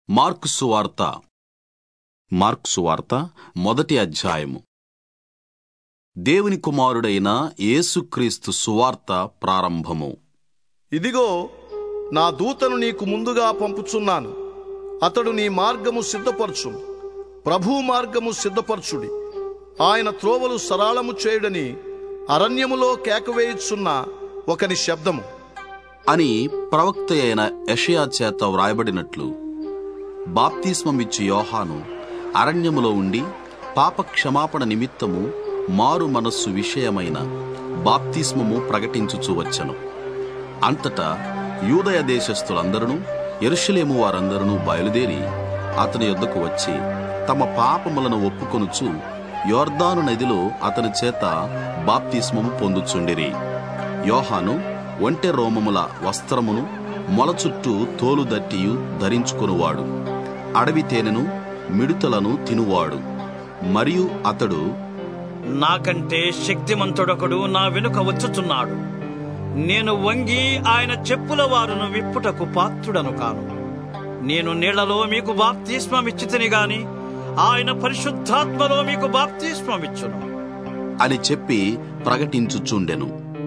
mark సువార్త mark సువార్త మొదటి అధ్యాయము దేవుని కుమారుడైన యేసుక్రీస్తు సువార్త ప్రారంభము ఇదిగో నా దూతను నీకు ముందుగా పంపుచున్నాను అతడు నీ మార్గము సిద్ధపరచు ప్రభు మార్గము సిద్ధపరచుడి ఆయన త్రోవలు సరళము చేయుడని అరణ్యములో కేకవేయుచున్న ఒకని శబ్దము అని ప్రవక్త అయిన యషయా చేత వ్రాయబడినట్లు బాప్తిస్మమిచ్చు యోహాను అరణ్యములో ఉండి పాప క్షమాపణ నిమిత్తము మారు మనస్సు విషయమైన బాప్తిస్మము ప్రకటించుచు వచ్చెను అంతటా యూదయ దేశస్థులందరూ ఎరుషలేము వారందరూ బయలుదేరి అతని యొద్దకు వచ్చి తమ పాపములను ఒప్పుకొనుచు యోర్దాను నదిలో అతని చేత బాప్తిస్మము పొందుచుండిరి యోహాను ఒంటె రోమముల వస్త్రమును మొల చుట్టూ తోలు దట్టియు ధరించుకొనువాడు అడవి తేనెను మిడుతలను తినువాడు మరియు అతడు నాకంటే శక్తిమంతుడొకడు నా వెనుక వచ్చుచున్నాడు నేను వంగి ఆయన చెప్పుల వారును విప్పుటకు పాత్రుడను కాను నేను నీళ్లలో మీకు బాప్తిస్మమిచ్చితిని గాని ఆయన పరిశుద్ధాత్మలో మీకు బాప్తిస్మమిచ్చును అని చెప్పి ప్రకటించుచుండెను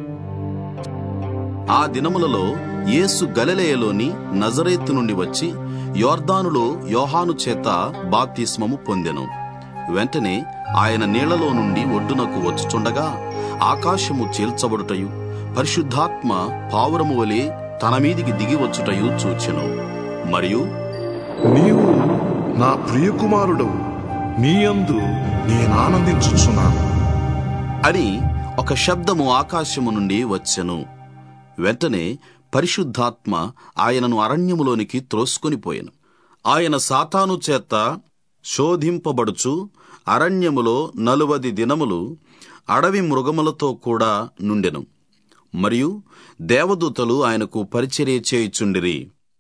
ఆ దినములలో యేసు గలిలయలోని నజరేతు నుండి వచ్చి యోర్దానులో యోహాను చేత బాప్తిస్మము పొందెను వెంటనే ఆయన నీళ్లలో నుండి ఒడ్డునకు వచ్చుచుండగా ఆకాశము చీల్చబడుటయు పరిశుద్ధాత్మ పావురము వలె తన మీదికి దిగి వచ్చుటయు చూచెను మరియు నీవు నా ప్రియకుమారుడవు నీయందు నేనానందించుచున్నాను అని ఒక శబ్దము ఆకాశము నుండి వచ్చెను వెంటనే పరిశుద్ధాత్మ ఆయనను అరణ్యములోనికి త్రోసుకొనిపోయెను ఆయన సాతాను చేత శోధింపబడుచు అరణ్యములో నలువది దినములు అడవి మృగములతో కూడా నుండెను మరియు దేవదూతలు ఆయనకు పరిచర్య చేయుచుండిరి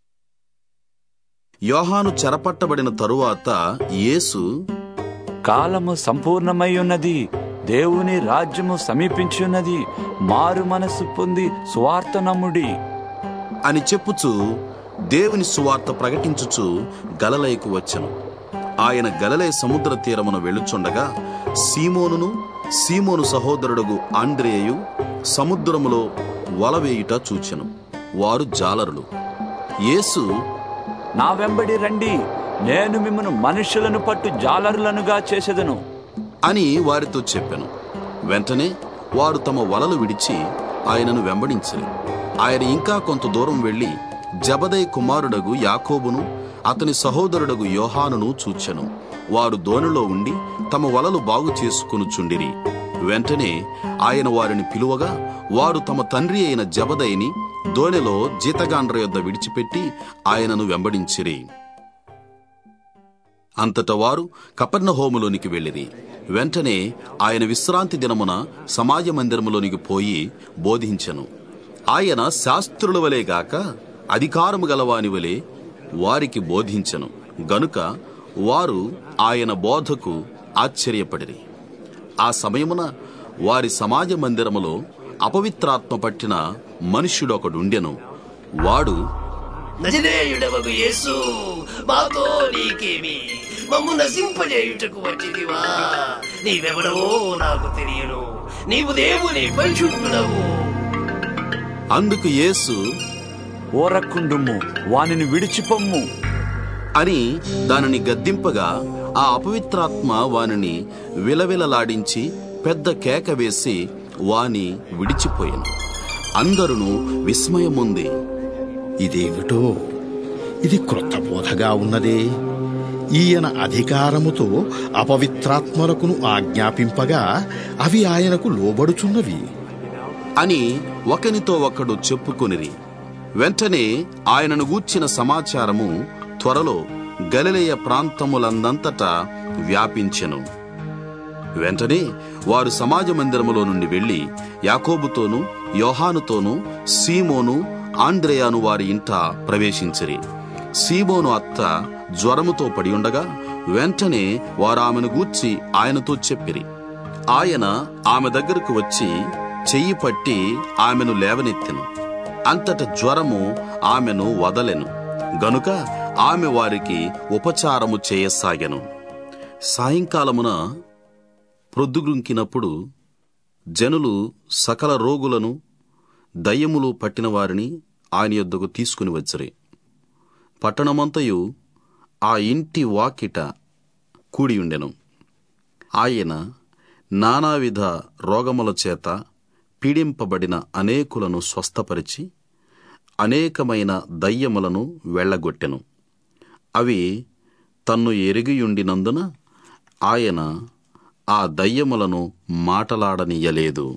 యోహాను చెరపట్టబడిన తరువాత యేసు కాలము సంపూర్ణమై ఉన్నది దేవుని రాజ్యము సమీపించున్నది మారు మనస్సు పొంది స్వార్థ నమ్ముడి అని చెప్పుచు దేవుని సువార్త ప్రకటించుచు గలలయకు వచ్చెను ఆయన గలలయ సముద్ర తీరమున వెళ్ళుచుండగా సీమోనును సీమోను సహోదరుడుగు ఆండ్రేయు సముద్రములో వలవేయుట చూచెను వారు జాలరులు యేసు నా వెంబడి రండి నేను మిమ్మను మనుషులను పట్టు జాలరులనుగా చేసేదను అని వారితో చెప్పెను వెంటనే వారు తమ వలలు విడిచి ఆయనను వెంబడించిరి ఆయన ఇంకా కొంత దూరం వెళ్లి జబదై కుమారుడగు యాకోబును అతని సహోదరుడగు యోహానును చూచెను వారు దోణిలో ఉండి తమ వలలు బాగు చేసుకొనుచుండిరి వెంటనే ఆయన వారిని పిలువగా వారు తమ తండ్రి అయిన జబదయిని దోణిలో జీతగాండ్ర యొద్ద విడిచిపెట్టి ఆయనను వెంబడించిరి అంతట వారు కపర్ణహోములోనికి వెళ్ళిరి వెంటనే ఆయన విశ్రాంతి దినమున సమాజ మందిరములోనికి పోయి బోధించెను ఆయన శాస్త్రుల వలె గాక అధికారము గలవాని వలె వారికి బోధించెను గనుక వారు ఆయన బోధకు ఆశ్చర్యపడిరి ఆ సమయమున వారి సమాజ మందిరములో అపవిత్రాత్మ పట్టిన మనుష్యుడొకడుండెను వాడు నజరేయుడవగు యేసు మాతో నీకేమి మమ్ము నశింపజేయుటకు వచ్చిదివా నీవెవడవో నాకు తెలియను నీవు దేవుని పరిశుద్ధుడవు అందుకు యేసు ఓరక్కుండుము వానిని విడిచిపొమ్ము అని దానిని గద్దింపగా ఆ అపవిత్రాత్మ వానిని విలవిలలాడించి పెద్ద కేక వేసి వాని విడిచిపోయాను అందరును విస్మయముంది ఇదేమిటో ఇది క్రొత్త బోధగా ఉన్నదే ఈయన అధికారముతో అపవిత్రాత్మలకును ఆజ్ఞాపింపగా అవి ఆయనకు లోబడుచున్నవి అని ఒకనితో ఒకడు చెప్పుకొనిరి వెంటనే ఆయనను గూర్చిన సమాచారము త్వరలో గలిలయ ప్రాంతములందంతటా వ్యాపించెను వెంటనే వారు సమాజ మందిరములో నుండి వెళ్లి యాకోబుతోనూ యోహానుతోనూ సీమోను ఆంద్రేయాను వారి ఇంట ప్రవేశించిరి సీమోను అత్త జ్వరముతో పడి ఉండగా వెంటనే వారు ఆమెను గూర్చి ఆయనతో చెప్పిరి ఆయన ఆమె దగ్గరకు వచ్చి చెయ్యి పట్టి ఆమెను లేవనెత్తెను అంతట జ్వరము ఆమెను వదలెను గనుక ఆమె వారికి ఉపచారము చేయసాగెను సాయంకాలమున ప్రొద్దుగుంకినప్పుడు జనులు సకల రోగులను దయ్యములు పట్టిన వారిని ఆయన యొద్దకు తీసుకుని వచ్చరి పట్టణమంతయు ఆ ఇంటి వాకిట కూడియుండెను ఆయన నానావిధ రోగముల చేత పీడింపబడిన అనేకులను స్వస్థపరిచి అనేకమైన దయ్యములను వెళ్ళగొట్టెను అవి తన్ను ఎరిగియుండినందున ఆయన ఆ దయ్యములను మాటలాడనియ్యలేదు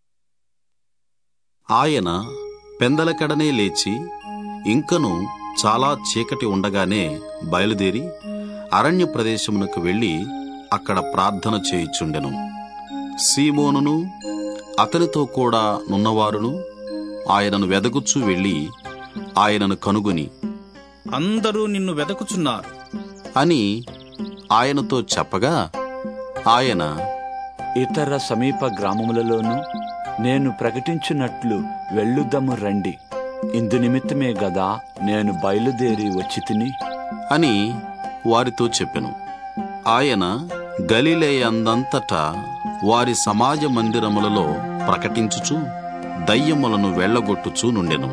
ఆయన పెందలకడనే లేచి ఇంకను చాలా చీకటి ఉండగానే బయలుదేరి అరణ్య ప్రదేశమునకు వెళ్ళి అక్కడ ప్రార్థన చేయుచుండెను సీమోనును అతనితో కూడా నున్నవారును ఆయనను వెదకుచూ వెళ్ళి ఆయనను కనుగొని అందరూ నిన్ను వెదకుచున్నారు అని ఆయనతో చెప్పగా ఆయన ఇతర సమీప గ్రామములలోనూ నేను ప్రకటించినట్లు వెళ్ళుదము రండి ఇందు నిమిత్తమే గదా నేను బయలుదేరి వచ్చి తిని అని వారితో చెప్పెను ఆయన గలిలేయందంతటా వారి సమాజ మందిరములలో ప్రకటించుచు దయ్యములను వెళ్ళగొట్టుచూ నుండెను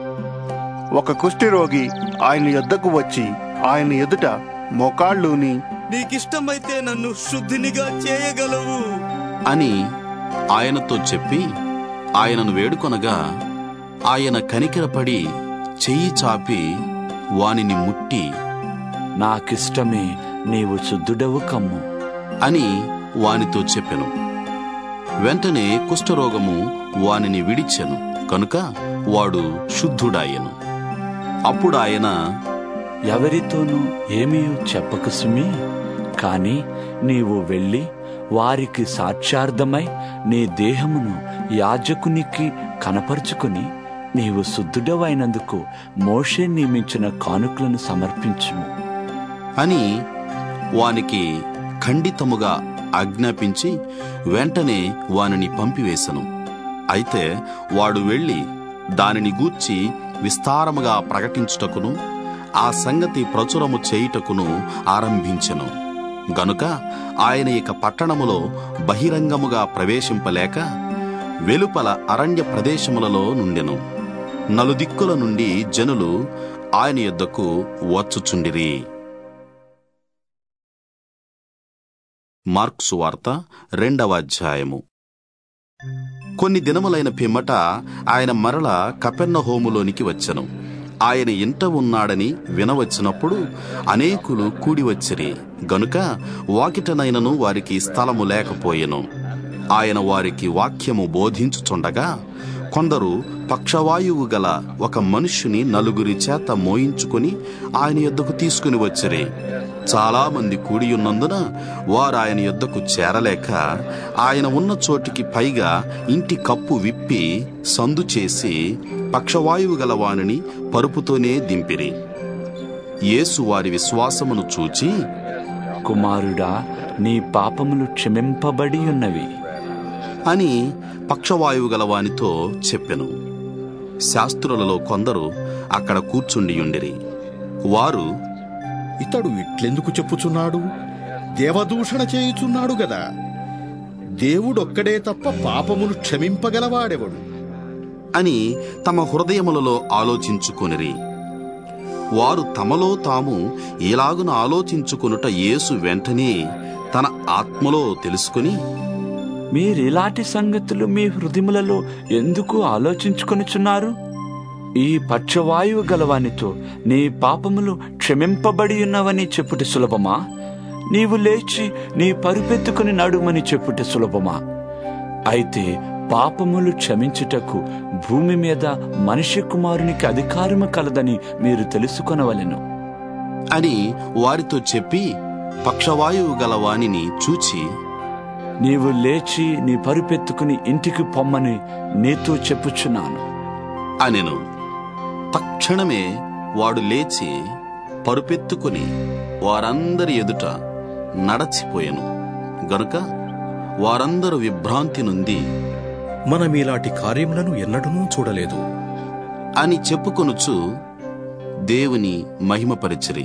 ఒక కుష్ఠిరోగి ఆయన యొద్దకు వచ్చి ఆయన ఎదుట మోకాళ్ళుని నీకిష్టమైతే నన్ను శుద్ధినిగా చేయగలవు అని ఆయనతో చెప్పి ఆయనను వేడుకొనగా ఆయన కనికరపడి చెయ్యి చాపి వానిని ముట్టి నాకిష్టమే నీవు శుద్ధుడవు కమ్ము అని వానితో చెప్పెను వెంటనే కుష్ఠరోగము వానిని విడిచెను కనుక వాడు శుద్ధుడాయెను అప్పుడు ఆయన ఎవరితోనూ ఏమీ చెప్పక సుమి కాని నీవు వెళ్ళి వారికి సాక్ష్యార్థమై నీ దేహమును యాజకునికి కనపరుచుకుని నీవు శుద్ధుడవైనందుకు మోషే నియమించిన కానుకలను సమర్పించుము అని వానికి ఖండితముగా ఆజ్ఞాపించి వెంటనే వానిని పంపివేశను అయితే వాడు వెళ్ళి దానిని గూర్చి విస్తారముగా ప్రకటించుటకును ఆ సంగతి ప్రచురము చేయుటకును ఆరంభించెను గనుక ఆయన ఇక పట్టణములో బహిరంగముగా ప్రవేశింపలేక వెలుపల అరణ్య ప్రదేశములలో నుండెను నలుదిక్కుల నుండి జనులు ఆయన యొద్దకు వచ్చుచుండిరి మార్క్సు వార్త రెండవ అధ్యాయము కొన్ని దినములైన పిమ్మట ఆయన మరల కపెర్ణ హోములోనికి వచ్చెను ఆయన ఇంట ఉన్నాడని వినవచ్చినప్పుడు అనేకులు కూడి వచ్చిరి గనుక వాకిటనైనను వారికి స్థలము లేకపోయెను ఆయన వారికి వాక్యము బోధించుచుండగా కొందరు పక్షవాయువు గల ఒక మనుష్యుని నలుగురి చేత మోయించుకొని ఆయన యొద్దకు తీసుకుని వచ్చిరి చాలా మంది కూడియున్నందున వారు ఆయన యొద్దకు చేరలేక ఆయన ఉన్న చోటికి పైగా ఇంటి కప్పు విప్పి సందు చేసి పక్షవాయువు గల వానిని పరుపుతోనే దింపిరి యేసు వారి విశ్వాసమును చూచి కుమారుడా నీ పాపములు క్షమింపబడి ఉన్నవి అని పక్షవాయువు గల వానితో చెప్పెను శాస్త్రులలో కొందరు అక్కడ కూర్చుండియుండిరి వారు ఇతడు ఇట్లెందుకు చెప్పుచున్నాడు దేవదూషణ చేయుచున్నాడు గదా దేవుడొక్కడే తప్ప పాపమును క్షమింపగలవాడెవడు అని తమ హృదయములలో ఆలోచించుకొనిరి వారు తమలో తాము ఇలాగున ఆలోచించుకొనుట యేసు వెంటనే తన ఆత్మలో తెలుసుకుని మీరిలాంటి సంగతులు మీ హృదయములలో ఎందుకు ఆలోచించుకొనుచున్నారు ఈ పక్షవాయువు గలవానితో నీ పాపములు క్షమింపబడి ఉన్నవని చెప్పుట సులభమా నీవు లేచి నీ పరుపెత్తుకుని నడుమని చెప్పుట సులభమా అయితే పాపములు క్షమించుటకు భూమి మీద మనిషి కుమారునికి అధికారము కలదని మీరు తెలుసుకొనవలెను అని వారితో చెప్పి పక్షవాయువు గల వానిని చూచి నీవు లేచి నీ పరుపెత్తుకుని ఇంటికి పొమ్మని నీతో చెప్పుచున్నాను అనెను తక్షణమే వాడు లేచి పరుపెత్తుకుని వారందరి ఎదుట నడచిపోయెను గనుక వారందరూ విభ్రాంతి నుండి మనమీలాంటి కార్యములను ఎన్నడూ చూడలేదు అని చెప్పుకొనుచు దేవుని మహిమపరిచిరి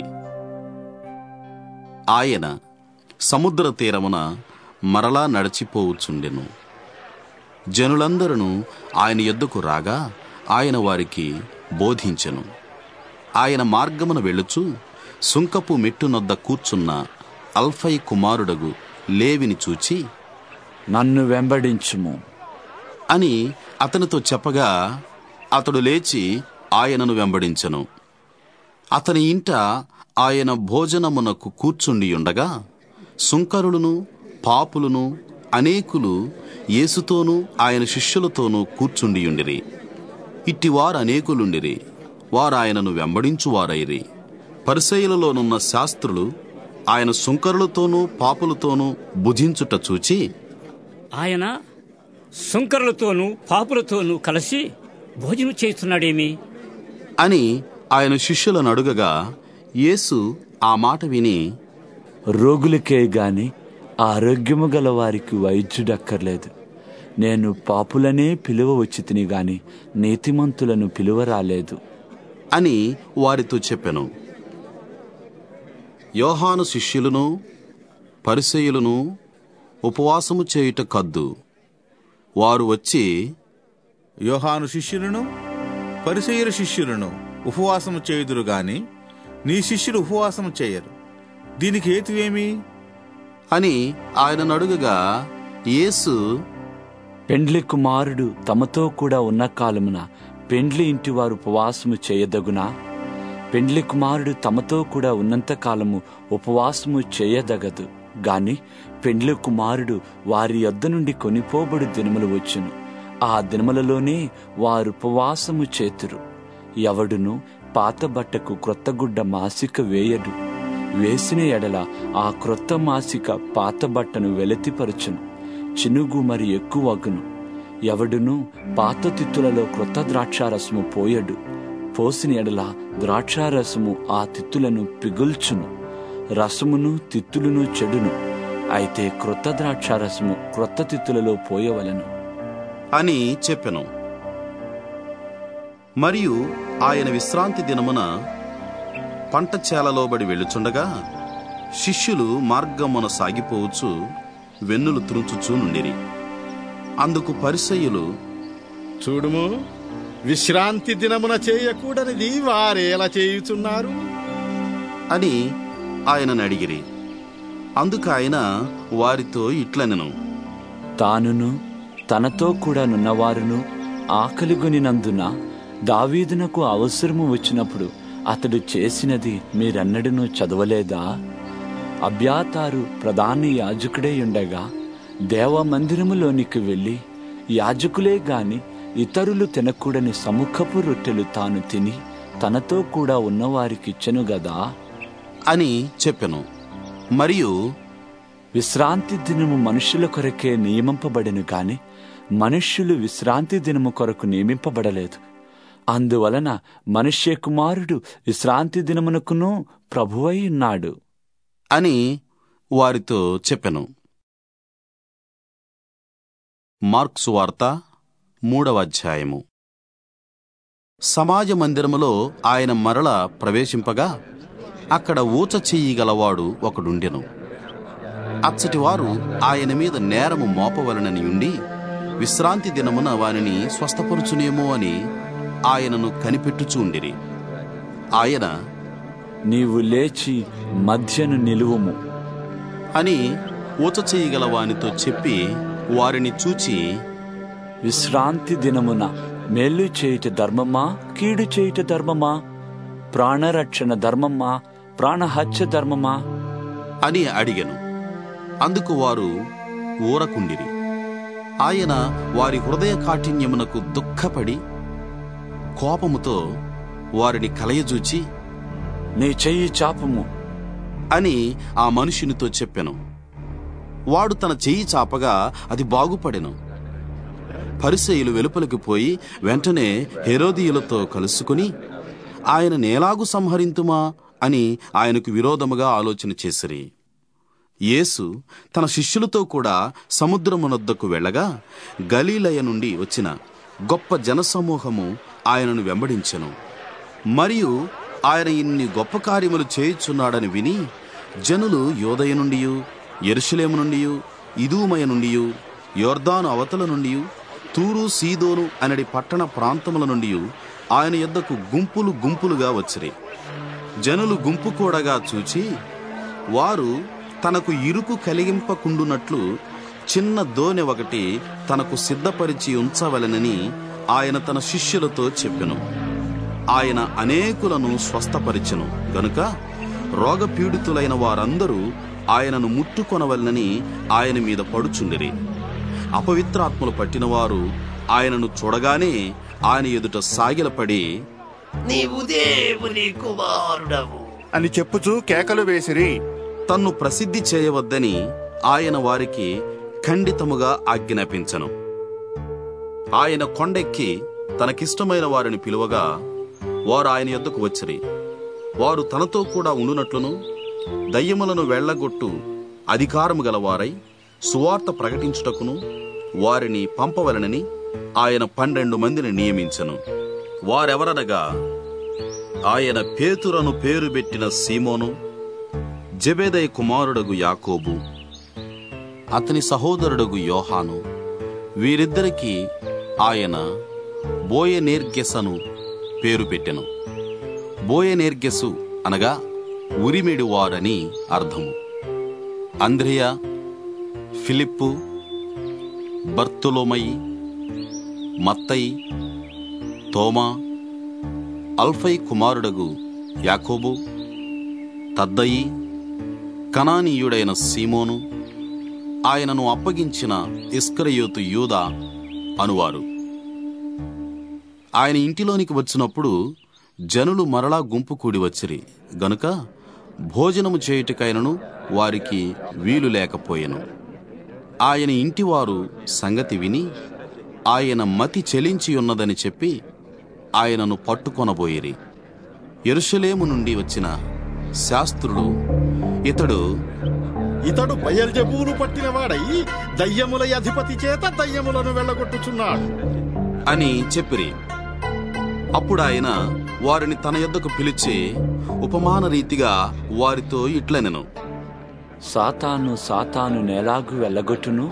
ఆయన సముద్ర తీరమున మరలా నడిచిపోవచ్చుండెను జనులందరూ ఆయన యొద్దకు రాగా ఆయన వారికి బోధించెను ఆయన మార్గమున వెళ్ళుచు సుంకపు మెట్టునొద్ద కూర్చున్న అల్ఫై కుమారుడగు లేవిని చూచి నన్ను వెంబడించుము అని అతనితో చెప్పగా అతడు లేచి ఆయనను వెంబడించెను అతని ఇంట ఆయన భోజనమునకు కూర్చుండి ఉండగా సుంకరులను పాపులను అనేకులు యేసుతోనూ ఆయన శిష్యులతోనూ కూర్చుండియుండిరి ఇట్టివారు అనేకులుండిరి వారు ఆయనను వెంబడించువారైరి పరిసయులలోనున్న శాస్త్రులు ఆయన సుంకరులతోనూ పాపులతోనూ భుజించుట చూచి ఆయన సుంకరులతోనూ పాపులతోనూ కలిసి భోజనం చేస్తున్నాడేమి అని ఆయన శిష్యులను అడుగగా యేసు ఆ మాట విని రోగులకే గాని ఆరోగ్యము గల వారికి వైద్యుడక్కర్లేదు నేను పాపులనే పిలువ వచ్చి తిని గాని నీతిమంతులను పిలువ రాలేదు అని వారితో చెప్పెను యోహాను శిష్యులను పరిసయులను ఉపవాసము చేయుట కద్దు వారు వచ్చి యోహాను శిష్యులను పరిసయ్యుల శిష్యులను ఉపవాసము చేయుదురు గాని నీ శిష్యులు ఉపవాసము చేయరు దీనికి హేతువేమి అని ఆయన అడుగగా యేసు పెండ్లి కుమారుడు తమతో కూడా ఉన్న కాలమున పెండ్లి ఇంటి వారు ఉపవాసము చేయదగునా పెండ్లి కుమారుడు తమతో కూడా ఉన్నంత కాలము ఉపవాసము చేయదగదు గాని పెండ్లి కుమారుడు వారి యొద్ద నుండి కొనిపోబడు దినములు వచ్చును ఆ దినములలోనే వారు ఉపవాసము చేతురు ఎవడును పాత బట్టకు క్రొత్త గుడ్డ మాసిక వేయడు వేసిన ఎడల ఆ క్రొత్త మాసిక పాత బట్టను వెలతిపరచును చినుగు మరి ఎక్కువగును ఎవడును పాత తిత్తులలో క్రొత్త ద్రాక్షారసము పోయడు పోసిన ఎడల ద్రాక్షారసము ఆ తిత్తులను పిగుల్చును రసమును తిత్తులను చెడును అయితే క్రొత్త ద్రాక్షారసము క్రొత్త తిత్తులలో పోయవలెను అని చెప్పెను మరియు ఆయన విశ్రాంతి దినమున పంట చేలలోబడి వెళ్ళుచుండగా శిష్యులు మార్గమున సాగిపోవచ్చు వెన్నులు త్రుంచుచూ నుండిరి అందుకు పరిసయ్యులు చూడుము విశ్రాంతి దినమున చేయకూడనిది వారేలా చేయుచున్నారు అని ఆయనను అడిగిరి అందుకు ఆయన వారితో ఇట్లనెను తానును తనతో కూడా నున్నవారును ఆకలిగొనినందున దావీదునకు అవసరము వచ్చినప్పుడు అతడు చేసినది మీరన్నడూ చదవలేదా అబ్యాతారు ప్రధాన యాజకుడే ఉండగా దేవమందిరములోనికి వెళ్ళి యాజకులే గాని ఇతరులు తినకూడని సముఖపు రొట్టెలు తాను తిని తనతో కూడా ఉన్నవారికిచ్చెను గదా అని చెప్పెను మరియు విశ్రాంతి దినము మనుషుల కొరకే నియమింపబడెను గాని మనుష్యులు విశ్రాంతి దినము కొరకు నియమింపబడలేదు అందువలన మనుష్య కుమారుడు విశ్రాంతి దినమునకును ప్రభువై ఉన్నాడు అని వారితో చెప్పెను మార్క్సు వార్త మూడవ అధ్యాయము సమాజ మందిరములో ఆయన మరల ప్రవేశింపగా అక్కడ ఊచ చెయ్యి గలవాడు ఒకడుండెను అచ్చటి వారు ఆయన మీద నేరము మోపవలనని ఉండి విశ్రాంతి దినమున వానిని స్వస్థపరుచునేమో అని ఆయనను కనిపెట్టుచూ ఉండిరి ఆయన నీవు లేచి మధ్యను నిలువుము అని ఊచ చేయగల వానితో చెప్పి వారిని చూచి విశ్రాంతి దినమున మేలు చేయుట ధర్మమా కీడు చేయుట ధర్మమా ప్రాణరక్షణ ధర్మమా ప్రాణహత్య ధర్మమా అని అడిగెను అందుకు వారు ఊరకుండిరి ఆయన వారి హృదయ కాఠిన్యమునకు దుఃఖపడి కోపముతో వారిని కలయజూచి నీ చెయ్యి చాపము అని ఆ మనుషునితో చెప్పెను వాడు తన చెయ్యి చాపగా అది బాగుపడెను పరిసయులు వెలుపలికి పోయి వెంటనే హెరోదీయులతో కలుసుకుని ఆయన నేలాగు సంహరింతుమా అని ఆయనకు విరోధముగా ఆలోచన చేసిరి యేసు తన శిష్యులతో కూడా సముద్రమునొద్దకు వెళ్ళగా గలీలయ నుండి వచ్చిన గొప్ప జనసమూహము ఆయనను వెంబడించెను మరియు ఆయన ఇన్ని గొప్ప కార్యములు చేయుచున్నాడని విని జనులు యోదయ నుండి ఎరుషలేము నుండి ఇదూమయ నుండి యోర్దాను అవతల నుండి తూరు సీదోను అనడి పట్టణ ప్రాంతముల నుండి ఆయన యొద్దకు గుంపులు గుంపులుగా వచ్చిరి జనులు గుంపు కూడగా చూచి వారు తనకు ఇరుకు కలిగింపకుండునట్లు చిన్న దోనె ఒకటి తనకు సిద్ధపరిచి ఉంచవలెనని ఆయన తన శిష్యులతో చెప్పెను ఆయన అనేకులను స్వస్థపరిచెను గనుక రోగపీడితులైన వారందరూ ఆయనను ముట్టుకొనవలనని ఆయన మీద పడుచుండిరి అపవిత్రాత్మలు పట్టినవారు ఆయనను చూడగానే ఆయన ఎదుట సాగిలపడి నీవు దేవుని కుమారుడవు అని చెప్పుచూ కేకలు వేసిరి తన్ను ప్రసిద్ధి చేయవద్దని ఆయన వారికి ఖండితముగా ఆజ్ఞాపించను ఆయన కొండెక్కి తనకిష్టమైన వారిని పిలువగా వారు ఆయన యొద్దకు వచ్చిరి వారు తనతో కూడా ఉండునట్లును దయ్యములను వెళ్ళగొట్టు అధికారము గలవారై సువార్త ప్రకటించుటకును వారిని పంపవలనని ఆయన పన్నెండు మందిని నియమించను వారెవరనగా ఆయన పేతురను పేరు పెట్టిన సీమోను జబేదయ్ కుమారుడగు యాకోబు అతని సహోదరుడగు యోహాను వీరిద్దరికి ఆయన బోయనేర్గెసను పేరు పెట్టెను బోయనేర్గెసు అనగా ఉరిమిడి వారని అర్థము అంద్రియ ఫిలిప్పు బర్తులోమయి మత్తయి తోమా అల్ఫై కుమారుడగు యాకోబు తద్దయి కనానీయుడైన సీమోను ఆయనను అప్పగించిన ఇస్కరయోతు యూదా అనువారు ఆయన ఇంటిలోనికి వచ్చినప్పుడు జనులు మరలా గుంపు కూడి వచ్చిరి గనుక భోజనము చేయుటకైనను వారికి వీలు లేకపోయెను ఆయన ఇంటివారు సంగతి విని ఆయన మతి చెలించి ఉన్నదని చెప్పి ఆయనను పట్టుకొనబోయిరి ఎరుషలేము నుండి వచ్చిన శాస్త్రులు ఇతడు ఇతడు బయల్జబూలు పట్టినవాడై దయ్యముల అధిపతి చేత దయ్యములను వెళ్ళగొట్టుచున్నాడు అని చెప్పిరి అప్పుడు ఆయన వారిని తన యొద్దకు పిలిచి ఉపమాన రీతిగా వారితో ఇట్లనెను సాతాను సాతాను నేలాగు వెళ్ళగొట్టును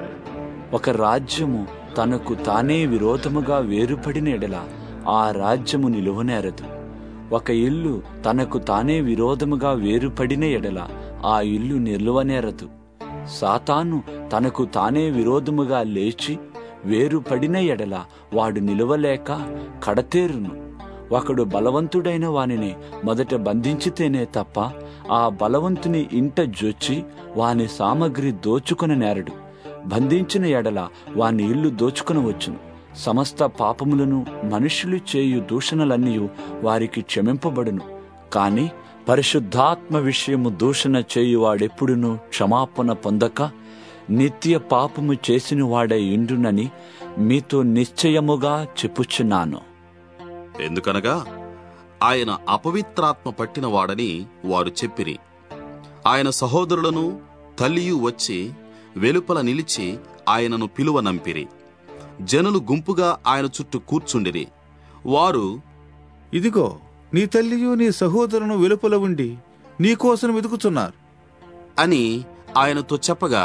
ఒక రాజ్యము తనకు తానే విరోధముగా వేరుపడిన ఎడల ఆ రాజ్యము నిలువనేరదు ఒక ఇల్లు తనకు తానే విరోధముగా వేరుపడిన ఎడల ఆ ఇల్లు నిలువనేరదు సాతాను తనకు తానే విరోధముగా లేచి వేరుపడిన ఎడల వాడు నిలువలేక కడతేరును ఒకడు బలవంతుడైన వానిని మొదట బంధించితేనే తప్ప ఆ బలవంతుని ఇంట జొచ్చి వాని సామగ్రి దోచుకుని నేరడు బంధించిన ఎడల వాని ఇల్లు దోచుకునవచ్చును సమస్త పాపములను మనుషులు చేయు దూషణలన్నీ వారికి క్షమింపబడును కాని పరిశుద్ధాత్మ విషయము దూషణ చేయువాడెప్పుడునూ క్షమాపణ పొందక నిత్య పాపము చేసిన వాడై ఇండునని మీతో నిశ్చయముగా చెప్పుచున్నాను ఎందుకనగా ఆయన అపవిత్రాత్మ పట్టినవాడని వారు చెప్పిరి ఆయన సహోదరులను తల్లియు వచ్చి వెలుపల నిలిచి ఆయనను పిలువనంపిరి జనులు గుంపుగా ఆయన చుట్టూ కూర్చుండిరి వారు ఇదిగో నీ తల్లియు నీ సహోదరును వెలుపల ఉండి నీకోసం వెతుకుచున్నారు అని ఆయనతో చెప్పగా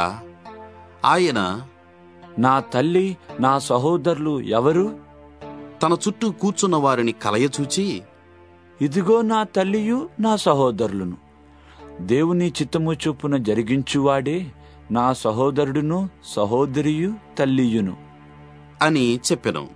ఆయన నా తల్లి నా సహోదరులు ఎవరు తన చుట్టూ కూర్చున్న వారిని కలయచూచి ఇదిగో నా తల్లియు నా సహోదరులను దేవుని చిత్తము చొప్పున జరిగించువాడే నా సహోదరుడును సహోదరియు తల్లియును అని చెప్పెను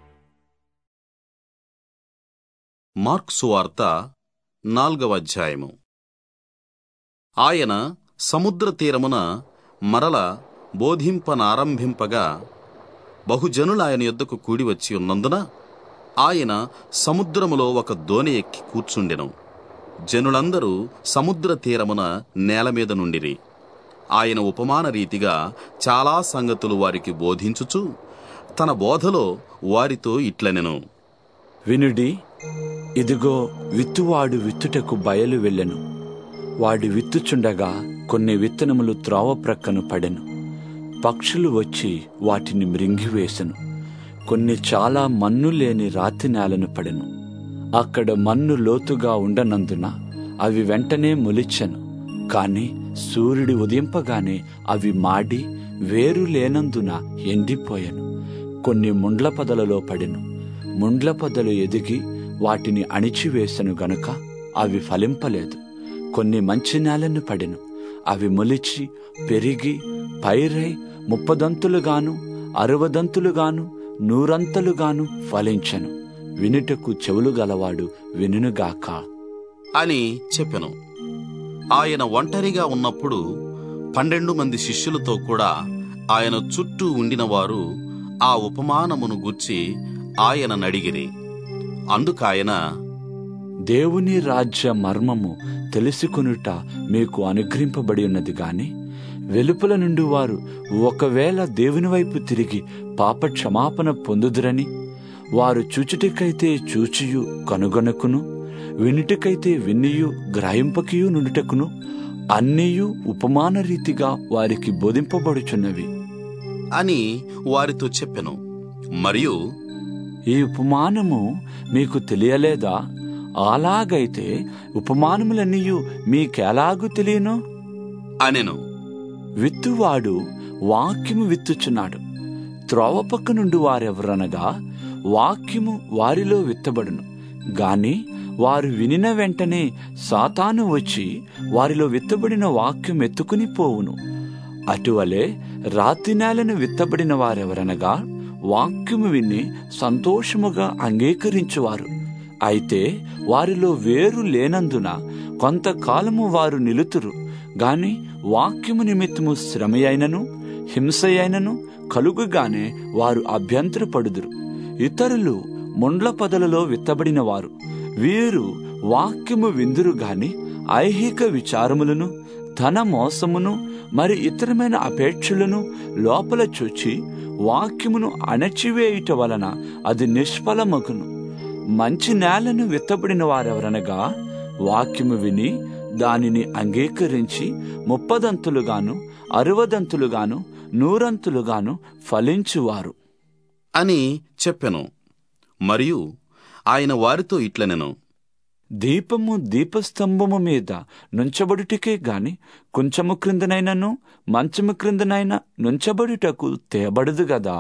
మార్క్సు వార్త నాల్గవ అధ్యాయము ఆయన సముద్ర తీరమున మరల బోధింపనారంభింపగా బహుజనులు ఆయన యొద్దకు కూడి వచ్చి ఉన్నందున ఆయన సముద్రములో ఒక దోణి ఎక్కి కూర్చుండెను జనులందరూ సముద్ర తీరమున నేల మీద నుండిరి ఆయన ఉపమాన రీతిగా చాలా సంగతులు వారికి బోధించుచు తన బోధలో వారితో ఇట్లనెను వినుడి ఇదిగో విత్తువాడు విత్తుటకు బయలు వెళ్ళెను వాడు విత్తుచుండగా కొన్ని విత్తనములు త్రోవ ప్రక్కను పడెను పక్షులు వచ్చి వాటిని మృంగివేసెను కొన్ని చాలా మన్ను లేని రాతి నేలను పడెను అక్కడ మన్ను లోతుగా ఉండనందున అవి వెంటనే మొలిచెను కాని సూర్యుడి ఉదయింపగానే అవి మాడి వేరు లేనందున ఎండిపోయెను కొన్ని ముండ్ల పొదలలో పడెను ముండ్ల పొదలు ఎదిగి వాటిని అణిచివేసెను గనుక అవి ఫలింపలేదు కొన్ని మంచి నేలను పడెను అవి మొలిచి పెరిగి పైరై ముప్పదంతులుగాను అరవదంతులుగాను నూరంతలుగాను ఫలించెను వినుటకు చెవులు గలవాడు వినుగాక అని చెప్పెను ఆయన ఒంటరిగా ఉన్నప్పుడు పన్నెండు మంది శిష్యులతో కూడా ఆయన చుట్టూ ఉండిన వారు ఆ ఉపమానమును గూర్చి ఆయన నడిగిరి అందుకాయన దేవుని రాజ్య మర్మము తెలుసుకొనుట మీకు అనుగ్రహింపబడి ఉన్నది గాని వెలుపల నుండి వారు ఒకవేళ దేవుని వైపు తిరిగి పాప క్షమాపణ పొందుదురని వారు చూచుటకైతే చూచియు కనుగొనకును వినుటకైతే వినియు గ్రహింపకియు నుండుటకును అన్నీయు ఉపమాన రీతిగా వారికి బోధింపబడుచున్నవి అని వారితో చెప్పెను మరియు ఈ ఉపమానము మీకు తెలియలేదా అలాగైతే ఉపమానములన్నీయు మీకెలాగు తెలియను అనెను విత్తువాడు వాక్యము విత్తుచున్నాడు త్రోవ పక్క నుండి వారెవరనగా వాక్యము వారిలో విత్తబడును గాని వారు వినిన వెంటనే సాతాను వచ్చి వారిలో విత్తబడిన వాక్యం ఎత్తుకుని పోవును అటువలే రాతి నేలను విత్తబడిన వారెవరనగా వాక్యము విని సంతోషముగా అంగీకరించువారు అయితే వారిలో వేరు లేనందున కొంతకాలము వారు నిలుతురు గాని వాక్యము నిమిత్తము శ్రమయైనను హింసయైనను కలుగుగానే వారు అభ్యంతరపడుదురు ఇతరులు ముండ్ల పొదలలో విత్తబడిన వారు వీరు వాక్యము విందురు గాని ఐహిక విచారములను ధన మోసమును మరి ఇతరమైన అపేక్షలను లోపల చొచ్చి వాక్యమును అణచివేయుట వలన అది నిష్ఫలమగును మంచి నేలను విత్తబడిన వారెవరనగా వాక్యము విని దానిని అంగీకరించి ముప్పదంతులుగాను అరవదంతులుగాను నూరంతులుగాను ఫలించువారు అని చెప్పెను మరియు ఆయన వారితో ఇట్లనెను దీపము దీపస్తంభము మీద నుంచబడుటకే గాని కొంచెము క్రిందనైనను మంచము క్రిందనైనా నుంచబడుటకు తేబడదు గదా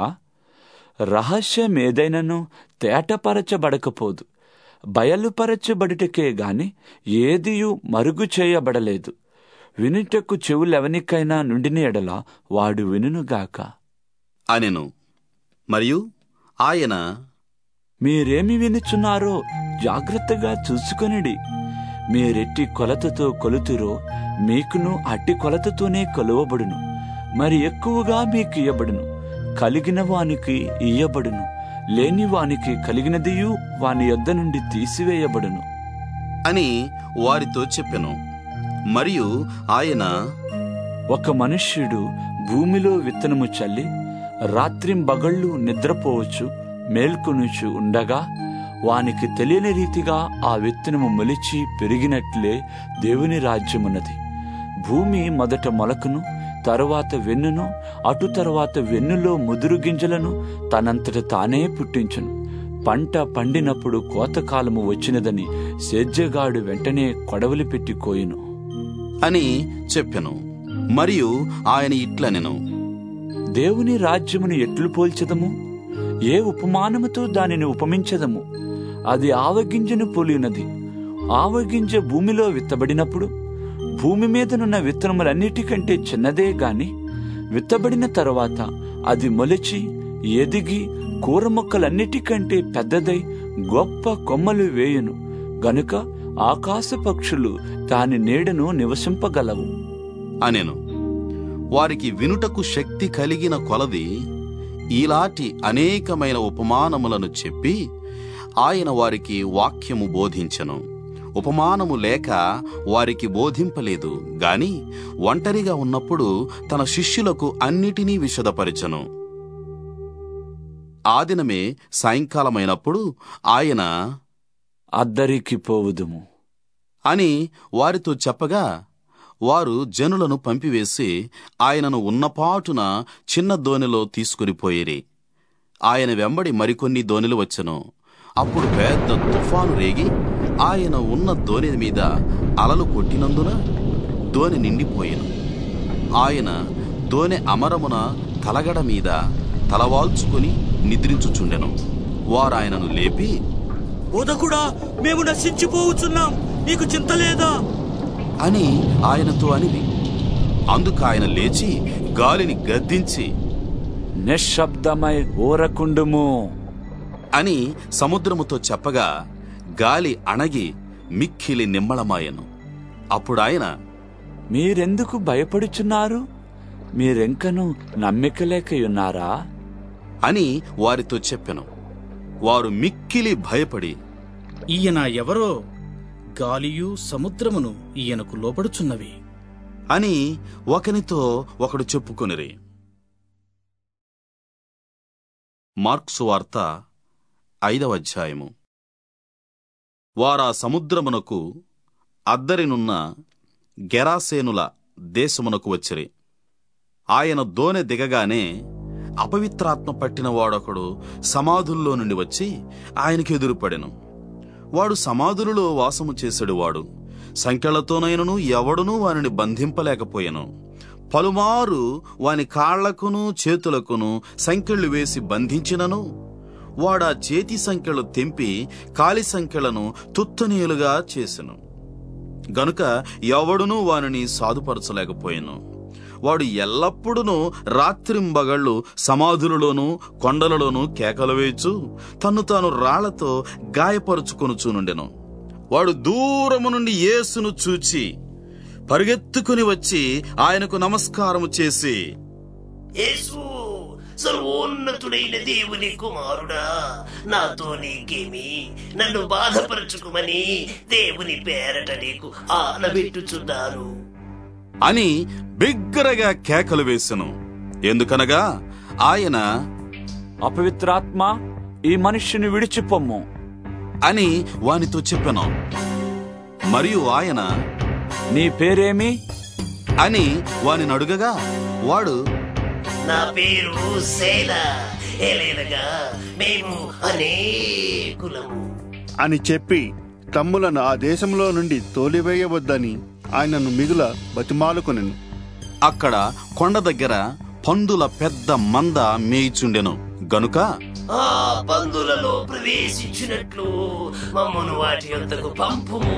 రహస్యమేదైనను తేటపరచబడకపోదు బయలుపరచబడుటకే గాని ఏదియు మరుగు చేయబడలేదు వినుటకు చెవులెవనికైనా నుండిన ఎడల వాడు వినుగాక అనెను మరియు ఆయన మీరేమి వినుచున్నారో జాగ్రత్తగా చూసుకొనిడి మీరెట్టి కొలతతో కొలుతురో మీకును అట్టి కొలతతోనే కొలువబడును మరి ఎక్కువగా మీకు ఇయ్యబడును కలిగిన వానికి ఇయ్యబడును లేని వానికి కలిగినదియు వాని యొద్ద నుండి తీసివేయబడును అని వారితో చెప్పెను మరియు ఆయన ఒక మనుష్యుడు భూమిలో విత్తనము చల్లి రాత్రింబగళ్ళు నిద్రపోవచ్చు మేల్కొనుచు ఉండగా వానికి తెలియని రీతిగా ఆ విత్తనము మొలిచి పెరిగినట్లే దేవుని రాజ్యమున్నది భూమి మొదట మొలకను తరువాత వెన్నును అటు తరువాత వెన్నులో ముదురు గింజలను తనంతట తానే పుట్టించును పంట పండినప్పుడు కోతకాలము వచ్చినదని సేద్యగాడు వెంటనే కొడవలి పెట్టి కోయును అని చెప్పెను మరియు ఆయన ఇట్లనెను దేవుని రాజ్యమును ఎట్లు పోల్చదము ఏ ఉపమానముతో దానిని ఉపమించదము అది ఆవగింజను పోలినది ఆవగింజ భూమిలో విత్తబడినప్పుడు భూమి మీదనున్న విత్తనములన్నిటికంటే చిన్నదే గాని విత్తబడిన తరువాత అది మొలిచి ఎదిగి కూర మొక్కలన్నిటికంటే పెద్దదై గొప్ప కొమ్మలు వేయును గనుక ఆకాశ పక్షులు దాని నీడను నివసింపగలవు అనెను వారికి వినుటకు శక్తి కలిగిన కొలది ఈలాటి అనేకమైన ఉపమానములను చెప్పి ఆయన వారికి వాక్యము బోధించెను ఉపమానము లేక వారికి బోధింపలేదు గాని ఒంటరిగా ఉన్నప్పుడు తన శిష్యులకు అన్నిటినీ విశదపరచెను ఆ దినమే సాయంకాలమైనప్పుడు ఆయన అద్దరికి పోవుదుము అని వారితో చెప్పగా వారు జనులను పంపివేసి ఆయనను ఉన్నపాటున చిన్న దోణిలో తీసుకుని పోయిరి ఆయన వెంబడి మరికొన్ని దోణిలు వచ్చెను అప్పుడు పెద్ద తుఫాను రేగి ఆయన ఉన్న దోణి మీద అలలు కొట్టినందున దోణి నిండిపోయెను ఆయన దోణి అమరమున తలగడ మీద తలవాల్చుకుని నిద్రించుచుండెను వారాయనను లేపి బోధకుడా మేము నశించిపోవచ్చున్నాం నీకు చింత లేదా అని ఆయనతో అనిది అందుకు ఆయన లేచి గాలిని గద్దించి నిశ్శబ్దమై ఊరకుండుము అని సముద్రముతో చెప్పగా గాలి అణగి మిక్కిలి నిమ్మళమాయను అప్పుడు ఆయన మీరెందుకు భయపడుచున్నారు మీరెంకను నమ్మిక లేకయున్నారా అని వారితో చెప్పెను వారు మిక్కిలి భయపడి ఈయన ఎవరో గాలియు సముద్రమును ఈయనకు లోబడుచున్నవి అని ఒకనితో ఒకడు చెప్పుకొనిరి మార్క్సు వార్త ఐదవ అధ్యాయము వారా సముద్రమునకు అద్దరినున్న గెరాసేనుల దేశమునకు వచ్చిరి ఆయన దోనె దిగగానే అపవిత్రాత్మ పట్టిన వాడొకడు సమాధుల్లో నుండి వచ్చి ఆయనకి ఎదురుపడెను వాడు సమాధులలో వాసము చేసెడు వాడు సంఖ్యలతోనైనను ఎవడునూ వానిని బంధింపలేకపోయెను పలుమారు వాని కాళ్లకును చేతులకును సంకెళ్ళు వేసి బంధించినను వాడా చేతి సంఖ్యలు తెంపి కాలి సంఖ్యలను తుత్తనీయులుగా చేసెను గనుక ఎవడునూ వానిని సాధుపరచలేకపోయెను వాడు ఎల్లప్పుడూ రాత్రింబగళ్ళు సమాధులలోనూ కొండలలోనూ కేకలు వేయచ్చు తన్ను తాను రాళ్లతో గాయపరుచుకొనుచునుండెను వాడు దూరము నుండి యేసును చూచి పరిగెత్తుకుని వచ్చి ఆయనకు నమస్కారము చేసి యేసు సర్వోన్నతుడైన దేవుని కుమారుడా నాతో నీకేమి నన్ను బాధపరచుకుమని దేవుని పేరట నీకు ఆనబెట్టుచున్నాను అని బిగ్గరగా కేకలు వేసెను ఎందుకనగా ఆయన అపవిత్రాత్మ ఈ మనుష్యుని విడిచిపొమ్ము అని వానితో చెప్పెను మరియు ఆయన నీ పేరేమి అని వానిని అడుగగా వాడు నా పేరు శైల ఏలైనగా మేము అనేకులము అని చెప్పి తమ్ములను ఆ దేశంలో నుండి తోలివేయవద్దని ఆయనను మిగుల బతిమాలుకొనెను అక్కడ కొండ దగ్గర పందుల పెద్ద మంద మేయిచుండెను గనుక ఆ పందులలో ప్రవేశించినట్లు మమ్మను వాటి యొద్దకు పంపుము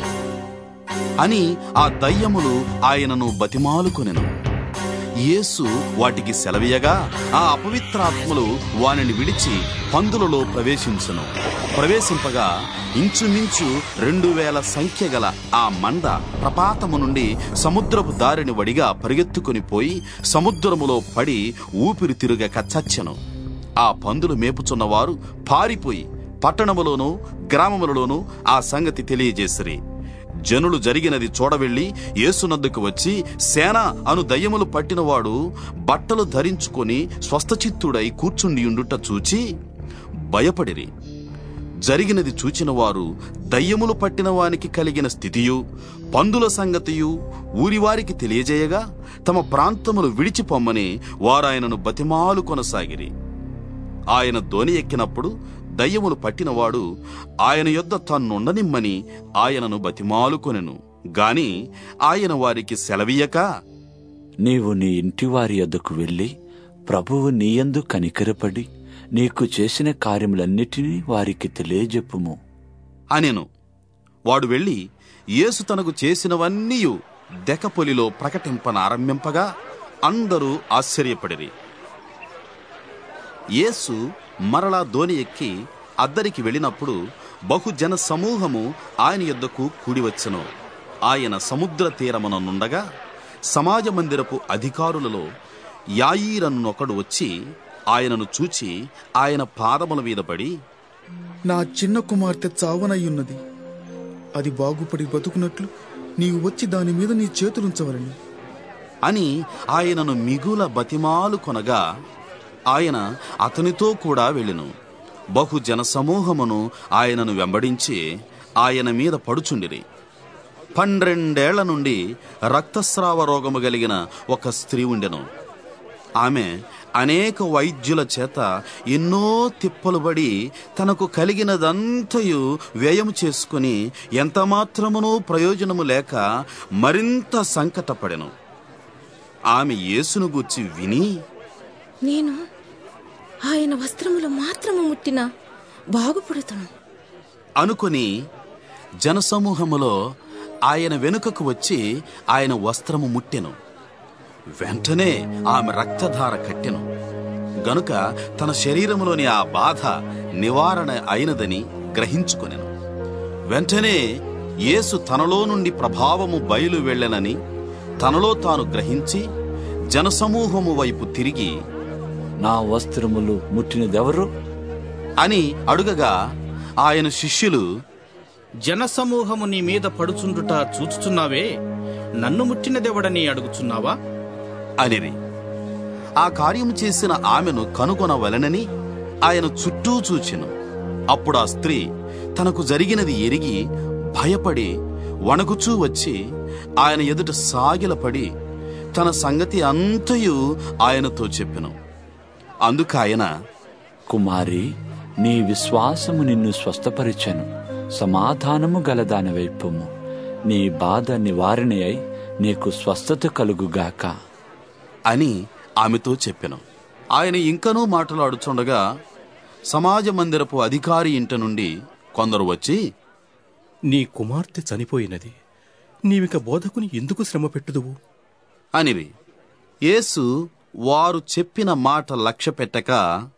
అని ఆ దయ్యములు ఆయనను బతిమాలుకొనెను యేసు వాటికి సెలవీయగా ఆ అపవిత్రాత్మలు వానిని విడిచి పందులలో ప్రవేశించును ప్రవేశింపగా ఇంచుమించు రెండు వేల సంఖ్య గల ఆ మంద ప్రపాతము నుండి సముద్రపు దారిని వడిగా పరిగెత్తుకుని పోయి సముద్రములో పడి ఊపిరి తిరుగక చచ్చెను ఆ పందులు మేపుచున్నవారు పారిపోయి పట్టణములోనూ గ్రామములలోనూ ఆ సంగతి తెలియజేసిరి జనులు జరిగినది చూడవెళ్లి యేసునద్దుకు వచ్చి సేన అను దయ్యములు పట్టినవాడు బట్టలు ధరించుకొని స్వస్థచిత్తుడై కూర్చుండియుండుట చూచి భయపడిరి జరిగినది చూచిన వారు దయ్యములు పట్టిన వానికి కలిగిన స్థితియు పందుల సంగతియు ఊరివారికి తెలియజేయగా తమ ప్రాంతములు విడిచిపొమ్మని వారాయనను బతిమాలు కొనసాగిరి ఆయన దోని ఎక్కినప్పుడు దయ్యములు పట్టినవాడు ఆయన యొద్ద తన్నుండనిమ్మని ఆయనను బతిమాలుకొనెను గాని ఆయన వారికి సెలవీయక నీవు నీ ఇంటివారి యొద్దకు వెళ్ళి ప్రభువు నీయందు కనికరపడి నీకు చేసిన కార్యములన్నిటినీ వారికి తెలియజెప్పుము అనెను వాడు వెళ్ళి యేసు తనకు చేసినవన్నీయు దెకపొలిలో ప్రకటింపనారంభింపగా అందరూ ఆశ్చర్యపడిరి యేసు మరలా దోని ఎక్కి అద్దరికి వెళ్ళినప్పుడు బహుజన సమూహము ఆయన యొద్దకు కూడివచ్చెను ఆయన సముద్ర తీరమున నుండగా సమాజ మందిరపు అధికారులలో యాయీరన్నొకడు వచ్చి ఆయనను చూచి ఆయన పాదముల మీద పడి నా చిన్న కుమార్తె చావనయ్యున్నది అది బాగుపడి బతుకున్నట్లు నీవు వచ్చి దాని మీద నీ చేతులుంచవలని అని ఆయనను మిగుల బతిమాలు కొనగా ఆయన అతనితో కూడా వెళ్ళెను బహుజన సమూహమును ఆయనను వెంబడించి ఆయన మీద పడుచుండిరి పన్నెండేళ్ల నుండి రక్తస్రావ రోగము కలిగిన ఒక స్త్రీ ఉండెను ఆమె అనేక వైద్యుల చేత ఎన్నో తిప్పలు పడి తనకు కలిగినదంతయు వ్యయము చేసుకుని ఎంతమాత్రమునూ ప్రయోజనము లేక మరింత సంకటపడెను ఆమె యేసును గూర్చి విని నేను ఆయన వస్త్రములు మాత్రము ముట్టిన బాగుపడుతును అనుకొని జనసమూహములో ఆయన వెనుకకు వచ్చి ఆయన వస్త్రము ముట్టెను వెంటనే ఆమె రక్తధార కట్టెను గనుక తన శరీరములోని ఆ బాధ నివారణ అయినదని గ్రహించుకొనెను వెంటనే యేసు తనలో నుండి ప్రభావము బయలు వెళ్ళెనని తనలో తాను గ్రహించి జనసమూహము వైపు తిరిగి నా వస్త్రములు ముట్టినదెవరు అని అడుగగా ఆయన శిష్యులు జనసమూహము నీ మీద పడుచుండుట చూచుచున్నావే నన్ను ముట్టినదెవడని అడుగుచున్నావా అనిరి ఆ కార్యము చేసిన ఆమెను కనుగొనవలెనని ఆయన చుట్టూ చూచెను అప్పుడు ఆ స్త్రీ తనకు జరిగినది ఎరిగి భయపడి వణకుచూ వచ్చి ఆయన ఎదుట సాగిలపడి తన సంగతి అంతయు ఆయనతో చెప్పెను అందుకాయన కుమారి నీ విశ్వాసము నిన్ను స్వస్థపరిచెను సమాధానము గలదాని వైపుము నీ బాధ నివారణ అయి నీకు స్వస్థత కలుగుగాక అని ఆమెతో చెప్పెను ఆయన ఇంకనూ మాట్లాడుచుండగా సమాజ మందిరపు అధికారి ఇంట నుండి కొందరు వచ్చి నీ కుమార్తె చనిపోయినది నీవిక బోధకుని ఎందుకు శ్రమ పెట్టుదువు అనిరి యేసు వారు చెప్పిన మాట లక్ష్య పెట్టక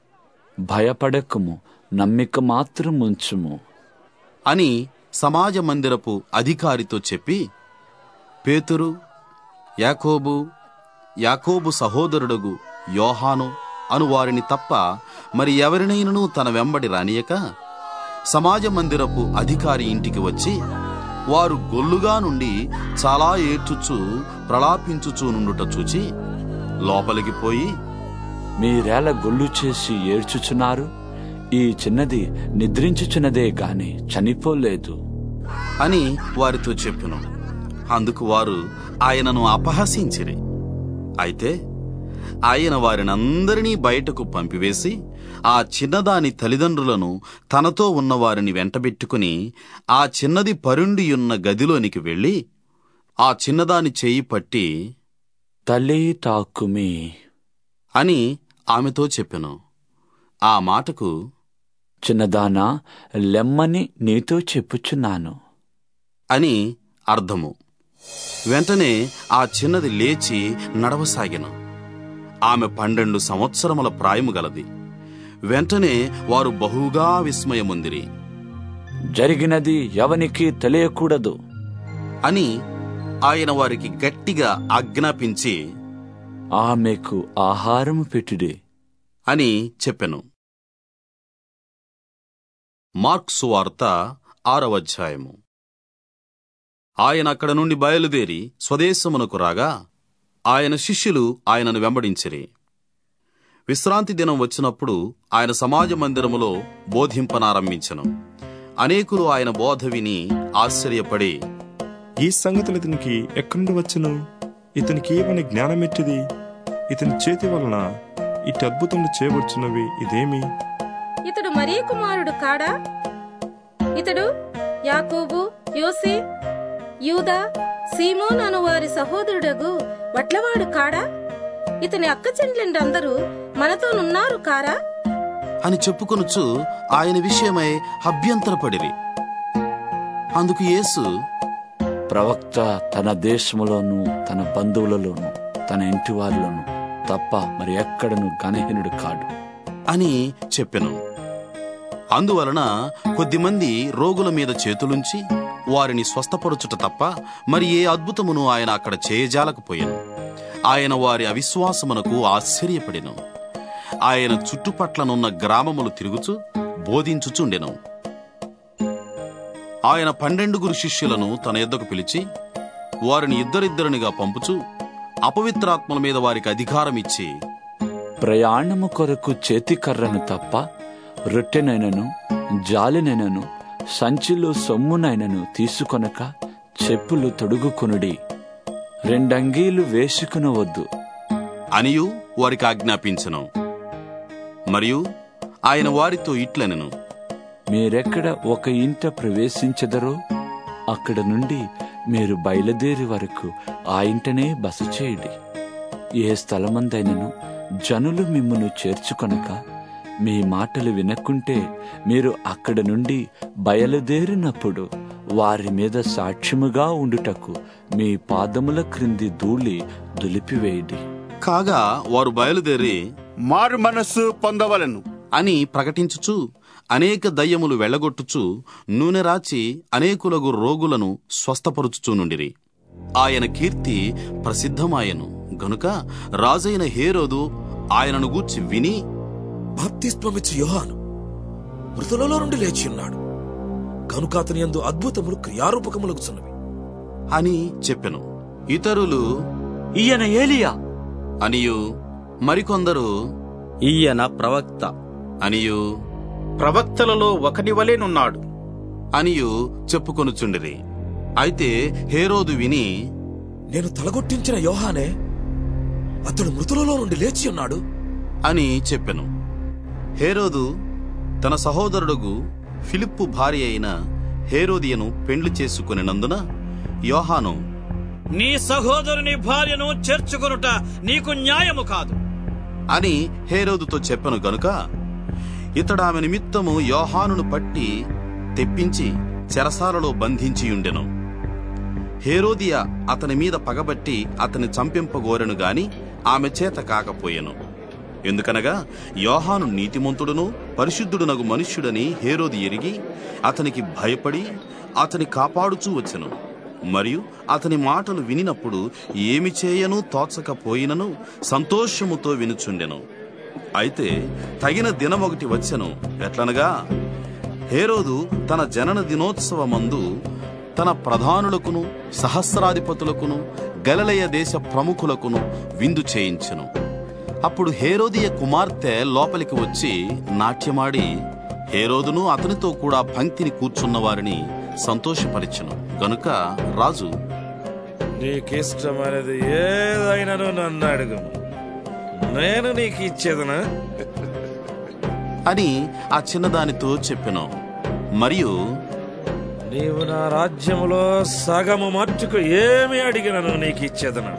భయపడకము నమ్మిక మాత్రం ఉంచుము అని సమాజ మందిరపు అధికారితో చెప్పి పేతురు యాకోబు యాకోబు సహోదరుడగు యోహాను అను వారిని తప్ప మరి ఎవరినైనను తన వెంబడి రానియక సమాజ మందిరపు అధికారి ఇంటికి వచ్చి వారు గొల్లుగా నుండి చాలా ఏడ్చుచు ప్రలాపించుచూ నుండుట చూచి లోపలికి పోయి మీరేల గొల్లు చేసి ఏడ్చుచున్నారు ఈ చిన్నది నిద్రించుచున్నదే గాని చనిపోలేదు అని వారితో చెప్పెను అందుకు వారు ఆయనను అపహసించిరి అయితే ఆయన వారినందరినీ బయటకు పంపివేసి ఆ చిన్నదాని తల్లిదండ్రులను తనతో ఉన్నవారిని వెంటబెట్టుకుని ఆ చిన్నది పరుండియున్న గదిలోనికి వెళ్ళి ఆ చిన్నదాని చేయి పట్టి తల్లి తాకుమి అని ఆమెతో చెప్పెను ఆ మాటకు చిన్నదానా లెమ్మని నీతో చెప్పుచున్నాను అని అర్థము వెంటనే ఆ చిన్నది లేచి నడవసాగెను ఆమె పన్నెండు సంవత్సరముల ప్రాయము గలది వెంటనే వారు బహుగా విస్మయముందిరి జరిగినది ఎవనికి తెలియకూడదు అని ఆయన వారికి గట్టిగా ఆజ్ఞాపించి ఆమెకు ఆహారము పెట్టుడి అని చెప్పెను మార్క్సు వార్త ఆరవ అధ్యాయము ఆయన అక్కడ నుండి బయలుదేరి స్వదేశమునకు రాగా ఆయన శిష్యులు ఆయనను వెంబడించిరి విశ్రాంతి దినం వచ్చినప్పుడు ఆయన సమాజ మందిరములో బోధింపనారంభించెను అనేకులు ఆయన బోధ విని ఆశ్చర్యపడి ఈ సంగతులు ఇతనికి ఎక్కడి వచ్చును ఇతనికి ఏమని జ్ఞానమెట్టిది ఇతని చేతి వలన ఇటు అద్భుతములు చేయవచ్చున్నవి ఇదేమి ఇతడు మరీ కుమారుడు కాడా ఇతడు యాకోబు యోసే యూదా సీమోన్ అను వారి సహోదరుడగు వట్లవాడు కాడా ఇతని అక్క చెండ్లందరూ మనతోనున్నారు కారా అని చెప్పుకొనుచు ఆయన విషయమై అభ్యంతరపడిరి అందుకు యేసు ప్రవక్త తన దేశములోను తన బంధువులలోను తన ఇంటి వారిలోను తప్ప మరి ఎక్కడను గణహీనుడు కాడు అని చెప్పెను అందువలన కొద్దిమంది రోగుల మీద చేతులుంచి వారిని స్వస్థపరచుట తప్ప మరి ఏ అద్భుతమును ఆయన అక్కడ చేయజాలకపోయాను ఆయన వారి అవిశ్వాసమునకు ఆశ్చర్యపడెను ఆయన చుట్టుపట్లనున్న గ్రామములు తిరుగుచు బోధించుచుండెను ఆయన పన్నెండుగురు శిష్యులను తన యొద్దకు పిలిచి వారిని ఇద్దరిద్దరినిగా పంపుచు అపవిత్రాత్మల మీద వారికి అధికారం ఇచ్చి ప్రయాణము కొరకు చేతికర్రను తప్ప రొట్టెనైనను జాలినైనను సంచిలో సొమ్మునైనను తీసుకొనక చెప్పులు తొడుగుకొనుడి రెండంగీలు వేసుకునవద్దు అనియు వారికి ఆజ్ఞాపించెను మరియు ఆయన వారితో ఇట్లనెను మీరెక్కడ ఒక ఇంట ప్రవేశించదరో అక్కడ నుండి మీరు బయలుదేరి వరకు ఆ ఇంటనే బస చేయుడి ఏ స్థలమందైనను జనులు మిమ్మును చేర్చుకొనక మీ మాటలు వినకుంటే మీరు అక్కడ నుండి బయలుదేరినప్పుడు వారి మీద సాక్ష్యముగా ఉండుటకు మీ పాదముల క్రింది ధూళి దులిపివేయడి కాగా వారు బయలుదేరి మారు మనస్సు పొందవలను అని ప్రకటించుచు అనేక దయ్యములు వెళ్ళగొట్టుచు నూనె రాచి అనేకులగు రోగులను స్వస్థపరుచుచూ నుండిరి ఆయన కీర్తి ప్రసిద్ధమాయను గనుక రాజైన హేరోదు ఆయనను గూర్చి విని బాప్తిస్మమిచ్చు యోహాను మృతులలో నుండి లేచి ఉన్నాడు కనుక అతని యందు అద్భుతములు క్రియారూపకములగుచున్నవి అని చెప్పెను ఇతరులు ఈయన ఏలియా అనియు మరికొందరు ఈయన ప్రవక్త అనియు ప్రవక్తలలో ఒకని వలెనున్నాడు అనియు చెప్పుకొనుచుండిరి అయితే హేరోదు విని నేను తలగొట్టించిన యోహానే అతడు మృతులలో నుండి లేచి ఉన్నాడు అని చెప్పెను హేరోదు తన సహోదరుడుగు ఫిలిప్పు భార్య అయిన హేరోదియను పెండ్లి చేసుకునినందున యోహాను నీ సహోదరుని భార్యను చేర్చుకొనుట నీకు న్యాయము కాదు అని హేరోదుతో చెప్పెను గనుక ఇతడు ఆమె నిమిత్తము యోహానును పట్టి తెప్పించి చెరసాలలో బంధించియుండెను హేరోదియ అతని మీద పగబట్టి అతని చంపింపగోరెను గాని ఆమె చేత కాకపోయెను ఎందుకనగా యోహాను నీతిమంతుడును పరిశుద్ధుడునగు మనుష్యుడని హేరోది ఎరిగి అతనికి భయపడి అతని కాపాడుచూ వచ్చెను మరియు అతని మాటలు వినినప్పుడు ఏమి చేయను తోచకపోయినను సంతోషముతో వినుచుండెను అయితే తగిన దినమొకటి వచ్చెను ఎట్లనగా హేరోదు తన జనన దినోత్సవమందు తన ప్రధానులకును సహస్రాధిపతులకును గలలయ దేశ ప్రముఖులకును విందు చేయించెను అప్పుడు హేరోదియ కుమార్తె లోపలికి వచ్చి నాట్యమాడి హేరోదును అతనితో కూడా పంక్తిని కూర్చున్న వారిని సంతోషపరిచెను గనుక రాజు నీకిష్టమైనది ఏదైనాను నన్ను అడుగు నేను నీకు ఇచ్చేదనా అని ఆ చిన్నదానితో చెప్పెను మరియు నీవు నా రాజ్యములో సగము మట్టుకు ఏమి అడిగినను నీకు ఇచ్చేదనా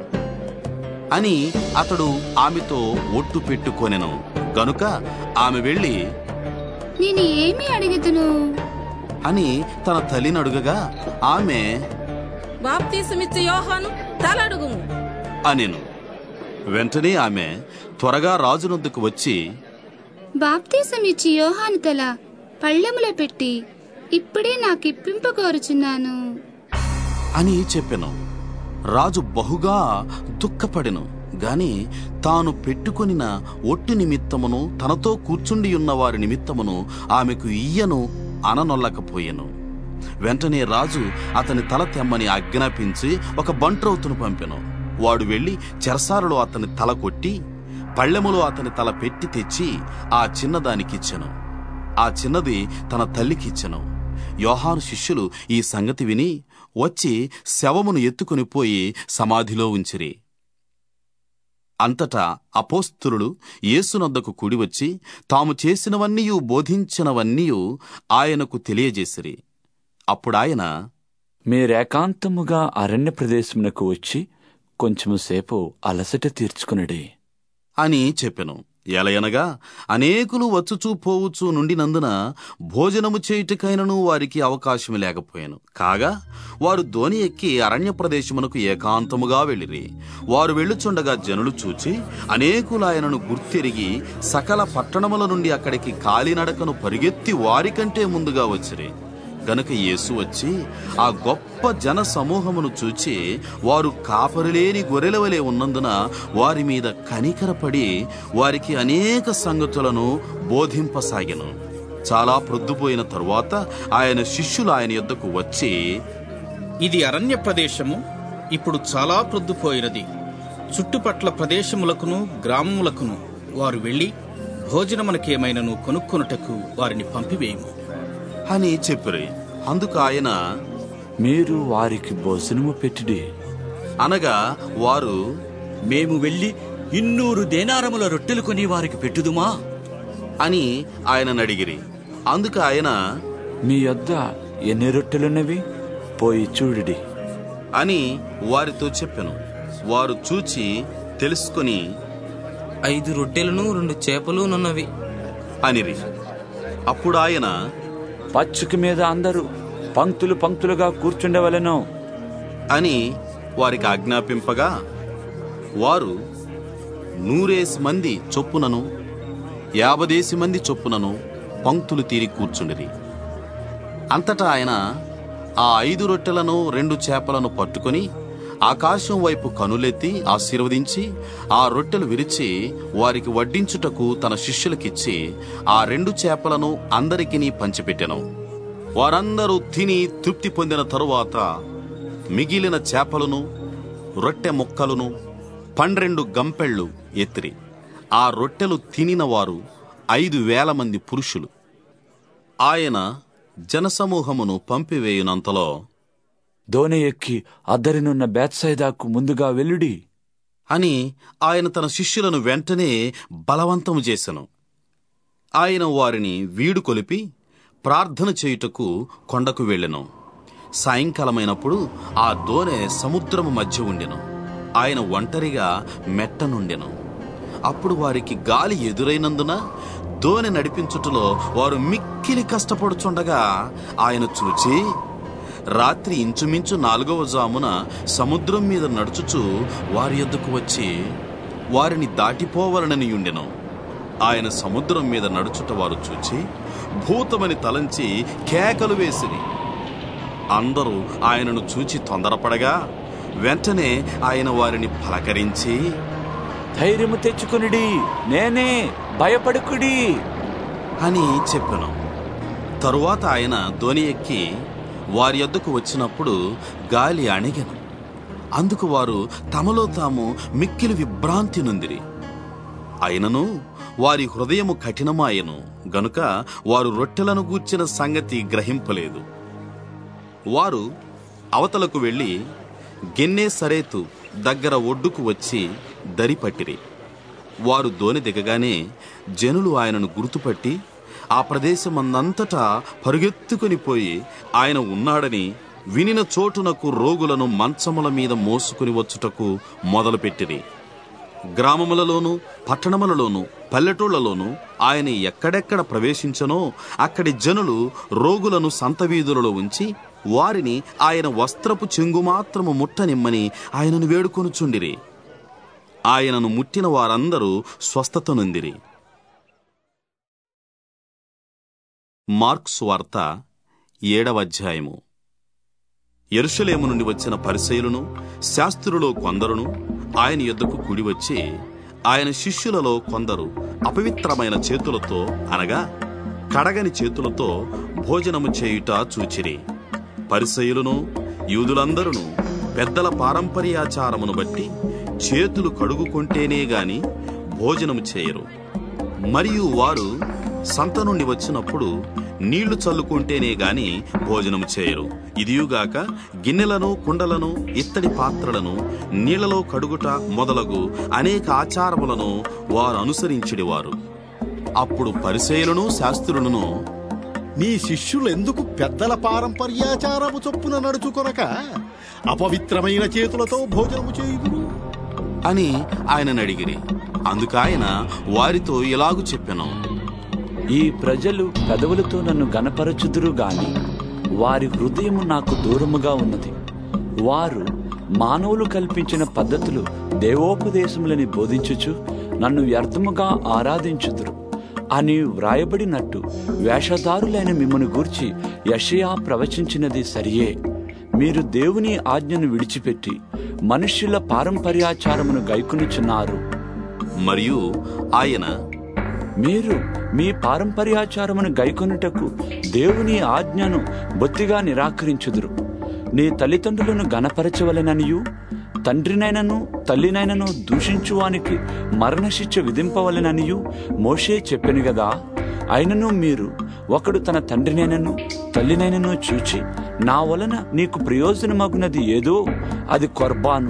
అని అతడు ఆమెతో ఒట్టు పెట్టుకొనెను గనుక ఆమె వెళ్ళి నేను ఏమి అడిగితును అని తన తల్లిని అడుగగా ఆమె బాప్తీసమిచ్చే యోహాను తలడుగుము అనెను వెంటనే ఆమె త్వరగా రాజునొద్దకు వచ్చి బాప్తీసమిచ్చి యోహాను తల పళ్ళెములో పెట్టి ఇప్పుడే నాకిప్పింపకోరుచున్నాను అని చెప్పెను రాజు బహుగా దుఃఖపడెను గాని తాను పెట్టుకొనిన ఒట్టు నిమిత్తమును తనతో కూర్చుండి ఉన్న వారి నిమిత్తమును ఆమెకు ఇయ్యను అననొల్లకపోయెను వెంటనే రాజు అతని తల తెమ్మని ఆజ్ఞాపించి ఒక బంట్రౌతును పంపెను వాడు వెళ్లి చెరసాలలో అతని తల కొట్టి పళ్ళెములో అతని తల పెట్టి తెచ్చి ఆ చిన్నదానికిచ్చెను ఆ చిన్నది తన తల్లికిచ్చెను యోహాను శిష్యులు ఈ సంగతి విని వచ్చి శవమును ఎత్తుకుని పోయి సమాధిలో ఉంచిరి అంతటా అపోస్తులు యేసునొద్దకు కూడివచ్చి తాము చేసినవన్నీయు బోధించినవన్నీయు ఆయనకు తెలియజేసిరి అప్పుడాయన మీరేకాంతముగా అరణ్య ప్రదేశమునకు వచ్చి కొంచెము సేపు అలసట తీర్చుకునడి అని చెప్పెను ఎలయనగా అనేకులు వచ్చుచూ పోవుచూ నుండినందున భోజనము చేయుటకైనను వారికి అవకాశం లేకపోయాను కాగా వారు ధోని ఎక్కి అరణ్య ప్రదేశమునకు ఏకాంతముగా వెళ్ళిరి వారు వెళ్ళుచుండగా జనులు చూచి అనేకులు ఆయనను గుర్తెరిగి సకల పట్టణముల నుండి అక్కడికి కాలినడకను పరిగెత్తి వారికంటే ముందుగా వచ్చిరి గనుక యేసు వచ్చి ఆ గొప్ప జన సమూహమును చూచి వారు కాపరిలేని గొర్రెల వలె ఉన్నందున వారి మీద కనికరపడి వారికి అనేక సంగతులను బోధింపసాగెను చాలా ప్రొద్దుపోయిన తరువాత ఆయన శిష్యులు ఆయన యొద్దకు వచ్చి ఇది అరణ్య ప్రదేశము ఇప్పుడు చాలా ప్రొద్దుపోయినది చుట్టుపట్ల ప్రదేశములకును గ్రామములకును వారు వెళ్ళి భోజనమునకేమైనను కొనుక్కొనుటకు వారిని పంపివేయము అని చెప్పిరి అందుకు ఆయన మీరు వారికి భోజనము పెట్టిడి అనగా వారు మేము వెళ్ళి ఇన్నూరు దేనారముల రొట్టెలు కొని వారికి పెట్టుదుమా అని ఆయనను అడిగిరి అందుకు ఆయన మీ యొద్ద ఎన్ని రొట్టెలున్నవి పోయి చూడుడి అని వారితో చెప్పెను వారు చూచి తెలుసుకొని ఐదు రొట్టెలను రెండు చేపలు నున్నవి అనిరి అప్పుడు ఆయన పచ్చిక మీద అందరూ పంక్తులు పంక్తులుగా కూర్చుండవలెను అని వారికి ఆజ్ఞాపింపగా వారు నూరేసి మంది చొప్పునను యాభదేసి మంది చొప్పునను పంక్తులు తీరి కూర్చుండిరి అంతటా ఆయన ఆ ఐదు రొట్టెలను రెండు చేపలను పట్టుకొని ఆకాశం వైపు కనులెత్తి ఆశీర్వదించి ఆ రొట్టెలు విరిచి వారికి వడ్డించుటకు తన శిష్యులకిచ్చి ఆ రెండు చేపలను అందరికీ పంచిపెట్టెను వారందరూ తిని తృప్తి పొందిన తరువాత మిగిలిన చేపలను రొట్టె ముక్కలను పన్నెండు గంపెళ్ళు ఎత్తిరి ఆ రొట్టెలు తినిన వారు ఐదు వేల మంది పురుషులు ఆయన జనసమూహమును పంపివేయునంతలో దోణి ఎక్కి అద్దరినున్న బేత్సైదాకు ముందుగా వెల్లుడి అని ఆయన తన శిష్యులను వెంటనే బలవంతము చేసెను ఆయన వారిని వీడు కొలిపి ప్రార్థన చేయుటకు కొండకు వెళ్ళెను సాయంకాలమైనప్పుడు ఆ దోనె సముద్రము మధ్య ఉండెను ఆయన ఒంటరిగా మెట్టనుండెను అప్పుడు వారికి గాలి ఎదురైనందున దోనె నడిపించుటలో వారు మిక్కిలి కష్టపడుచుండగా ఆయన చూచి రాత్రి ఇంచుమించు నాలుగవ జామున సముద్రం మీద నడుచుచు వారి యొద్దకు వచ్చి వారిని దాటిపోవలనని ఉండెను ఆయన సముద్రం మీద నడుచుట వారు చూచి భూతమని తలంచి కేకలు వేసిరి అందరూ ఆయనను చూచి తొందరపడగా వెంటనే ఆయన వారిని పలకరించి ధైర్యము తెచ్చుకునిడి నేనే భయపడుకుడి అని చెప్పెను తరువాత ఆయన ధోని ఎక్కి వారి యొద్దకు వచ్చినప్పుడు గాలి అణిగెను అందుకు వారు తమలో తాము మిక్కిలి విభ్రాంతి నొందిరి అయినను వారి హృదయము కఠినమాయెను గనుక వారు రొట్టెలను గూర్చిన సంగతి గ్రహింపలేదు వారు అవతలకు వెళ్ళి గెన్నే సరేతు దగ్గర ఒడ్డుకు వచ్చి దరిపట్టిరి వారు దోని దిగగానే జనులు ఆయనను గుర్తుపట్టి ఆ ప్రదేశమందంతటా పరుగెత్తుకుని పోయి ఆయన ఉన్నాడని వినిన చోటునకు రోగులను మంచముల మీద మోసుకుని వచ్చుటకు మొదలుపెట్టిరి గ్రామములలోను పట్టణములలోను పల్లెటూళ్లలోను ఆయన ఎక్కడెక్కడ ప్రవేశించనో అక్కడి జనులు రోగులను సంతవీధులలో ఉంచి వారిని ఆయన వస్త్రపు చెంగు మాత్రము ముట్టనిమ్మని ఆయనను వేడుకొనుచుండిరి ఆయనను ముట్టిన వారందరూ స్వస్థత నొందిరి మార్క్స్ వార్త ఏడవ అధ్యాయము ఎరుషలేము నుండి వచ్చిన పరిసయులను శాస్త్రులో కొందరును ఆయన యొద్దకు కూడి వచ్చి ఆయన శిష్యులలో కొందరు అపవిత్రమైన చేతులతో అనగా కడగని చేతులతో భోజనము చేయుట చూచిరి పరిసయులను యూదులందరూ పెద్దల పారంపర్యాచారమును బట్టి చేతులు కడుగుకుంటేనే గాని భోజనము చేయరు మరియు వారు సంత నుండి వచ్చినప్పుడు నీళ్లు చల్లుకుంటేనే గాని భోజనము చేయరు ఇదియుగాక గిన్నెలను కుండలను ఇత్తడి పాత్రలను నీళ్లలో కడుగుట మొదలగు అనేక ఆచారములను వారు అనుసరించిడివారు అప్పుడు పరిచయులను శాస్త్రులను నీ శిష్యులు ఎందుకు పెద్దల పారంపర్యాచారము చొప్పున నడుచుకొనక అపవిత్రమైన చేతులతో భోజనము చేయుదురు అని ఆయనను అడిగిరి అందుకాయన వారితో ఇలాగు చెప్పెను ఈ ప్రజలు పెదవులతో నన్ను గనపరచుదురు గాని వారి హృదయము నాకు దూరముగా ఉన్నది వారు మానవులు కల్పించిన పద్ధతులు దేవోపదేశములని బోధించుచు నన్ను వ్యర్థముగా ఆరాధించుదురు అని వ్రాయబడినట్టు వేషధారులైన మిమ్మను గూర్చి యషయా ప్రవచించినది సరియే మీరు దేవుని ఆజ్ఞను విడిచిపెట్టి మనుష్యుల పారంపర్యాచారమును గైకొనుచున్నారు మరియు ఆయన మీరు మీ పారంపర్యాచారమును గైకొనుటకు దేవుని ఆజ్ఞను బొత్తిగా నిరాకరించుదురు నీ తల్లిదండ్రులను గనపరచవలెననియు తండ్రినైనను తల్లినైనను దూషించువానికి మరణశిక్ష విధింపవలెననియు మోషే చెప్పెను గదా అయినను మీరు ఒకడు తన తండ్రినైనను తల్లినైనను చూచి నా వలన నీకు ప్రయోజనమగునది ఏదో అది కొర్బాను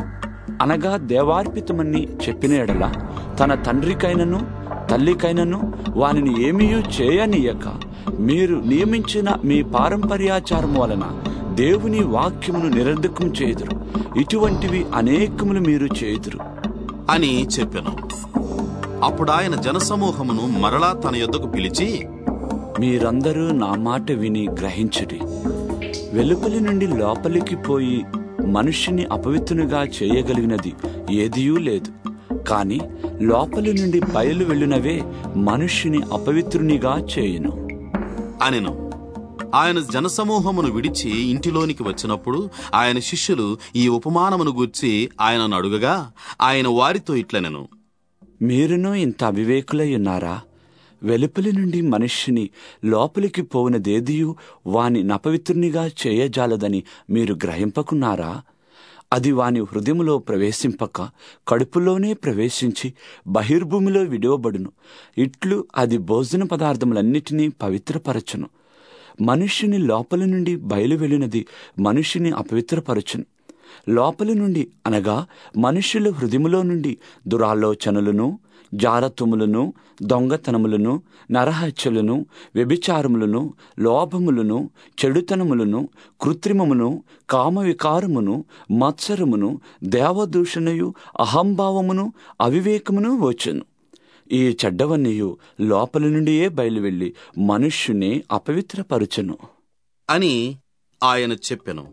అనగా దేవార్పితమని చెప్పిన ఎడల తన తండ్రికైనను తల్లికైనను వానిని ఏమీయూ చేయనీయక మీరు నియమించిన మీ పారంపర్యాచారం వలన దేవుని వాక్యమును నిరర్ధకం చేయుదురు ఇటువంటివి అనేకములు మీరు చేయుదురు అని చెప్పెను అప్పుడు ఆయన జనసమూహమును మరలా తన యొద్దకు పిలిచి మీరందరూ నా మాట విని గ్రహించుడి వెలుపలి నుండి లోపలికి పోయి మనుష్యుని అపవిత్రునిగా చేయగలిగినది ఏదియూ లేదు కాని లోపలి నుండి బయలు వెళ్ళినవే మనుష్యుని అపవిత్రునిగా చేయును అనెను ఆయన జనసమూహమును విడిచి ఇంటిలోనికి వచ్చినప్పుడు ఆయన శిష్యులు ఈ ఉపమానమును గూర్చి ఆయనను అడుగగా ఆయన వారితో ఇట్లనెను మీరును ఇంత అవివేకులై ఉన్నారా వెలుపలి నుండి మనుష్యుని లోపలికి పోవునదేదియు వాని నపవిత్రునిగా చేయజాలదని మీరు గ్రహింపకున్నారా అది వాని హృదయములో ప్రవేశింపక కడుపులోనే ప్రవేశించి బహిర్భూమిలో విడవబడును ఇట్లు అది భోజన పదార్థములన్నిటినీ పవిత్రపరచును మనుష్యుని లోపలి నుండి బయలు వెళ్ళినది మనుష్యుని అపవిత్రపరచును లోపలి నుండి అనగా మనుష్యుల హృదయములో నుండి దురాలోచనలను జారత్వములను దొంగతనములను నరహత్యలను వ్యభిచారములను లోభములను చెడుతనములను కృత్రిమమును కామవికారమును మత్సరమును దేవదూషణయు అహంభావమును అవివేకమును వచ్చును ఈ చెడ్డవన్నీయు లోపలి నుండియే బయలువెళ్ళి మనుష్యుని అపవిత్రపరచును అని ఆయన చెప్పెను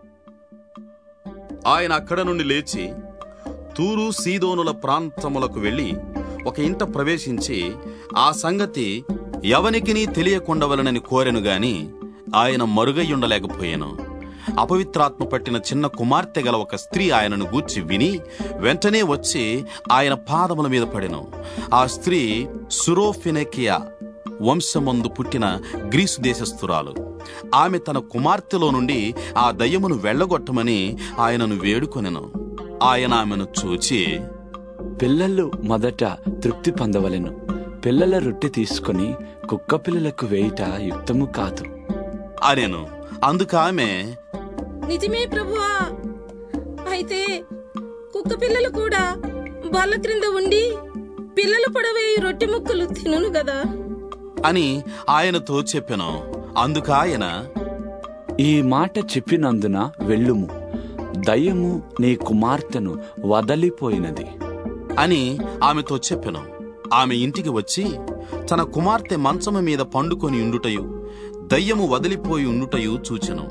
ఆయన అక్కడ నుండి లేచి తూరు సీదోనుల ప్రాంతములకు వెళ్లి ఒక ఇంట ప్రవేశించి ఆ సంగతి ఎవనికినీ తెలియకుండవలనని కోరెను గాని ఆయన మరుగయ్యుండలేకపోయాను అపవిత్రాత్మ పట్టిన చిన్న కుమార్తె గల ఒక స్త్రీ ఆయనను గూర్చి విని వెంటనే వచ్చి ఆయన పాదముల మీద పడెను ఆ స్త్రీ సురోఫినెకియా వంశమందు పుట్టిన గ్రీసు దేశస్థురాలు ఆమె తన కుమార్తెలో నుండి ఆ దయ్యమును వెళ్ళగొట్టమని ఆయనను వేడుకొనెను ఆయన ఆమెను చూచి పిల్లలు మొదట తృప్తి పొందవలెను పిల్లల రొట్టె తీసుకొని కుక్క పిల్లలకు వేయుట యుక్తము కాదు అనెను అందుకు ఆమె నిజమే ప్రభువా అయితే కుక్క పిల్లలు కూడా బల్ల క్రింద ఉండి పిల్లలు పడవేయి రొట్టె ముక్కలు తినును గదా అని ఆయనతో చెప్పెను అందుకు ఆయన ఈ మాట చెప్పినందున వెళ్ళుము దయ్యము నీ కుమార్తెను వదలిపోయినది అని ఆమెతో చెప్పెను ఆమె ఇంటికి వచ్చి తన కుమార్తె మంచము మీద పండుకొని ఉండుటయు దయ్యము వదిలిపోయి ఉండుటయు చూచెను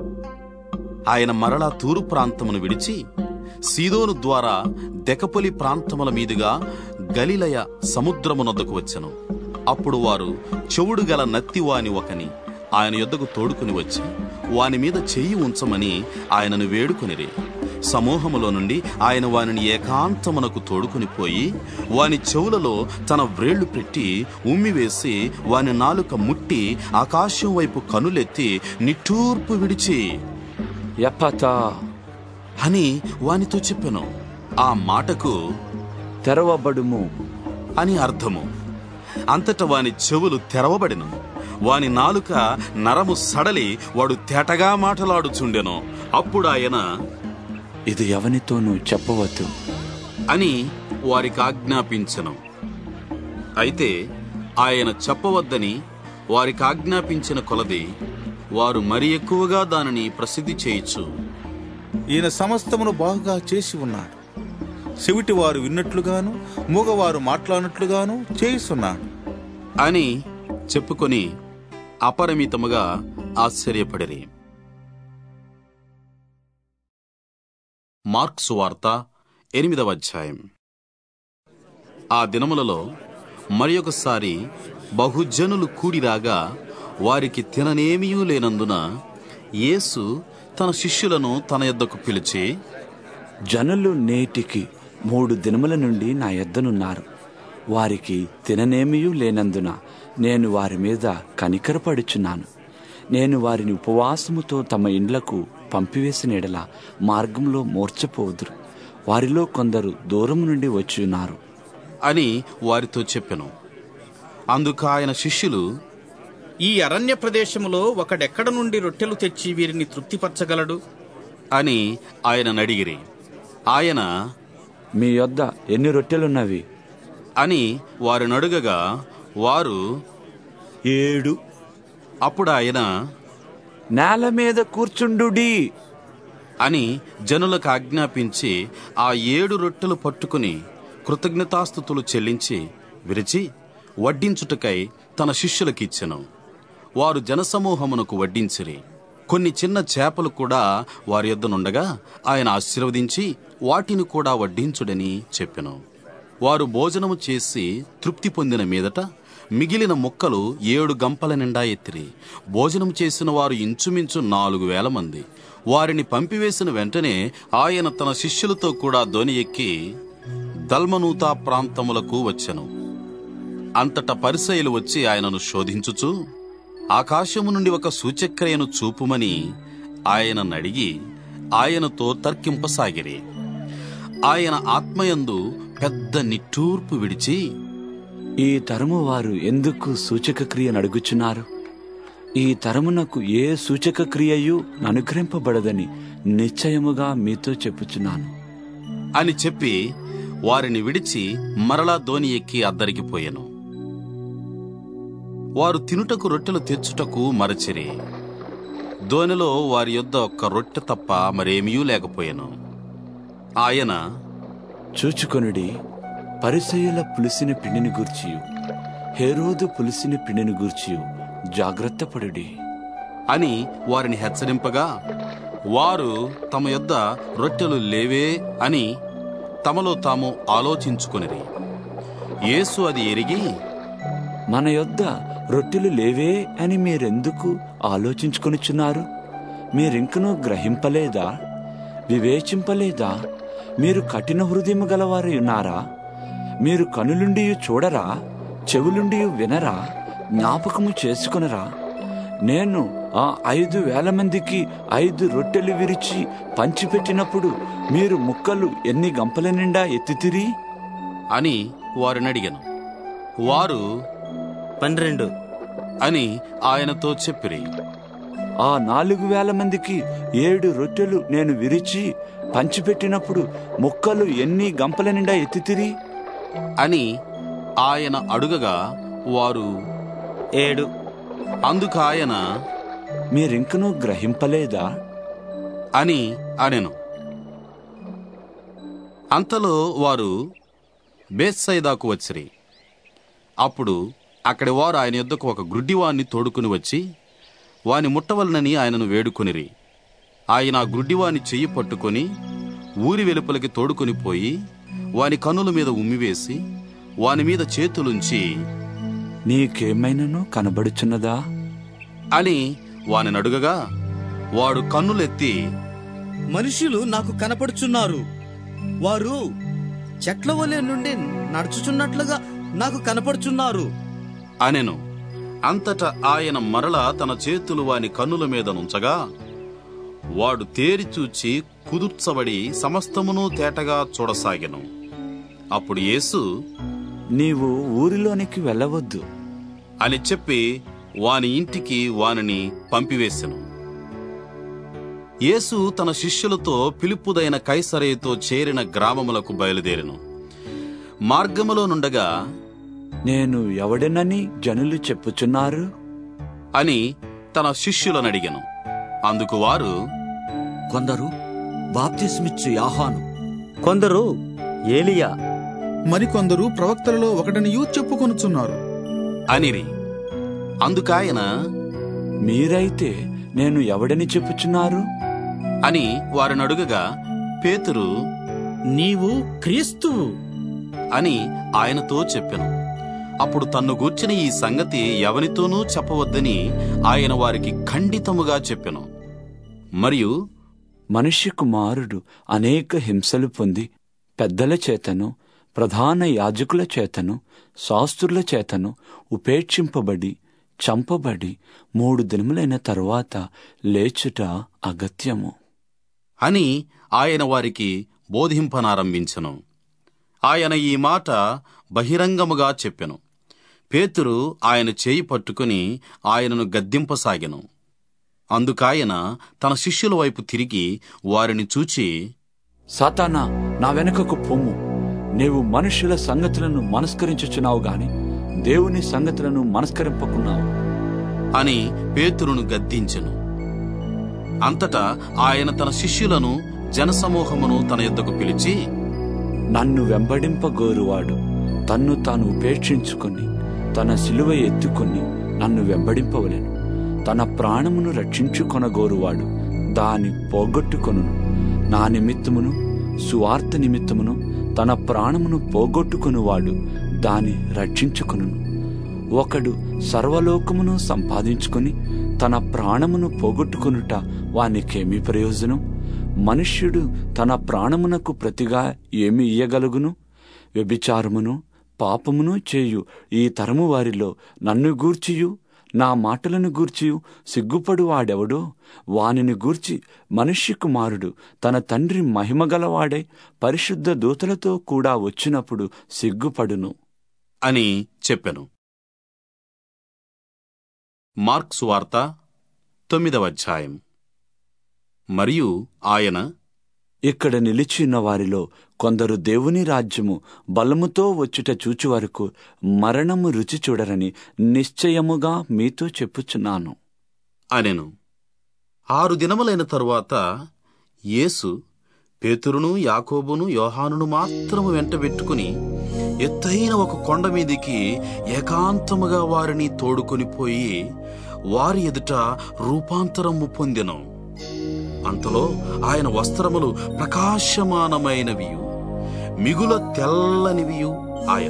ఆయన మరలా తూరు ప్రాంతమును విడిచి సీదోను ద్వారా దెకపొలి ప్రాంతముల మీదుగా గలిలయ సముద్రమునొద్దకు వచ్చెను అప్పుడు వారు చెవుడు గల నత్తివాని ఒకని ఆయన యొద్దకు తోడుకుని వచ్చి వాని మీద చెయ్యి ఉంచమని ఆయనను వేడుకొనిరి సమూహములో నుండి ఆయన వానిని ఏకాంతమునకు తోడుకుని పోయి వాని చెవులలో తన వ్రేళ్లు పెట్టి ఉమ్మివేసి వాని నాలుక ముట్టి ఆకాశం వైపు కనులెత్తి నిట్టూర్పు విడిచి ఎప్పతా అని వానితో చెప్పెను ఆ మాటకు తెరవబడుము అని అర్థము అంతట వాని చెవులు తెరవబడిను వాని నాలుక నరము సడలి వాడు తేటగా మాటలాడుచుండెను అప్పుడు ఆయన ఇది ఎవనితోనూ చెప్పవద్దు అని వారికి ఆజ్ఞాపించెను అయితే ఆయన చెప్పవద్దని వారికి ఆజ్ఞాపించిన కొలది వారు మరి ఎక్కువగా దానిని ప్రసిద్ధి చేయించు ఈయన సమస్తమును బాగుగా చేసి ఉన్నాడు చెవిటి వారు విన్నట్లుగాను మూగవారు మాట్లాడినట్లుగాను చేయిస్తున్నాడు అని చెప్పుకొని అపరిమితముగా ఆశ్చర్యపడిరి మార్క్సు వార్త ఎనిమిదవ అధ్యాయం ఆ దినములలో మరి ఒకసారి బహుజనులు కూడిరాగా వారికి తిననేమియూ లేనందున యేసు తన శిష్యులను తన యొద్దకు పిలిచి జనులు నేటికి మూడు దినముల నుండి నా యొద్దనున్నారు వారికి తిననేమియూ లేనందున నేను వారి మీద కనికరపడుచున్నాను నేను వారిని ఉపవాసముతో తమ ఇండ్లకు పంపివేసిన ఎడల మార్గంలో మూర్చపోదురు వారిలో కొందరు దూరం నుండి వచ్చి ఉన్నారు అని వారితో చెప్పెను అందుకు ఆయన శిష్యులు ఈ అరణ్య ప్రదేశములో ఒకడెక్కడ నుండి రొట్టెలు తెచ్చి వీరిని తృప్తిపరచగలడు అని ఆయన అడిగిరి ఆయన మీ యొద్ద ఎన్ని రొట్టెలున్నవి అని వారిని అడుగగా వారు ఏడు అప్పుడు ఆయన నేల మీద కూర్చుండుడి అని జనులకు ఆజ్ఞాపించి ఆ ఏడు రొట్టెలు పట్టుకుని కృతజ్ఞతాస్థుతులు చెల్లించి విరిచి వడ్డించుటకై తన శిష్యులకిచ్చెను వారు జనసమూహమునకు వడ్డించిరి కొన్ని చిన్న చేపలు కూడా వారి యొద్దనుండగా ఆయన ఆశీర్వదించి వాటిని కూడా వడ్డించుడని చెప్పెను వారు భోజనము చేసి తృప్తి పొందిన మీదట మిగిలిన ముక్కలు ఏడు గంపల నిండా ఎత్తిరి భోజనం చేసిన వారు ఇంచుమించు నాలుగు వేల మంది వారిని పంపివేసిన వెంటనే ఆయన తన శిష్యులతో కూడా ధోని ఎక్కి దల్మనూతా ప్రాంతములకు వచ్చెను అంతటా పరిసయులు వచ్చి ఆయనను శోధించుచు ఆకాశము నుండి ఒక సూచక్రియను చూపుమని ఆయన నడిగి ఆయనతో తర్కింపసాగిరి ఆయన ఆత్మయందు పెద్ద నిట్టూర్పు విడిచి ఈ తరము వారు ఎందుకు సూచక క్రియను అడుగుచున్నారు ఈ తరమునకు ఏ సూచక క్రియయు అనుగ్రహింపబడదని నిశ్చయముగా మీతో చెప్పుచున్నాను అని చెప్పి వారిని విడిచి మరలా ధోని ఎక్కి అద్దరికి పోయెను వారు తినుటకు రొట్టెలు తెచ్చుటకు మరచిరి దోనిలో వారి యొద్ద ఒక్క రొట్టె తప్ప మరేమీ లేకపోయెను ఆయన చూచుకొనుడి పరిసయుల పులిసిన పిండిని గూర్చియు హేరోదు పులిసిన పిండిని గూర్చియు జాగ్రత్త పడుడి అని వారిని హెచ్చరింపగా వారు తమ యొద్ద రొట్టెలు లేవే అని తమలో తాము ఆలోచించుకొనిరి యేసు అది ఎరిగి మన యొద్ద రొట్టెలు లేవే అని మీరెందుకు ఆలోచించుకొనిచున్నారు మీరింకనూ గ్రహింపలేదా వివేచింపలేదా మీరు కఠిన హృదయము గలవారై ఉన్నారా మీరు కనులుండి చూడరా చెవులుండి వినరా జ్ఞాపకము చేసుకొనరా నేను ఆ ఐదు వేల మందికి ఐదు రొట్టెలు విరిచి పంచిపెట్టినప్పుడు మీరు ముక్కలు ఎన్ని గంపల నిండా ఎత్తితిరి అని వారిని అడిగాను వారు పన్నెండు అని ఆయనతో చెప్పిరి ఆ నాలుగు వేల మందికి ఏడు రొట్టెలు నేను విరిచి పంచిపెట్టినప్పుడు ముక్కలు ఎన్ని గంపల నిండా ఎత్తితిరి అని ఆయన అడుగగా వారు ఏడు అందుకు ఆయన మీరింకనూ గ్రహింపలేదా అని అనెను అంతలో వారు బేత్సైదాకు వచ్చిరి అప్పుడు అక్కడి వారు ఆయన యొద్దకు ఒక గ్రుడ్డివాణ్ణి తోడుకుని వచ్చి వాని ముట్టవలనని ఆయనను వేడుకొనిరి ఆయన ఆ గ్రుడ్డివాని చెయ్యి పట్టుకొని ఊరి వెలుపలికి తోడుకొని పోయి వాని కన్నుల మీద ఉమ్మివేసి వాని మీద చేతులుంచి నీకేమైనను కనబడుచున్నదా అని వాని అడుగగా వాడు కన్నులెత్తి మనుషులు నాకు కనపడుచున్నారు వారు చెట్ల వలె నుండి నడుచుచున్నట్లుగా నాకు కనపడుచున్నారు అనెను అంతటా ఆయన మరల తన చేతులు వాని కన్నుల మీద నుంచగా వాడు తేరి చూచి కుదుర్చబడి సమస్తమును తేటగా చూడసాగెను అప్పుడు యేసు నీవు ఊరిలోనికి వెళ్ళవద్దు అని చెప్పి వాని ఇంటికి వానిని పంపివేశెను యేసు తన శిష్యులతో పిలుపుదైన కైసరేతో చేరిన గ్రామములకు బయలుదేరెను మార్గములో నుండగా నేను ఎవడనని జనులు చెప్పుచున్నారు అని తన శిష్యులను అడిగెను అందుకు వారు కొందరు బాప్తిస్మిచ్చు యాహాను కొందరు ఏలియా మరికొందరు ప్రవక్తలలో ఒకటనియూ చెప్పుకొనుచున్నారు అనిరి అందుకాయన మీరైతే నేను ఎవడని చెప్పుచున్నారు అని వారిని అడుగగా పేతురు నీవు క్రీస్తువు అని ఆయనతో చెప్పెను అప్పుడు తన్ను గూర్చిన ఈ సంగతి ఎవనితోనూ చెప్పవద్దని ఆయన వారికి ఖండితముగా చెప్పెను మరియు మనుష్య కుమారుడు అనేక హింసలు పొంది పెద్దల చేతను ప్రధాన యాజకుల చేతను శాస్త్రుల చేతను ఉపేక్షింపబడి చంపబడి మూడు దినములైన తరువాత లేచుట అగత్యము అని ఆయన వారికి బోధింపనారంభించెను ఆయన ఈ మాట బహిరంగముగా చెప్పెను పేతురు ఆయన చేయి పట్టుకుని ఆయనను గద్దింపసాగెను అందుకాయన తన శిష్యుల వైపు తిరిగి వారిని చూచి సాతానా నా వెనుకకు పొమ్ము నీవు మనుషుల సంగతులను మనస్కరించుచున్నావు గాని దేవుని సంగతులను మనస్కరింపకున్నావు అని పేతురును గద్దించెను అంతటా ఆయన తన శిష్యులను జనసమూహమును తన యొద్దకు పిలిచి నన్ను వెంబడింపగోరువాడు తన్ను తాను ఉపేక్షించుకొని తన సిలువ ఎత్తుకొని నన్ను వెంబడింపవలెను తన ప్రాణమును రక్షించుకొనగోరువాడు దాని పోగొట్టుకొనును నా నిమిత్తమును సువార్త నిమిత్తమును తన ప్రాణమును పోగొట్టుకొనువాడు దాని రక్షించుకొనును ఒకడు సర్వలోకమును సంపాదించుకొని తన ప్రాణమును పోగొట్టుకొనుట వానికేమి ప్రయోజనం మనుష్యుడు తన ప్రాణమునకు ప్రతిగా ఏమి ఇయ్యగలుగును వ్యభిచారమును పాపమును చేయు ఈ తరము వారిలో నన్ను గూర్చియు నా మాటలను గూర్చియు సిగ్గుపడు వాడెవడో వానిని గూర్చి మనుష్య కుమారుడు తన తండ్రి మహిమగలవాడై పరిశుద్ధ దూతలతో కూడా వచ్చినప్పుడు సిగ్గుపడును అని చెప్పెను మార్క్స్ వార్త తొమ్మిదవ అధ్యాయం మరియు ఆయన ఇక్కడ నిలిచిన్న వారిలో కొందరు దేవుని రాజ్యము బలముతో వచ్చుట చూచు వరకు మరణము రుచి చూడరని నిశ్చయముగా మీతో చెప్పుచున్నాను అనెను ఆరు దినములైన తరువాత యేసు పేతురును యాకోబును యోహానును మాత్రము వెంటబెట్టుకుని ఎత్తైన ఒక కొండ మీదికి ఏకాంతముగా వారిని తోడుకొని పోయి వారి ఎదుట రూపాంతరము పొందెను అంతలో ఆయన వస్త్రములు ప్రకాశమానమైనవియు మిగుల తెల్లనివియు ఆయన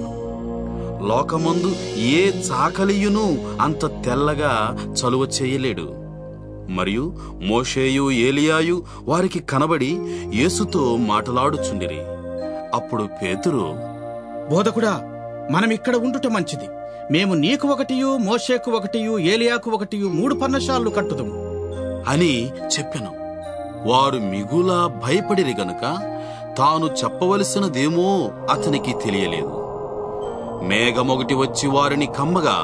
లోకమందు ఏ చాకలియును అంత తెల్లగా చలువ చేయలేడు మరియు మోషేయు ఏలియాయు వారికి కనబడి యేసుతో మాటలాడుచుండిరి అప్పుడు పేతురు బోధకుడా మనం ఇక్కడ ఉండుట మంచిది మేము నీకు ఒకటియు మోషేకు ఒకటియు ఏలియాకు ఒకటియు మూడు పర్ణశాలలు కట్టుదుము అని చెప్పెను వారు మిగుల భయపడిరి గనుక తాను చెప్పవలసినదేమో అతనికి తెలియలేదు మేఘమొకటి వచ్చి వారిని కమ్మగా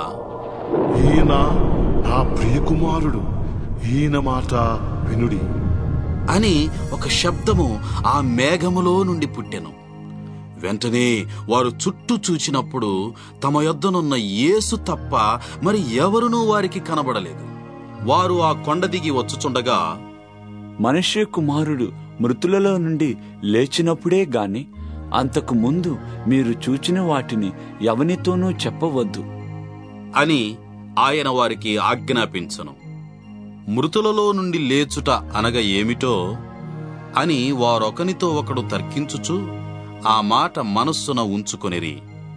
ఈయన నా ప్రియకుమారుడు ఈయన మాట వినుడి అని ఒక శబ్దము ఆ మేఘములో నుండి పుట్టెను వెంటనే వారు చుట్టూ చూచినప్పుడు తమ యొద్దనున్న యేసు తప్ప మరి ఎవరునూ వారికి కనబడలేదు వారు ఆ కొండ దిగి వచ్చుచుండగా మనుష్య కుమారుడు మృతులలో నుండి లేచినప్పుడే గాని అంతకు ముందు మీరు చూచిన వాటిని ఎవనితోనూ చెప్పవద్దు అని ఆయన వారికి ఆజ్ఞాపించను మృతులలో నుండి లేచుట అనగా ఏమిటో అని వారొకనితో ఒకడు తర్కించుచు ఆ మాట మనస్సున ఉంచుకొనిరి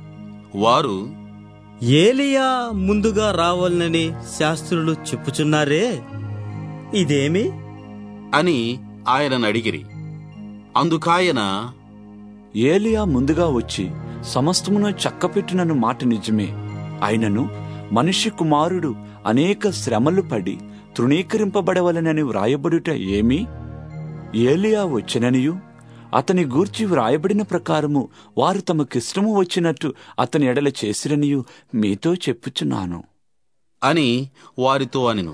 వారు ఏలియా ముందుగా రావాలనని శాస్త్రులు చెప్పుచున్నారే ఇదేమి అని ఆయనను అడిగిరి అందుకాయన ఏలియా ముందుగా వచ్చి సమస్తమును చక్కపెట్టినను మాట నిజమే అయినను మనిషి కుమారుడు అనేక శ్రమలు పడి తృణీకరింపబడవలనని వ్రాయబడుట ఏమి ఏలియా వచ్చిననియు అతని గూర్చి వ్రాయబడిన ప్రకారము వారు తమకిష్టము వచ్చినట్టు అతని ఎడల చేసిరనియు మీతో చెప్పుచున్నాను అని వారితో అనెను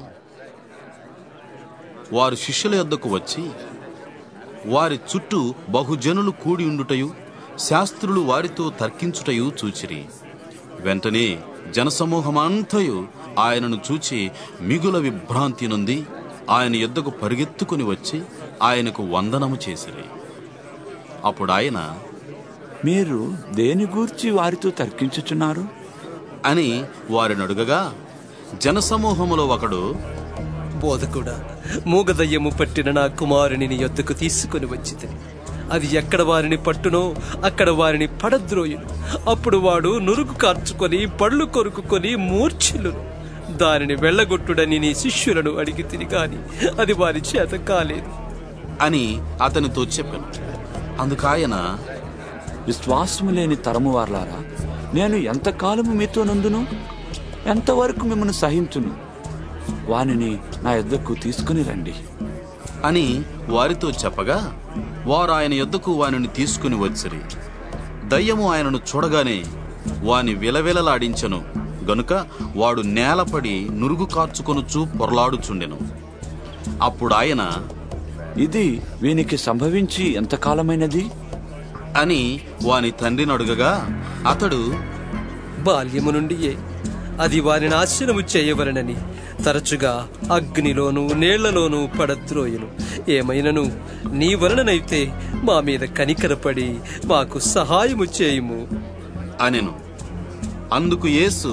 వారు శిష్యుల యొద్దకు వచ్చి వారి చుట్టూ బహుజనులు కూడి ఉండుటయు శాస్త్రులు వారితో తర్కించుటయు చూచిరి వెంటనే జనసమూహమంతయు ఆయనను చూచి మిగుల విభ్రాంతి నొంది ఆయన యొద్దకు పరిగెత్తుకుని వచ్చి ఆయనకు వందనము చేసిరి అప్పుడు ఆయన మీరు దేని గూర్చి వారితో తర్కించుచున్నారు అని వారిని అడుగగా జనసమూహములో ఒకడు బోధకుడా మూగదయ్యము పట్టిన నా కుమారుని నీ యొద్దకు తీసుకుని వచ్చితిని అది ఎక్కడ వారిని పట్టునో అక్కడ వారిని పడద్రోయును అప్పుడు వాడు నురుగు కార్చుకొని పళ్ళు కొరుకుకొని మూర్ఛిల్లును దానిని వెళ్ళగొట్టుడని నీ శిష్యులను అడిగి తిని గాని అది వారి చేత కాలేదు అని అతనితో చెప్పాను అందుకాయన విశ్వాసము లేని తరము వార్లారా నేను ఎంతకాలము మీతో నందును ఎంతవరకు మిమ్మల్ని సహించును వానిని నా యొద్దకు తీసుకుని రండి అని వారితో చెప్పగా వారు ఆయన యొద్దకు వానిని తీసుకుని వచ్చిరి దయ్యము ఆయనను చూడగానే వాని విలవిలలాడించెను గనుక వాడు నేలపడి నురుగు కార్చుకొనుచు పొరలాడుచుండెను అప్పుడు ఆయన ఇది వీనికి సంభవించి ఎంతకాలమైనది అని వాని తండ్రిని అడుగగా అతడు బాల్యము నుండియే అది వారి నాశనము చేయవలనని తరచుగా అగ్నిలోను నీళ్లలోనూ పడద్రోయును ఏమైనను నీ వలననైతే మా మీద కనికరపడి మాకు సహాయము చేయుము అనెను అందుకు యేసు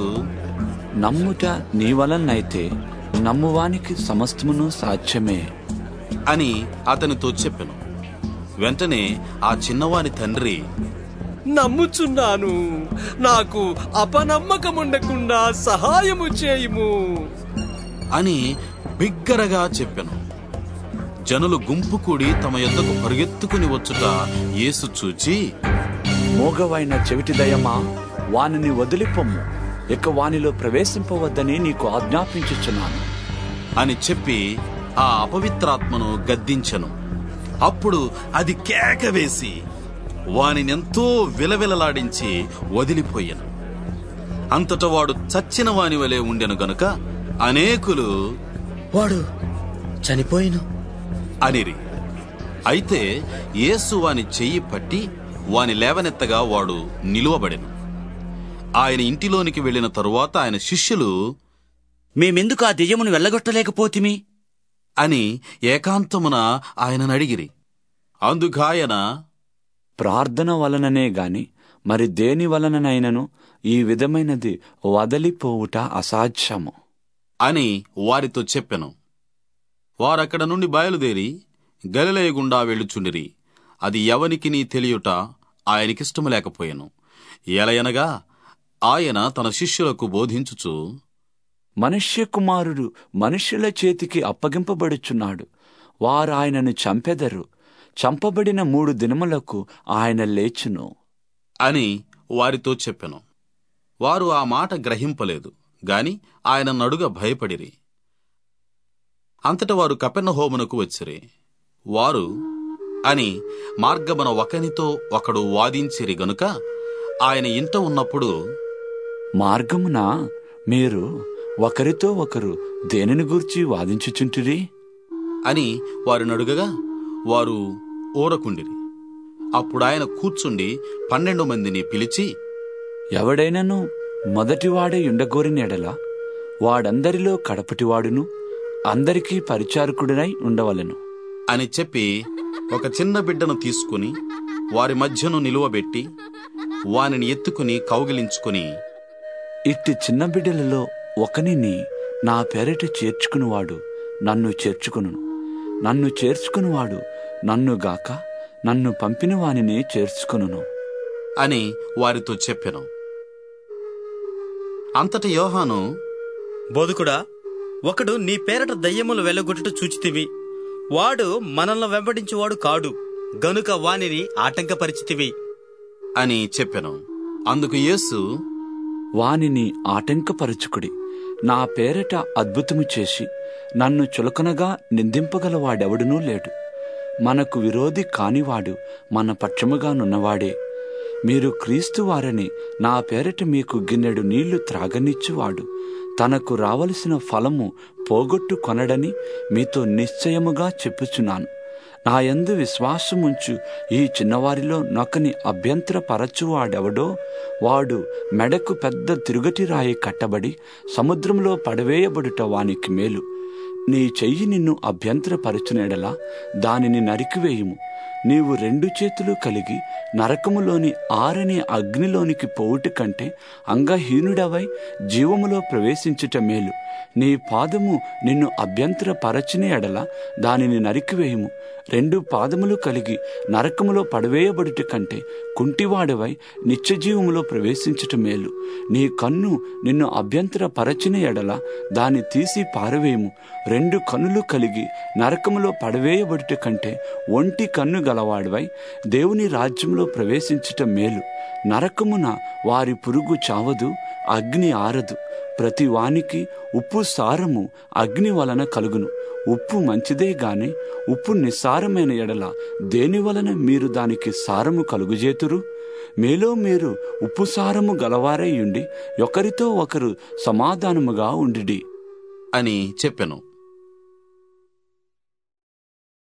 నమ్ముట నీ వలనైతే నమ్మువానికి సమస్తమును సాధ్యమే అని అతనితో చెప్పెను వెంటనే ఆ చిన్నవాని తండ్రి నమ్ముచున్నాను నాకు అపనమ్మకముండకుండా సహాయము చేయుము అని బిగ్గరగా చెప్పెను జనులు గుంపు కూడి తమ యొద్దకు పరుగెత్తుకుని వచ్చుట యేసు చూచి మోగవైన చెవిటి దయమా వానిని వదిలిపొమ్ము ఇక వానిలో ప్రవేశింపవద్దని నీకు ఆజ్ఞాపించుచున్నాను అని చెప్పి ఆ అపవిత్రాత్మను గద్దించెను అప్పుడు అది కేక వేసి వానినెంతో విలవిలలాడించి వదిలిపోయాను అంతట వాడు చచ్చిన వాని వలె ఉండెను గనుక అనేకులు వాడు చనిపోయిను అనిరి అయితే యేసు వాని చెయ్యి పట్టి వాని లేవనెత్తగా వాడు నిలువబడెను ఆయన ఇంటిలోనికి వెళ్ళిన తరువాత ఆయన శిష్యులు మేమెందుకు ఆ దెయ్యమును వెళ్ళగొట్టలేకపోతిమి అని ఏకాంతమున ఆయనను అడిగిరి అందుకాయన ప్రార్థన వలననే గాని మరి దేని వలననైనను ఈ విధమైనది వదలిపోవుట అసాధ్యము అని వారితో చెప్పెను వారక్కడ నుండి బయలుదేరి గలిలయ గుండా వెళ్ళుచుండిరి అది ఎవనికి నీ తెలియుట ఆయనకిష్టము లేకపోయెను ఎలయనగా ఆయన తన శిష్యులకు బోధించుచు మనుష్య కుమారుడు మనుష్యుల చేతికి అప్పగింపబడుచున్నాడు వారు ఆయనను చంపెదరు చంపబడిన మూడు దినములకు ఆయన లేచును అని వారితో చెప్పెను వారు ఆ మాట గ్రహింపలేదు గాని ఆయన నడుగ భయపడిరి అంతట వారు కపెర్నహోమునకు వచ్చిరి వారు అని మార్గమున ఒకనితో ఒకడు వాదించిరి గనుక ఆయన ఇంట ఉన్నప్పుడు మార్గమున మీరు ఒకరితో ఒకరు దేనిని గూర్చి వాదించుచుంటిరి అని వారు నడుగగా వారు ఊరకుండిరి అప్పుడు ఆయన కూర్చుండి పన్నెండు మందిని పిలిచి ఎవడైనను మొదటివాడే ఉండగోరిన ఎడల వాడందరిలో కడపటివాడును అందరికీ పరిచారకుడినై ఉండవలెను అని చెప్పి ఒక చిన్న బిడ్డను తీసుకుని వారి మధ్యను నిలువబెట్టి వానిని ఎత్తుకుని కౌగిలించుకుని ఇట్టి చిన్న బిడ్డలలో ఒకనిని నా పేరిట చేర్చుకునివాడు నన్ను చేర్చుకును నన్ను చేర్చుకునివాడు నన్ను గాక నన్ను పంపిన వానిని చేర్చుకును అని వారితో చెప్పెను అంతట యోహాను బోధకుడా ఒకడు నీ పేరట దయ్యములు వెళ్ళగొట్టుట చూచితివి వాడు మనల్ని వెంబడించువాడు కాడు గనుక వానిని ఆటంకపరిచితివి అని చెప్పెను అందుకు యేసు వానిని ఆటంకపరచుకుడి నా పేరట అద్భుతము చేసి నన్ను చులకనగా నిందింపగలవాడెవడునూ లేడు మనకు విరోధి కానివాడు మన పక్షముగానున్నవాడే మీరు క్రీస్తు వారని నా పేరట మీకు గిన్నెడు నీళ్లు త్రాగనిచ్చువాడు తనకు రావలసిన ఫలము పోగొట్టు కొనడని మీతో నిశ్చయముగా చెప్పుచున్నాను నా యందు విశ్వాసముంచు ఈ చిన్నవారిలో నొకని అభ్యంతరపరచువాడెవడో వాడు మెడకు పెద్ద తిరుగటి రాయి కట్టబడి సముద్రంలో పడవేయబడుట వానికి మేలు నీ చెయ్యి నిన్ను అభ్యంతరపరచునేడలా దానిని నరికివేయుము నీవు రెండు చేతులు కలిగి నరకములోని ఆరని అగ్నిలోనికి పోవుట కంటే అంగహీనుడవై జీవములో ప్రవేశించుట మేలు నీ పాదము నిన్ను అభ్యంతరపరచిన ఎడల దానిని నరికివేయుము రెండు పాదములు కలిగి నరకములో పడవేయబడుట కంటే కుంటివాడవై నిత్యజీవములో ప్రవేశించుట మేలు నీ కన్ను నిన్ను అభ్యంతరపరచిన ఎడల దాన్ని తీసి పారవేయము రెండు కన్నులు కలిగి నరకములో పడవేయబడుట కంటే ఒంటి కన్ను గలవాడివై దేవుని రాజ్యంలో ప్రవేశించుట మేలు నరకమున వారి పురుగు చావదు అగ్ని ఆరదు ప్రతి వానికి ఉప్పు సారము అగ్ని వలన కలుగును ఉప్పు మంచిదే గాని ఉప్పు నిస్సారమైన ఎడల దేని వలన మీరు దానికి సారము కలుగుజేతురు మేలో మీరు ఉప్పు సారము గలవారై ఉండి ఒకరితో ఒకరు సమాధానముగా ఉండిడి అని చెప్పెను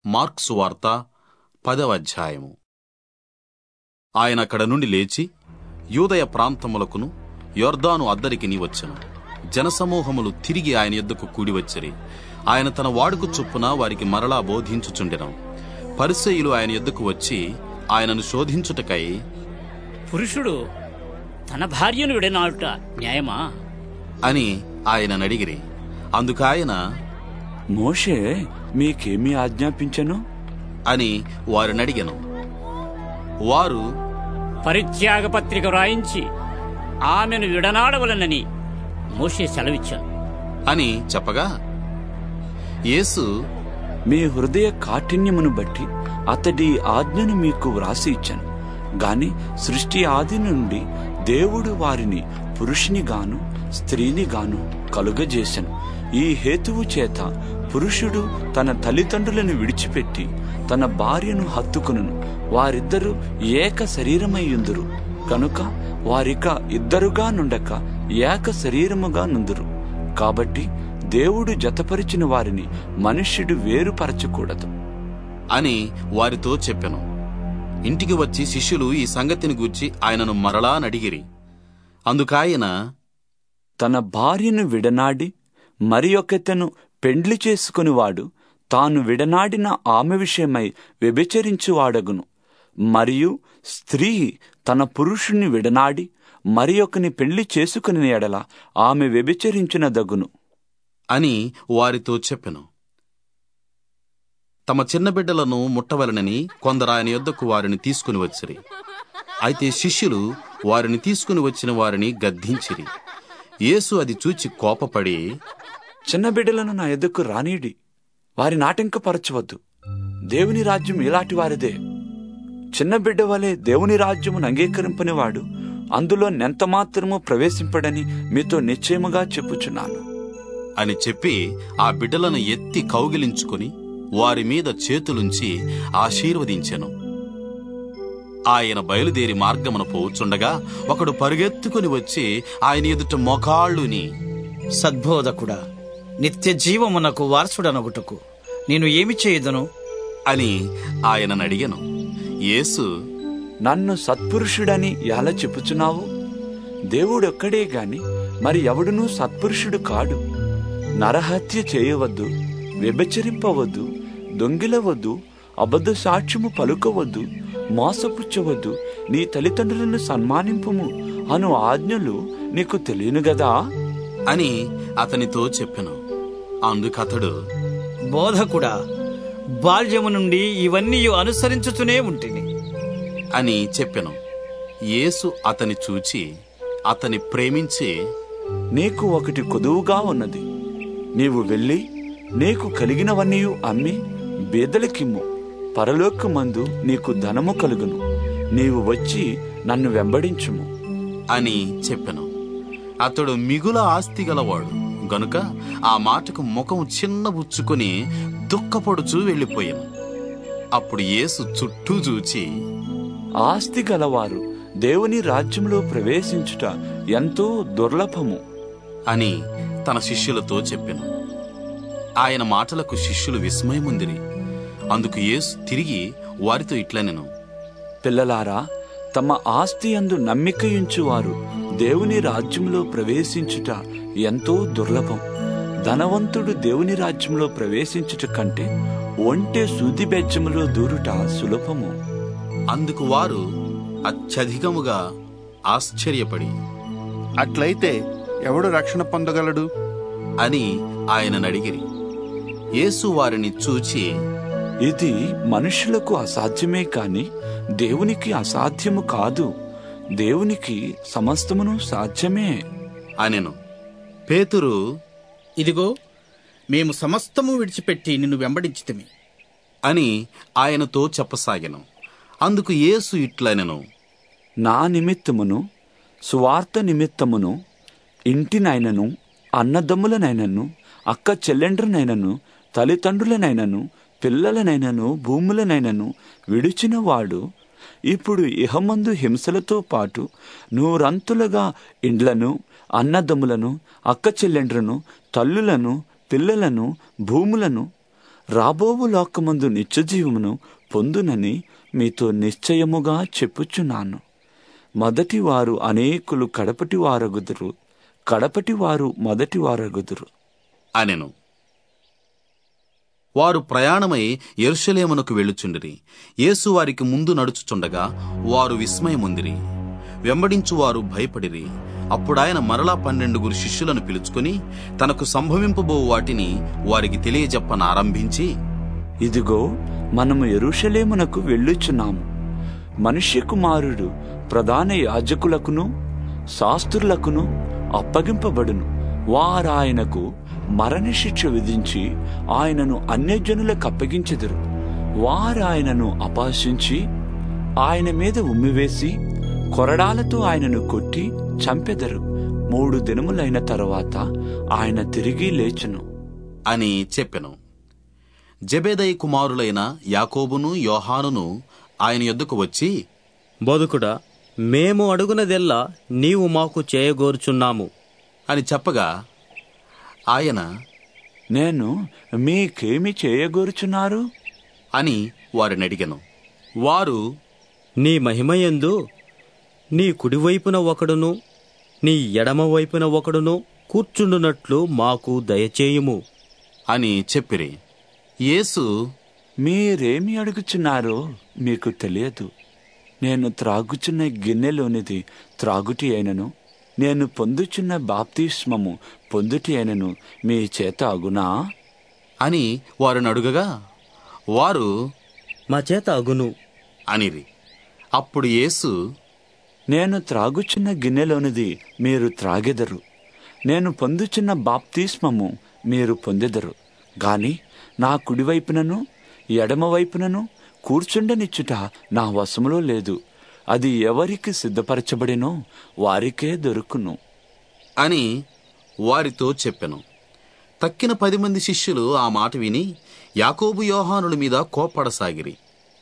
మార్క్సు వార్త పదవ అధ్యాయము ఆయన అక్కడ నుండి లేచి యూదయ ప్రాంతములకును యొర్దాను అద్దరికిని వచ్చెను జనసమూహములు తిరిగి ఆయన యొద్దకు కూడి వచ్చిరి ఆయన తన వాడుకు చొప్పున వారికి మరలా బోధించుచుండెను పరిసయులు ఆయన యొద్దకు వచ్చి ఆయనను శోధించుటకై పురుషుడు తన భార్యను విడనాడుట న్యాయమా అని ఆయనను అడిగిరి అందుకాయన మోషే మీకేమి ఆజ్ఞాపించను అని వారిని అడిగెను వారు పరిత్యాగ పత్రిక వ్రాయించి ఆమెను విడనాడవలనని మోషే సెలవిచ్చాను అని చెప్పగా యేసు మీ హృదయ కాఠిన్యమును బట్టి అతడి ఆజ్ఞను మీకు వ్రాసి ఇచ్చాను గాని సృష్టి ఆది నుండి దేవుడు వారిని పురుషుని గాను స్త్రీని గాను కలుగజేశాను ఈ హేతువు చేత పురుషుడు తన తల్లిదండ్రులను విడిచిపెట్టి తన భార్యను హత్తుకును వారిద్దరూ ఏక శరీరమయ్యుందురు కనుక వారిక ఇద్దరుగా నుండక ఏక శరీరముగా నుందురు కాబట్టి దేవుడు జతపరిచిన వారిని మనుష్యుడు వేరుపరచకూడదు అని వారితో చెప్పెను ఇంటికి వచ్చి శిష్యులు ఈ సంగతిని గూర్చి ఆయనను మరలా నడిగిరి అందుకాయన తన భార్యను విడనాడి మరి ఒకతను పెండ్లి చేసుకునివాడు తాను విడనాడిన ఆమె విషయమై వ్యభిచరించువాడగును మరియు స్త్రీ తన పురుషుణ్ణి విడనాడి మరి ఒకని పెళ్లి చేసుకుని ఎడల ఆమె వ్యభిచరించిన దగును అని వారితో చెప్పెను తమ చిన్న బిడ్డలను ముట్టవలనని కొందరు ఆయన యొద్దకు వారిని తీసుకుని వచ్చిరి అయితే శిష్యులు వారిని తీసుకుని వచ్చిన వారిని గద్దించిరి యేసు అది చూచి కోపపడి చిన్న బిడ్డలను నా ఎద్దుకు రానీడి వారి నాటంకపరచవద్దు దేవుని రాజ్యం ఇలాంటి వారిదే చిన్న బిడ్డ వలె దేవుని రాజ్యమును అంగీకరింపనివాడు అందులో నెంత మాత్రము ప్రవేశింపడని మీతో నిశ్చయముగా చెప్పుచున్నాను అని చెప్పి ఆ బిడ్డలను ఎత్తి కౌగిలించుకుని వారి మీద చేతులుంచి ఆశీర్వదించెను ఆయన బయలుదేరి మార్గమున పోవుచుండగా ఒకడు పరుగెత్తుకుని వచ్చి ఆయన ఎదుట మొకాళ్ళుని సద్బోధకుడా నిత్య జీవమునకు వారసుడనగుటకు నేను ఏమి చేయదును అని ఆయనను అడిగెను యేసు నన్ను సత్పురుషుడని ఎలా చెప్పుచున్నావు దేవుడొక్కడే గాని మరి ఎవడునూ సత్పురుషుడు కాడు నరహత్య చేయవద్దు వ్యభిచరింపవద్దు దొంగిలవద్దు అబద్ధ సాక్ష్యము పలుకవద్దు మోసపుచ్చవద్దు నీ తల్లిదండ్రులను సన్మానింపుము అను ఆజ్ఞలు నీకు తెలియను గదా అని అతనితో చెప్పెను అందుకతడు బోధకుడా బాల్యము నుండి ఇవన్నీ అనుసరించుతూనే ఉంటిని అని చెప్పెను యేసు అతని చూచి అతని ప్రేమించి నీకు ఒకటి కొదువుగా ఉన్నది నీవు వెళ్ళి నీకు కలిగినవన్నీ అమ్మి బీదలకిమ్ము పరలోకమందు నీకు ధనము కలుగును నీవు వచ్చి నన్ను వెంబడించుము అని చెప్పెను అతడు మిగుల ఆస్తి గలవాడు గనుక ఆ మాటకు ముఖం చిన్నబుచ్చుకొని దుఃఖపడుచూ వెళ్ళిపోయాను అప్పుడు యేసు చుట్టూ చూచి ఆస్తి గలవారు దేవుని రాజ్యంలో ప్రవేశించుట ఎంతో దుర్లభము అని తన శిష్యులతో చెప్పెను ఆయన మాటలకు శిష్యులు విస్మయముందిరి అందుకు యేసు తిరిగి వారితో ఇట్లనెను పిల్లలారా తమ ఆస్తి అందు నమ్మికయుంచువారు దేవుని రాజ్యంలో ప్రవేశించుట ఎంతో దుర్లభం ధనవంతుడు దేవుని రాజ్యంలో ప్రవేశించుట కంటే ఒంటె సూది బెజ్జములో దూరుట సులభము అందుకు వారు అత్యధికముగా ఆశ్చర్యపడి అట్లయితే ఎవడు రక్షణ పొందగలడు అని ఆయనను అడిగిరి యేసు వారిని చూచి ఇది మనుషులకు అసాధ్యమే కాని దేవునికి అసాధ్యము కాదు దేవునికి సమస్తమును సాధ్యమే అనెను పేతురు ఇదిగో మేము సమస్తము విడిచిపెట్టి నిన్ను వెంబడించితిమి అని ఆయనతో చెప్పసాగెను అందుకు యేసు ఇట్లనెను నా నిమిత్తమును సువార్త నిమిత్తమును ఇంటినైనను అన్నదమ్ములనైనను అక్క చెల్లెండ్రనైనను తల్లిదండ్రులనైనను పిల్లలనైనను భూములనైనను విడిచినవాడు ఇప్పుడు ఇహమందు హింసలతో పాటు నూరంతులుగా ఇండ్లను అన్నదమ్ములను అక్క చెల్లెండ్రను తల్లులను పిల్లలను భూములను రాబోవు లోకమందు నిత్యజీవమును పొందునని మీతో నిశ్చయముగా చెప్పుచున్నాను మొదటి వారు అనేకులు కడపటి వారగుదురు కడపటి వారు మొదటి వారగుదురు అనెను వారు ప్రయాణమై ఎరుషలేమునకు వెళ్ళుచుండిరి యేసు వారికి ముందు నడుచుచుండగా వారు విస్మయముందిరి వెంబడించువారు భయపడిరి అప్పుడాయన మరలా పన్నెండుగురు శిష్యులను పిలుచుకొని తనకు సంభవింపబో వాటిని వారికి తెలియజెప్పనారంభించి ఇదిగో మనము ఎరుషలేమునకు వెళ్ళుచున్నాము మనుష్య కుమారుడు ప్రధాన యాజకులకును శాస్త్రులకును అప్పగింపబడును వారాయనకు మరణశిక్ష విధించి ఆయనను అన్యజనులకు అప్పగించెదరు వారాయనను అపాసించి ఆయన మీద ఉమ్మివేసి కొరడాలతో ఆయనను కొట్టి చంపెదరు మూడు దినములైన తరువాత ఆయన తిరిగి లేచును అని చెప్పెను జబేదయి కుమారులైన యాకోబును యోహానును ఆయన యొద్దకు వచ్చి బోధకుడా మేము అడుగునదెల్లా నీవు మాకు చేయగోరుచున్నాము అని చెప్పగా ఆయన నేను మీకేమి చేయగోరుచున్నారు అని వారిని అడిగెను వారు నీ మహిమయందు నీ కుడివైపున ఒకడును నీ ఎడమ వైపున ఒకడును కూర్చుండునట్లు మాకు దయచేయుము అని చెప్పిరి యేసు మీరేమి అడుగుచున్నారో మీకు తెలియదు నేను త్రాగుచున్న గిన్నెలోనిది త్రాగుటి అయినను నేను పొందుచున్న బాప్తిస్మము పొందుటి అయినను మీ చేత అగునా అని వారిని అడుగగా వారు మా చేత అగును అనిరి అప్పుడు యేసు నేను త్రాగుచున్న గిన్నెలోనిది మీరు త్రాగెదరు నేను పొందుచున్న బాప్తిస్మము మీరు పొందెదరు గాని నా కుడివైపునను ఎడమవైపునను కూర్చుండనిచ్చుట నా వశములో లేదు అది ఎవరికి సిద్ధపరచబడినో వారికే దొరుకును అని వారితో చెప్పెను తక్కిన పది మంది శిష్యులు ఆ మాట విని యాకోబు యోహానుల మీద కోప్పడసాగిరి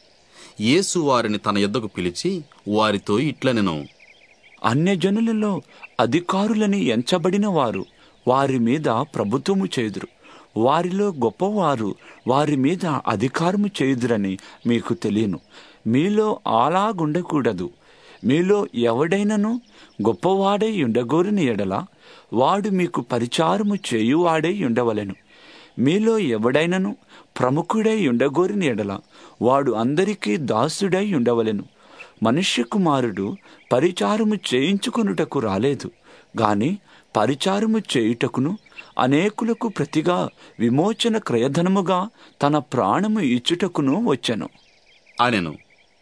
యేసు వారిని తన యొద్దకు పిలిచి వారితో ఇట్లనెను అన్యజనులలో అధికారులని ఎంచబడిన వారు వారి మీద ప్రభుత్వము చేదురు వారిలో గొప్పవారు వారి మీద అధికారము చేయుదురని మీకు తెలియను మీలో అలాగుండకూడదు మీలో ఎవడైనను గొప్పవాడై ఉండగోరిన ఎడల వాడు మీకు పరిచారము చేయువాడై ఉండవలెను మీలో ఎవడైనను ప్రముఖుడై ఉండగోరిన ఎడల వాడు అందరికీ దాసుడై ఉండవలెను మనుష్య కుమారుడు పరిచారము చేయించుకొనుటకు రాలేదు గాని పరిచారము చేయుటకును అనేకులకు ప్రతిగా విమోచన క్రయధనముగా తన ప్రాణము ఇచ్చుటకును వచ్చెను అనెను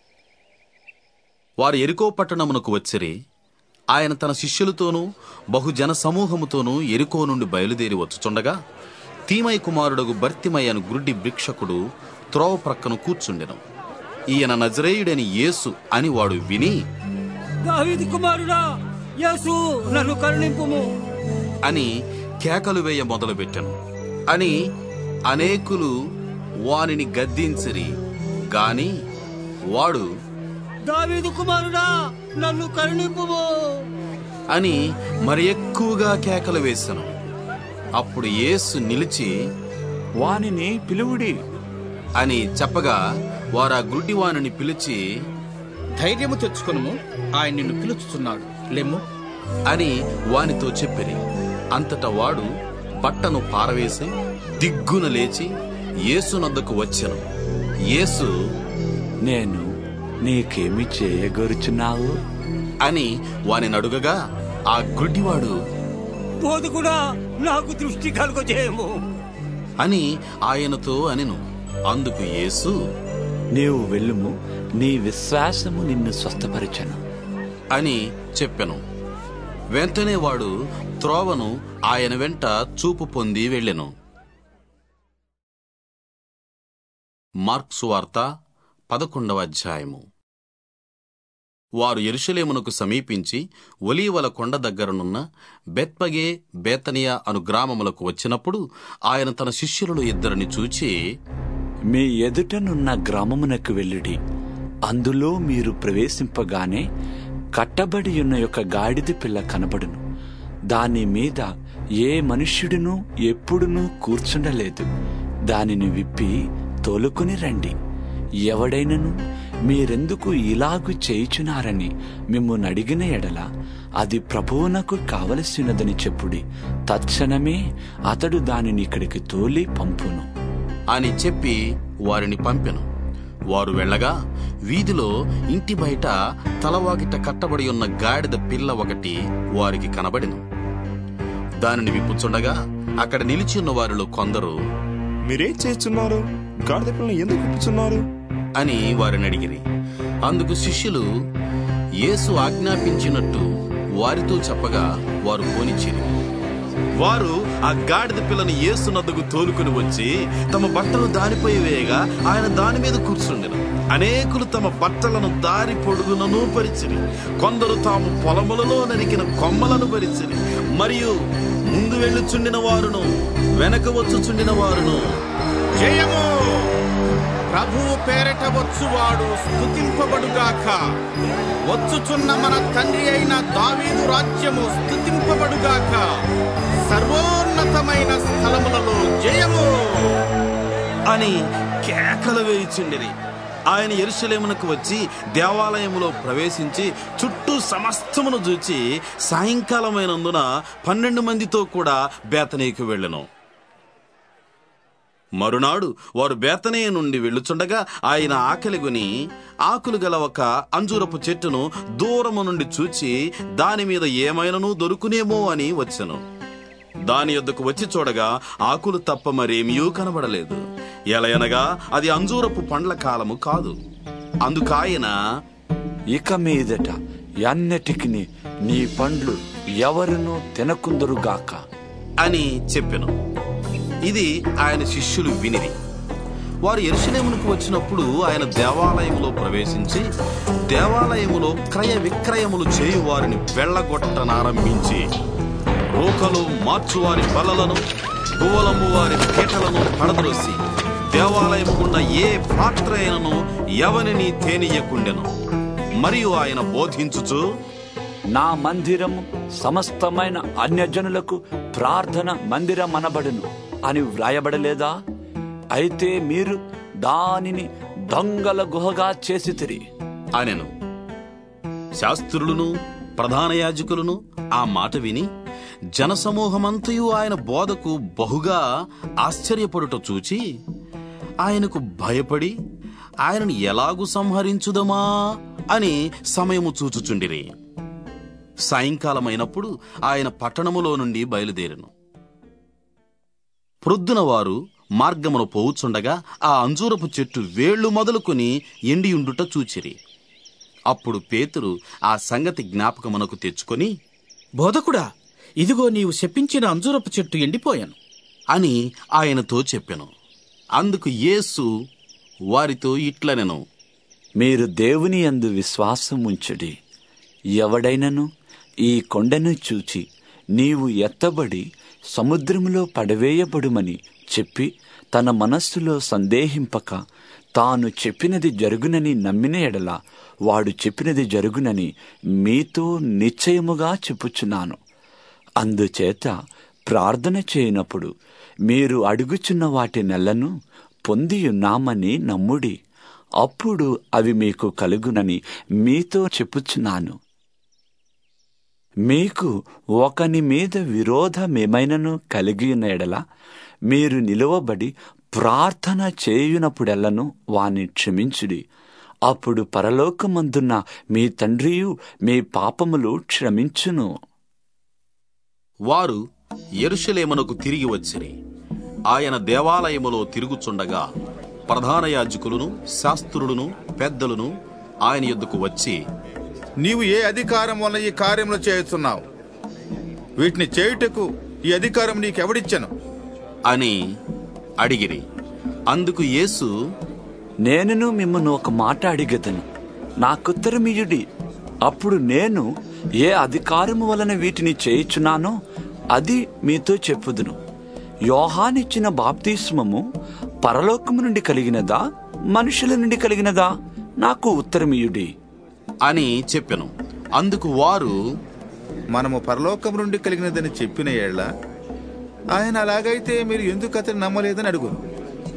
వారు ఎరికో పట్టణమునకు వచ్చిరి ఆయన తన శిష్యులతోనూ బహుజన సమూహముతోనూ ఎరికో నుండి బయలుదేరి వచ్చుచుండగా తీమై కుమారుడగు భర్తిమయ్య అను గుడ్డి భిక్షకుడు త్రోవ ప్రక్కన కూర్చుండెను ఈయన నజరేయుడని యేసు అని వాడు విని దావీదు కుమారుడా యేసు నన్ను కరుణింపుము అని కేకలు వేయ మొదలుపెట్టెను అని అనేకులు వానిని గద్దించిరి గాని వాడు దావీదు కుమారుడా నన్ను కరుణింపుము అని మరి ఎక్కువగా కేకలు వేశాను అప్పుడు యేసు నిలిచి వానిని పిలువుడి అని చెప్పగా వారు ఆ గుడ్డి వానిని పిలిచి ధైర్యము తెచ్చుకొనుము ఆయన నిన్ను పిలుచుచున్నాడు లెమ్ము అని వానితో చెప్పిరి అంతటా వాడు బట్టను పారవేసి దిగ్గున లేచి యేసునద్దకు వచ్చెను యేసు నేను నీకేమి చేయగోరుచున్నావు అని వాని అడుగగా ఆ గుడ్డివాడు బోధకుడా నాకు దృష్టి కలుగజేయము అని ఆయనతో అనెను అందుకు యేసు నీవు వెళ్ళుము నీ విశ్వాసము నిన్ను స్వస్థపరచను అని చెప్పెను వెంటనే వాడు త్రోవను ఆయన వెంట చూపు పొంది వెళ్ళెను మార్క్సు వార్త పదకొండవ అధ్యాయము వారు ఎరుషలేమునకు సమీపించి ఒలీవల కొండ దగ్గరనున్న బెత్పగే బేతనియా అను గ్రామములకు వచ్చినప్పుడు ఆయన తన శిష్యులలో ఇద్దరిని చూచి మీ ఎదుటనున్న గ్రామమునకు వెళ్ళుడి అందులో మీరు ప్రవేశింపగానే కట్టబడి ఉన్న యొక్క గాడిద పిల్ల కనబడును దాని మీద ఏ మనుష్యుడును ఎప్పుడునూ కూర్చుండలేదు దానిని విప్పి తోలుకుని రండి ఎవడైనను మీరెందుకు ఇలాగు చేయుచున్నారని మిమ్మల్ని అడిగిన ఎడల అది ప్రభువునకు కావలసినదని చెప్పుడి తక్షణమే అతడు దానిని ఇక్కడికి తోలి పంపును అని చెప్పి వారిని పంపెను వారు వెళ్ళగా వీధిలో ఇంటి బయట తలవాకిట కట్టబడి ఉన్న గాడిద పిల్ల ఒకటి వారికి కనబడెను దానిని విప్పుచుండగా అక్కడ నిలిచి ఉన్న వారిలో కొందరు మీరేం చేస్తున్నారు గాడిద పిల్లని ఎందుకు విప్పుచున్నారు అని వారిని అడిగిరి అందుకు శిష్యులు యేసు ఆజ్ఞాపించినట్టు వారితో చెప్పగా వారు పోనిచ్చిరి వారు ఆ గాడిద పిల్లని యేసునద్దకు తోలుకుని వచ్చి తమ బట్టలు దానిపై వేయగా ఆయన దాని మీద కూర్చుండెను అనేకులు తమ బట్టలను దారి పొడుగునను పరిచిరి కొందరు తాము పొలములలో నరికిన కొమ్మలను పరిచిరి మరియు ముందు వెళ్ళుచుండిన వారును వెనక వచ్చుచుండిన వారును జయము ప్రభువు పేరట వచ్చువాడు స్తుతింపబడుగాక వచ్చుచున్న మన తండ్రి అయిన దావీదు రాజ్యము స్తుతింపబడుగాక సర్వోన్నతమైన స్థలములలో జయము అని కేకలు వేయిచుండిరి ఆయన ఎరుషలేమునకు వచ్చి దేవాలయములో ప్రవేశించి చుట్టూ సమస్తమును చూచి సాయంకాలమైనందున పన్నెండు మందితో కూడా బేతనీకి వెళ్ళెను మరునాడు వారు బేతనీయ నుండి వెళ్ళుచుండగా ఆయన ఆకలిగొని ఆకులు గల ఒక అంజూరపు చెట్టును దూరము నుండి చూచి దాని మీద ఏమైనను దొరుకునేమో అని వచ్చెను దాని యొద్దకు వచ్చి చూడగా ఆకులు తప్ప మరేమీ కనబడలేదు ఎలయనగా అది అంజూరపు పండ్ల కాలము కాదు అందుకాయన ఇక మీదట ఎన్నటికి నీ పండ్లు ఎవరునూ తినకుందురుగాక అని చెప్పెను ఇది ఆయన శిష్యులు వినిరి వారు ఎరుషలేమునకు వచ్చినప్పుడు ఆయన దేవాలయములో ప్రవేశించి దేవాలయములో క్రయ విక్రయములు చేయు వారిని వెళ్ళగొట్టనారంభించి రోకలు మార్చువారి బలలను గోలము వారి పీటలను పడద్రోసి దేవాలయము గుండా ఏ పాత్ర అయినను ఎవనిని తేనీయకుండెను మరియు ఆయన బోధించుచు నా మందిరము సమస్తమైన అన్యజనులకు ప్రార్థన మందిరం అనబడును అని వ్రాయబడలేదా అయితే మీరు దానిని దొంగల గుహగా చేసితిరి అనెను శాస్త్రులను ప్రధాన యాజకులను ఆ మాట విని జనసమూహమంతయు ఆయన బోధకు బహుగా ఆశ్చర్యపడుట చూచి ఆయనకు భయపడి ఆయనను ఎలాగు సంహరించుదమా అని సమయము చూచుచుండిరి సాయంకాలమైనప్పుడు ఆయన పట్టణములో నుండి బయలుదేరెను ప్రొద్దున వారు మార్గమును పోవుచుండగా ఆ అంజూరపు చెట్టు వేళ్లు మొదలుకొని ఎండియుండుట చూచిరి అప్పుడు పేతురు ఆ సంగతి జ్ఞాపకమునకు తెచ్చుకొని బోధకుడా ఇదిగో నీవు శపించిన అంజూరపు చెట్టు ఎండిపోయాను అని ఆయనతో చెప్పెను అందుకు యేసు వారితో ఇట్లనెను మీరు దేవుని యందు విశ్వాసం ఉంచుడి ఎవడైనను ఈ కొండను చూచి నీవు ఎత్తబడి సముద్రములో పడవేయబడుమని చెప్పి తన మనస్సులో సందేహింపక తాను చెప్పినది జరుగునని నమ్మిన ఎడల వాడు చెప్పినది జరుగునని మీతో నిశ్చయముగా చెప్పుచున్నాను అందుచేత ప్రార్థన చేయనప్పుడు మీరు అడుగుచున్న వాటి నెలను పొందియున్నామని నమ్ముడి అప్పుడు అవి మీకు కలుగునని మీతో చెప్పుచున్నాను మీకు ఒకని మీద విరోధమేమైనను కలిగి ఉన్న ఎడల మీరు నిలువబడి ప్రార్థన చేయునప్పుడెల్లను వాని క్షమించుడి అప్పుడు పరలోకమందున్న మీ తండ్రియు మీ పాపములు క్షమించును వారు ఎరుషలేమునకు తిరిగి వచ్చిరి ఆయన దేవాలయములో తిరుగుచుండగా ప్రధాన యాజకులను శాస్త్రులను పెద్దలను ఆయన యొద్దకు వచ్చి నీవు ఏ అధికారం వల్ల ఈ కార్యములు చేస్తున్నావు వీటిని చేయుటకు ఈ అధికారం నీకెవడిచ్చాను అని అడిగిరి అందుకు యేసు నేనును మిమ్మల్ని ఒక మాట అడిగదను నాకుత్తరమియుడి అప్పుడు నేను ఏ అధికారము వలన వీటిని చేయుచున్నానో అది మీతో చెప్పుదును యోహానిచ్చిన బాప్తిస్మము పరలోకము నుండి కలిగినదా మనుషుల నుండి కలిగినదా నాకు ఉత్తరమియుడి అని చెప్పెను అందుకు వారు మనము పరలోకం నుండి కలిగినదని చెప్పిన ఏళ్ల ఆయన అలాగైతే మీరు ఎందుకు అతను నమ్మలేదని అడుగు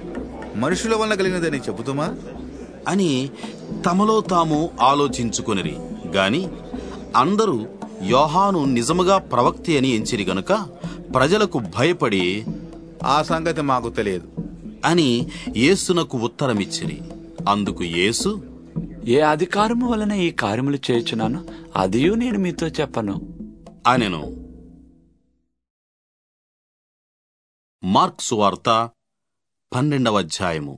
మనుషుల వల్ల కలిగినదని చెబుతుమా అని తమలో తాము ఆలోచించుకొనిరి గాని అందరూ యోహాను నిజముగా ప్రవక్తి అని ఎంచిరి గనుక ప్రజలకు భయపడి ఆ సంగతి మాకు తెలియదు అని యేసునకు ఉత్తరమిచ్చిరి అందుకు యేసు ఏ అధికారము వలన ఈ కార్యములు చేయుచున్నాను అదియు నేను మీతో చెప్పను అనెను మార్క్ సువార్త పన్నెండవ అధ్యాయము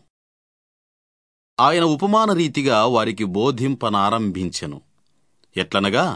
ఆయన ఉపమాన రీతిగా వారికి బోధింపనారంభించెను ఎట్లనగా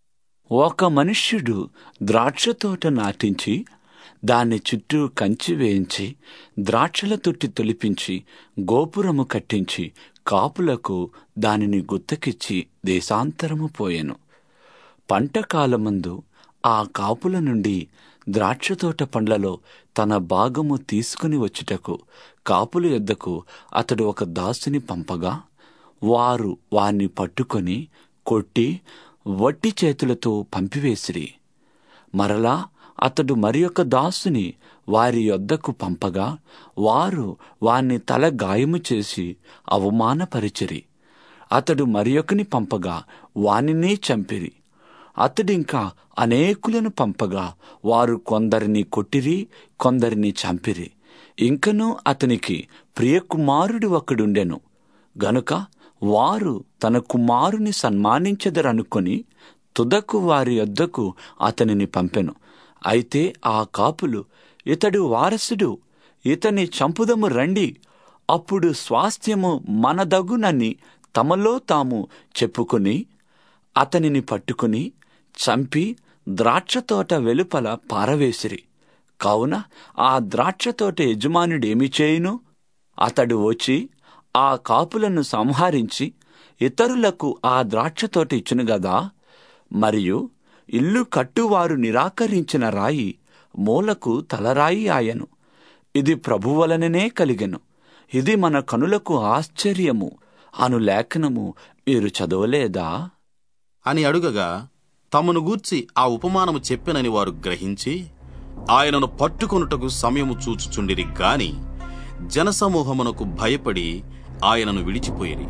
ఒక మనుష్యుడు ద్రాక్ష తోట నాటించి దాన్ని చుట్టూ కంచి వేయించి ద్రాక్షల తొట్టి తొలిపించి గోపురము కట్టించి కాపులకు దానిని గుత్తకిచ్చి దేశాంతరము పోయెను పంట కాలమందు ఆ కాపుల నుండి ద్రాక్ష తోట పండ్లలో తన భాగము తీసుకుని వచ్చుటకు కాపుల యొద్దకు అతడు ఒక దాసుని పంపగా వారు వాణ్ణి పట్టుకొని కొట్టి వట్టి చేతులతో పంపివేసిరి మరలా అతడు మరి ఒక దాసుని వారి యొద్దకు పంపగా వారు వాణ్ణి తల గాయము చేసి అవమానపరిచిరి అతడు మరి ఒకని పంపగా వానినే చంపిరి అతడింకా అనేకులను పంపగా వారు కొందరిని కొట్టిరి కొందరిని చంపిరి ఇంకనూ అతనికి ప్రియకుమారుడు ఒకడుండెను గనుక వారు తన కుమారుని సన్మానించదరనుకొని తుదకు వారి యొద్దకు అతనిని పంపెను అయితే ఆ కాపులు ఇతడు వారసుడు ఇతని చంపుదము రండి అప్పుడు స్వాస్థ్యము మనదగునని తమలో తాము చెప్పుకుని అతనిని పట్టుకుని చంపి ద్రాక్షతోట వెలుపల పారవేసిరి కావున ఆ ద్రాక్షతోట యజమానుడేమి చేయును అతడు వచ్చి ఆ కాపులను సంహరించి ఇతరులకు ఆ ద్రాక్షతోట ఇచ్చును గదా మరియు ఇల్లు కట్టువారు నిరాకరించిన రాయి మూలకు తలరాయి ఆయను ఇది ప్రభువలననే కలిగెను ఇది మన కనులకు ఆశ్చర్యము అను లేఖనము మీరు చదవలేదా అని అడుగగా తమను గూర్చి ఆ ఉపమానము చెప్పెనని వారు గ్రహించి ఆయనను పట్టుకొనుటకు సమయము చూచుచుండిరి గాని జనసమూహమునకు భయపడి ఆయనను విడిచిపోయిరి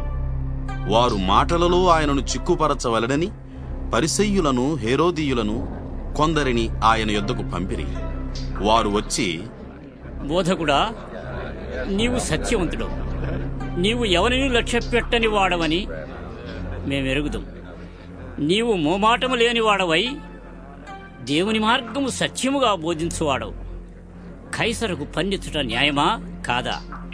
వారు మాటలలో ఆయనను చిక్కుపరచవలనని పరిసయ్యులను హేరోదీయులను కొందరిని ఆయన యొద్దకు పంపిరి వారు వచ్చి బోధకుడా నీవు సత్యవంతుడు నీవు ఎవరిని లక్ష్య పెట్టని వాడవని మేమెరుగుదాం నీవు మోమాటము లేని వాడవై దేవుని మార్గము సత్యముగా బోధించువాడవు కైసరకు పన్నిచ్చుట న్యాయమా కాదా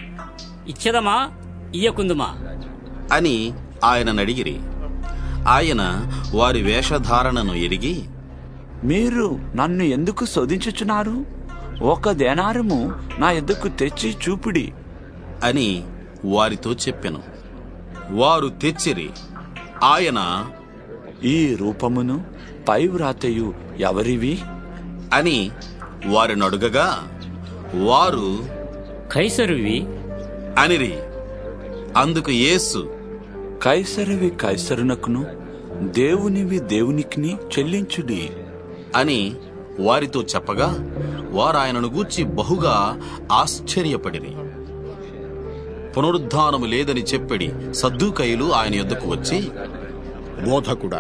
ఇచ్చదమా ఇయ్యకుందుమా అని ఆయన నడిగిరి ఆయన వారి వేషధారణను ఎరిగి మీరు నన్ను ఎందుకు శోధించుచున్నారు ఒక దేనారము నా ఎద్దుకు తెచ్చి చూపిడి అని వారితో చెప్పెను వారు తెచ్చిరి ఆయన ఈ రూపమును పై వ్రాతయు ఎవరివి అని వారిని అడుగగా వారు కైసరువి అనిరి అందుకు యేసు కైసరవి కైసరునకును దేవునివి దేవునికిని చెల్లించుడి అని వారితో చెప్పగా వారు ఆయనను గూర్చి బహుగా ఆశ్చర్యపడిరి పునరుద్ధానము లేదని చెప్పడి సద్దుకైలు ఆయన యొద్దకు వచ్చి బోధకుడా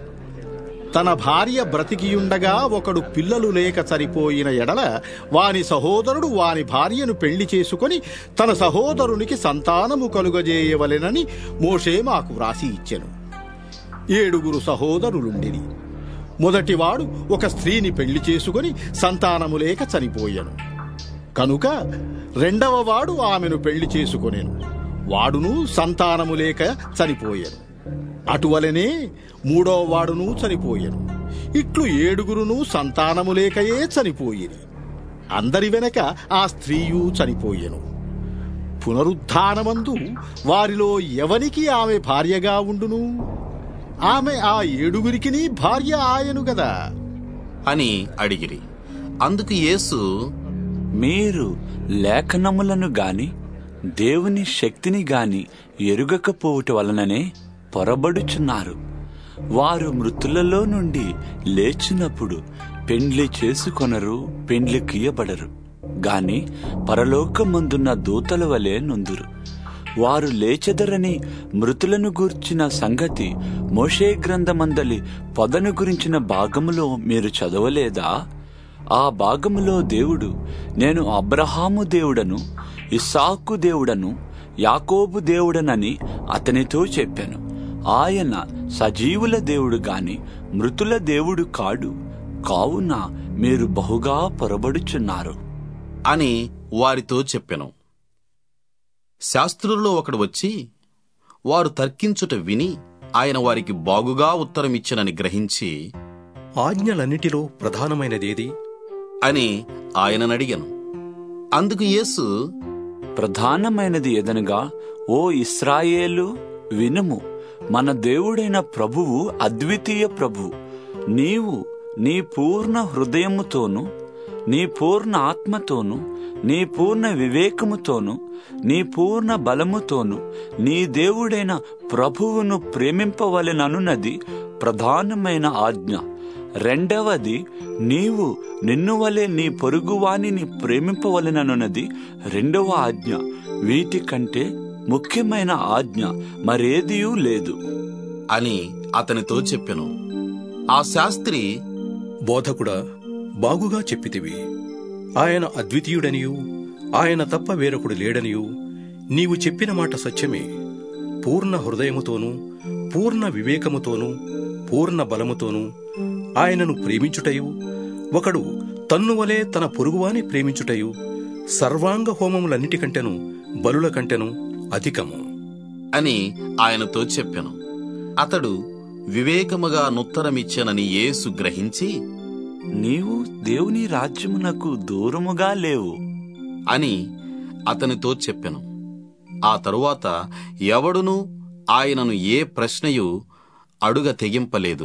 తన భార్య బ్రతికియుండగా ఒకడు పిల్లలు లేక చనిపోయిన ఎడల వాని సహోదరుడు వాని భార్యను పెళ్లి చేసుకొని తన సహోదరునికి సంతానము కలుగజేయవలెనని మోషే మాకు వ్రాసి ఇచ్చెను ఏడుగురు సహోదరులుండిరి మొదటివాడు ఒక స్త్రీని పెళ్లి చేసుకొని సంతానము లేక చనిపోయాను కనుక రెండవ వాడు ఆమెను పెళ్లి చేసుకొనెను వాడును సంతానము లేక చనిపోయాను అటువలనే మూడో వాడును చనిపోయెను ఇట్లు ఏడుగురును సంతానము లేకయే చనిపోయిరి అందరి వెనక ఆ స్త్రీయు చనిపోయెను పునరుద్ధానమందు వారిలో ఎవనికి ఆమె భార్యగా ఉండును ఆమె ఆ ఏడుగురికిని భార్య ఆయను గదా అని అడిగిరి అందుకు యేసు మీరు లేఖనములను గాని దేవుని శక్తిని గాని ఎరుగకపోవుట వలననే పొరబడుచున్నారు వారు మృతులలో నుండి లేచినప్పుడు పెండ్లి చేసుకొనరు పెండ్లి కీయబడరు గాని పరలోకమందున్న దూతల వలె నుందురు వారు లేచెదరని మృతులను గూర్చిన సంగతి మోషే గ్రంథమందలి పొదను గురించిన భాగములో మీరు చదవలేదా ఆ భాగములో దేవుడు నేను అబ్రహాము దేవుడను ఇస్సాకు దేవుడను యాకోబు దేవుడనని అతనితో చెప్పాను ఆయన సజీవుల దేవుడు గాని మృతుల దేవుడు కాడు కావున మీరు బహుగా పొరబడుచున్నారు అని వారితో చెప్పెను శాస్త్రుల్లో ఒకడు వచ్చి వారు తర్కించుట విని ఆయన వారికి బాగుగా ఉత్తరమిచ్చనని గ్రహించి ఆజ్ఞలన్నిటిలో ప్రధానమైనదేది అని ఆయననడిగను అందుకు యేసు ప్రధానమైనది ఏదనగా ఓ ఇస్రాయేలు వినుము మన దేవుడైన ప్రభువు అద్వితీయ ప్రభువు నీవు నీ పూర్ణ హృదయముతోను నీ పూర్ణ ఆత్మతోను నీ పూర్ణ వివేకముతోను నీ పూర్ణ బలముతోను నీ దేవుడైన ప్రభువును ప్రేమింపవలెననున్నది ప్రధానమైన ఆజ్ఞ రెండవది నీవు నిన్ను వలె నీ పొరుగువానిని ప్రేమింపవలెననున్నది రెండవ ఆజ్ఞ వీటికంటే ముఖ్యమైన ఆజ్ఞ మరేదియూ లేదు అని అతనితో చెప్పెను ఆ శాస్త్రి బోధకుడా బాగుగా చెప్పితివి ఆయన అద్వితీయుడనియు ఆయన తప్ప వేరొకడు లేడనియు నీవు చెప్పిన మాట సత్యమే పూర్ణ హృదయముతోనూ పూర్ణ వివేకముతోనూ పూర్ణ బలముతోనూ ఆయనను ప్రేమించుటయు ఒకడు తన్నువలే తన పొరుగువాని ప్రేమించుటయు సర్వాంగ హోమములన్నిటికంటెను బలుల కంటెను అధికము అని ఆయనతో చెప్పెను అతడు వివేకముగా నుత్తరమిచ్చెనని యేసు గ్రహించి నీవు దేవుని రాజ్యమునకు దూరముగా లేవు అని అతనితో చెప్పెను ఆ తరువాత ఎవడునూ ఆయనను ఏ ప్రశ్నయు అడుగ తెగింపలేదు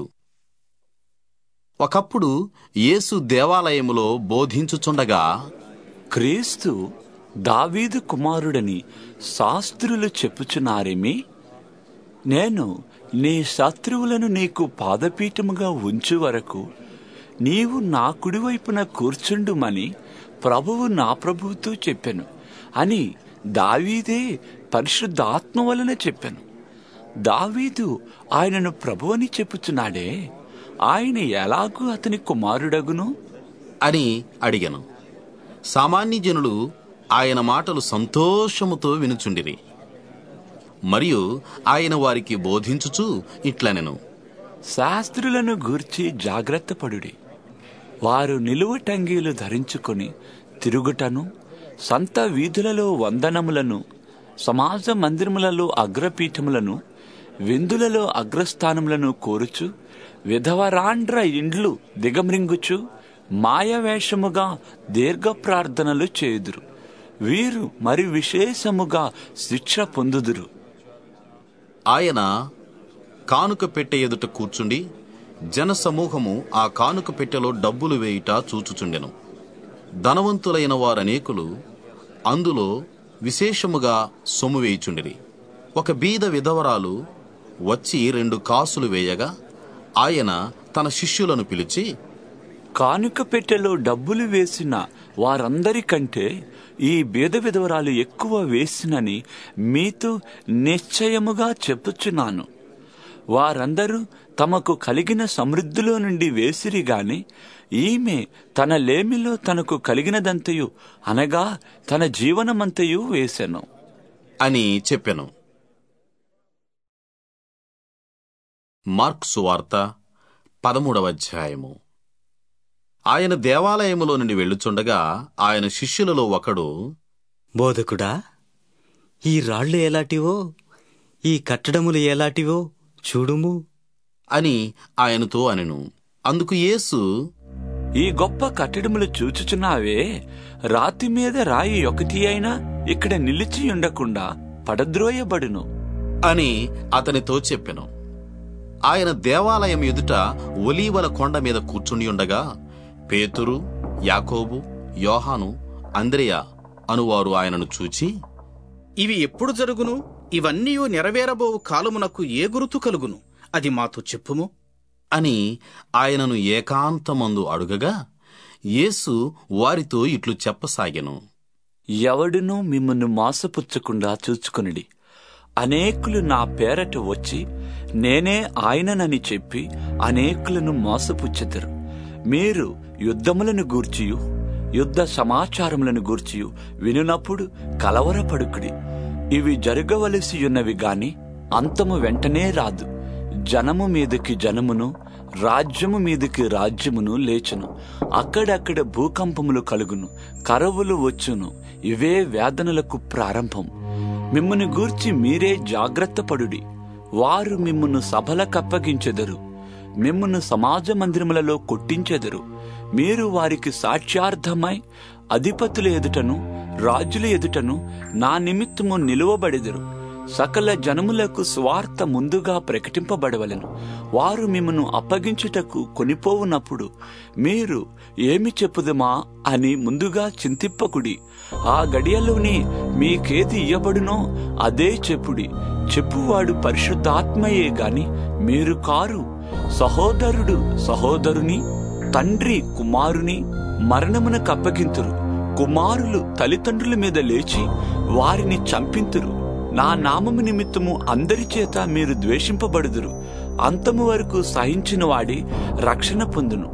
ఒకప్పుడు యేసు దేవాలయములో బోధించుచుండగా క్రీస్తు దావీదు కుమారుడని శాస్త్రులు చెప్పుచున్నారేమి నేను నీ శత్రువులను నీకు పాదపీఠముగా ఉంచు వరకు నీవు నా కుడివైపున కూర్చుండుమని ప్రభువు నా ప్రభువుతో చెప్పాను అని దావీదే పరిశుద్ధాత్మ వలన చెప్పాను దావీదు ఆయనను ప్రభు అని చెప్పుచున్నాడే ఆయన ఎలాగూ అతని కుమారుడగును అని అడిగను సామాన్య జనులు ఆయన మాటలు సంతోషముతో వినుచుండిరి మరియు ఆయన వారికి బోధించుచు ఇట్లనెను శాస్త్రులను గూర్చి జాగ్రత్త పడుడి వారు నిలువటంగీలు ధరించుకొని తిరుగుటను సంత వీధులలో వందనములను సమాజ మందిరములలో అగ్రపీఠములను విందులలో అగ్రస్థానములను కోరుచు విధవరాండ్ర ఇండ్లు దిగమ్రింగుచు మాయవేషముగా దీర్ఘ ప్రార్థనలు చేయుదురు వీరు మరి విశేషముగా శిక్ష పొందుదురు ఆయన కానుక పెట్టె ఎదుట కూర్చుండి జనసమూహము ఆ కానుక పెట్టెలో డబ్బులు వేయుట చూచుచుండెను ధనవంతులైన వారనేకులు అందులో విశేషముగా సొమ్ము వేయుచుండిరి ఒక బీద విధవరాలు వచ్చి రెండు కాసులు వేయగా ఆయన తన శిష్యులను పిలిచి కానుక పెట్టెలో డబ్బులు వేసిన వారందరికంటే ఈ బీద విధవరాలు ఎక్కువ వేసినని మీతో నిశ్చయముగా చెప్పుచున్నాను వారందరూ తమకు కలిగిన సమృద్ధిలో నుండి వేసిరి గాని ఈమె తన లేమిలో తనకు కలిగినదంతయు అనగా తన జీవనమంతయు వేసెను అని చెప్పెను మార్క్ సువార్త పదమూడవ అధ్యాయము ఆయన దేవాలయములో నుండి వెళ్ళుచుండగా ఆయన శిష్యులలో ఒకడు బోధకుడా ఈ రాళ్ళు ఎలాంటివో ఈ కట్టడములు ఎలాంటివో చూడుము అని ఆయనతో అనెను అందుకు యేసు ఈ గొప్ప కట్టడములు చూచుచున్నావే రాతి మీద రాయి ఒకటి అయినా ఇక్కడ నిలిచి ఉండకుండా పడద్రోయబడును అని అతనితో చెప్పెను ఆయన దేవాలయం ఎదుట ఒలీవల కొండ మీద కూర్చుని ఉండగా పేతురు యాకోబు యోహాను అంద్రేయ అనువారు ఆయనను చూచి ఇవి ఎప్పుడు జరుగును ఇవన్నీ నెరవేరబోవు కాలమునకు ఏ గురుతు కలుగును అది మాతో చెప్పుము అని ఆయనను ఏకాంతమందు అడుగగా యేసు వారితో ఇట్లు చెప్పసాగెను ఎవడునూ మిమ్మల్ని మోసపుచ్చకుండా చూచుకునిడి అనేకులు నా పేరట వచ్చి నేనే ఆయననని చెప్పి అనేకులను మోసపుచ్చెదరు మీరు యుద్ధములను గూర్చియు యుద్ధ సమాచారములను గూర్చియు వినునప్పుడు కలవరపడుకుడి ఇవి జరగవలసి ఉన్నవి గాని అంతము వెంటనే రాదు జనము మీదకి జనమును రాజ్యము మీదకి రాజ్యమును లేచును అక్కడక్కడ భూకంపములు కలుగును కరవులు వచ్చును ఇవే వేదనలకు ప్రారంభం మిమ్మల్ని గూర్చి మీరే జాగ్రత్త పడుడి వారు మిమ్మను సభలకప్పగించెదరు మిమ్మను సమాజ మందిరములలో కొట్టించెదరు మీరు వారికి సాక్ష్యార్థమై అధిపతుల ఎదుటను రాజుల ఎదుటను నా నిమిత్తము నిలువబడెదరు సకల జనములకు స్వార్థ ముందుగా ప్రకటింపబడవలను వారు మిమ్మను అప్పగించుటకు కొనిపోవునప్పుడు మీరు ఏమి చెప్పుదమా అని ముందుగా చింతిప్పకుడి ఆ గడియలోనే మీకేది ఇయ్యబడునో అదే చెప్పుడి చెప్పువాడు పరిశుద్ధాత్మయే గాని మీరు కారు సహోదరుడు సహోదరుని తండ్రి కుమారుని మరణమునకు అప్పగింతురు కుమారులు తల్లిదండ్రుల మీద లేచి వారిని చంపింతురు నా నామము నిమిత్తము అందరి చేత మీరు ద్వేషింపబడుదురు అంతము వరకు సహించిన వాడి రక్షణ పొందును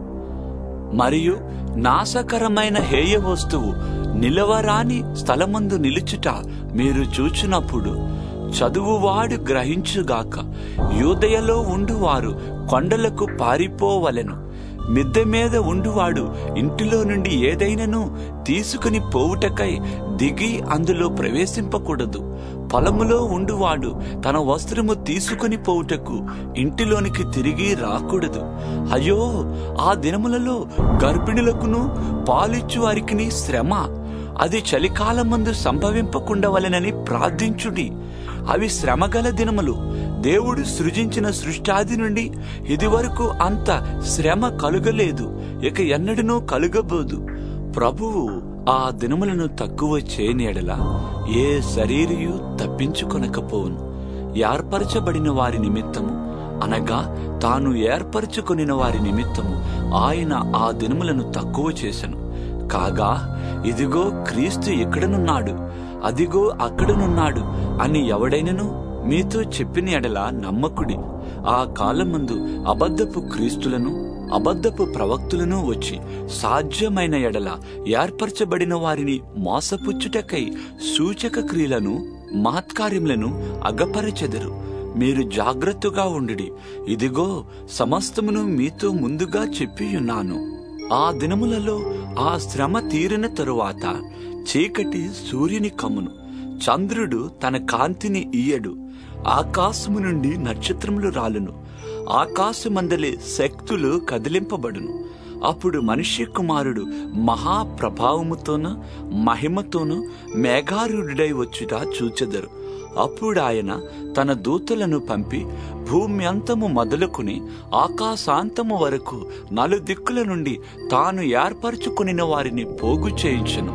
మరియు నాశకరమైన హేయ వస్తువు నిలవరాని స్థలమందు నిలుచుట మీరు చూచినప్పుడు చదువువాడు గ్రహించుగాక యూదయలో ఉండువారు కొండలకు పారిపోవలెను మిద్దె మీద ఉండువాడు ఇంటిలో నుండి ఏదైనను తీసుకుని పోవుటకై దిగి అందులో ప్రవేశింపకూడదు పొలములో ఉండువాడు తన వస్త్రము తీసుకుని పోవుటకు ఇంటిలోనికి తిరిగి రాకూడదు అయ్యో ఆ దినములలో గర్భిణులకును పాలిచ్చు వారికి శ్రమ అది చలికాలమందు సంభవింపకుండవలెనని ప్రార్థించుడి అవి శ్రమగల దినములు దేవుడు సృజించిన సృష్టాది నుండి ఇదివరకు అంత శ్రమ కలుగలేదు ఇక ఎన్నడనూ కలుగబోదు ప్రభువు ఆ దినములను తక్కువ చేయనేడలా ఏ శరీరియు తప్పించుకొనకపోవును ఏర్పరచబడిన వారి నిమిత్తము అనగా తాను ఏర్పరచుకొనిన వారి నిమిత్తము ఆయన ఆ దినములను తక్కువ చేశను కాగా ఇదిగో క్రీస్తు ఇక్కడనున్నాడు అదిగో అక్కడనున్నాడు అని ఎవడైనను మీతో చెప్పిన ఎడల నమ్మకుడి ఆ కాలమందు అబద్ధపు క్రీస్తులను అబద్ధపు ప్రవక్తులను వచ్చి సాధ్యమైన ఎడల ఏర్పరచబడిన వారిని మోసపుచ్చుటకై సూచక క్రియలను మహత్కార్యములను అగపరచెదరు మీరు జాగ్రత్తగా ఉండుడి ఇదిగో సమస్తమును మీతో ముందుగా చెప్పియున్నాను ఆ దినములలో ఆ శ్రమ తీరిన తరువాత చీకటి సూర్యుని కమ్మును చంద్రుడు తన కాంతిని ఇయ్యడు ఆకాశము నుండి నక్షత్రములు రాలును ఆకాశమందలి శక్తులు కదిలింపబడును అప్పుడు మనుష్య కుమారుడు మహాప్రభావముతోను మహిమతోను మేఘారూఢుడై వచ్చుట చూచెదరు అప్పుడు ఆయన తన దూతలను పంపి భూమి అంతము మొదలుకుని ఆకాశాంతము వరకు నలుదిక్కుల నుండి తాను ఏర్పరచుకుని వారిని పోగు చేయించను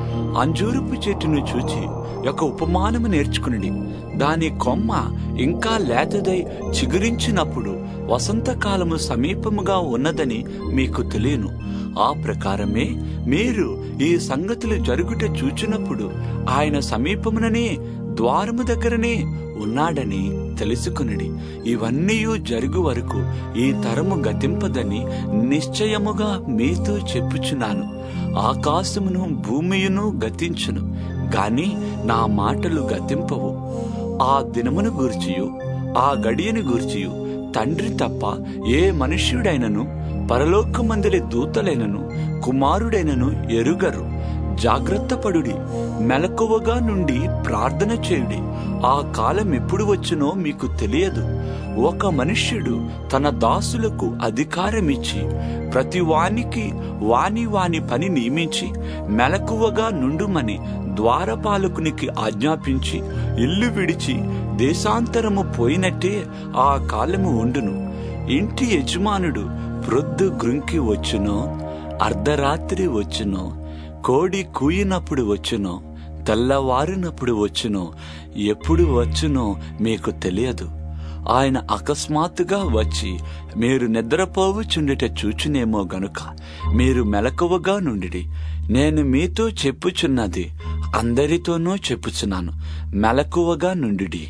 అంజూరపు చెట్టును చూచి ఒక ఉపమానము నేర్చుకుని దాని కొమ్మ ఇంకా లేతదై చిగురించినప్పుడు వసంతకాలము సమీపముగా ఉన్నదని మీకు తెలియను ఆ ప్రకారమే మీరు ఈ సంగతులు జరుగుట చూచినప్పుడు ఆయన సమీపముననే ద్వారము దగ్గరనే ఉన్నాడని తెలుసుకునడి ఇవన్నీ జరుగు వరకు ఈ తరము గతింపదని నిశ్చయముగా మీతో చెప్పుచున్నాను ఆకాశమును భూమియును గతించును గాని నా మాటలు గతింపవు ఆ దినమును గూర్చియు ఆ గడియను గూర్చియు తండ్రి తప్ప ఏ మనుష్యుడైనను పరలోకమందలి దూతలైనను కుమారుడైనను ఎరుగరు జాగ్రత్తపడుడి మెలకువగా నుండి ప్రార్థన చేయుడి ఆ కాలం ఎప్పుడు వచ్చునో మీకు తెలియదు ఒక మనుష్యుడు తన దాసులకు అధికారమిచ్చి ప్రతి వానికి వాని వాని పని నియమించి మెలకువగా నుండుమని ద్వారపాలకునికి ఆజ్ఞాపించి ఇల్లు విడిచి దేశాంతరము పోయినట్టే ఆ కాలము ఉండును ఇంటి యజమానుడు ప్రొద్దు గ్రుంకి వచ్చునో అర్ధరాత్రి వచ్చునో కోడి కూయినప్పుడు వచ్చునో తెల్లవారినప్పుడు వచ్చునో ఎప్పుడు వచ్చునో మీకు తెలియదు ఆయన అకస్మాత్తుగా వచ్చి మీరు నిద్రపోవుచుండుట చూచునేమో గనుక మీరు మెలకువగా నుండిడి నేను మీతో చెప్పుచున్నది అందరితోనూ చెప్పుచున్నాను మెలకువగా నుండిడి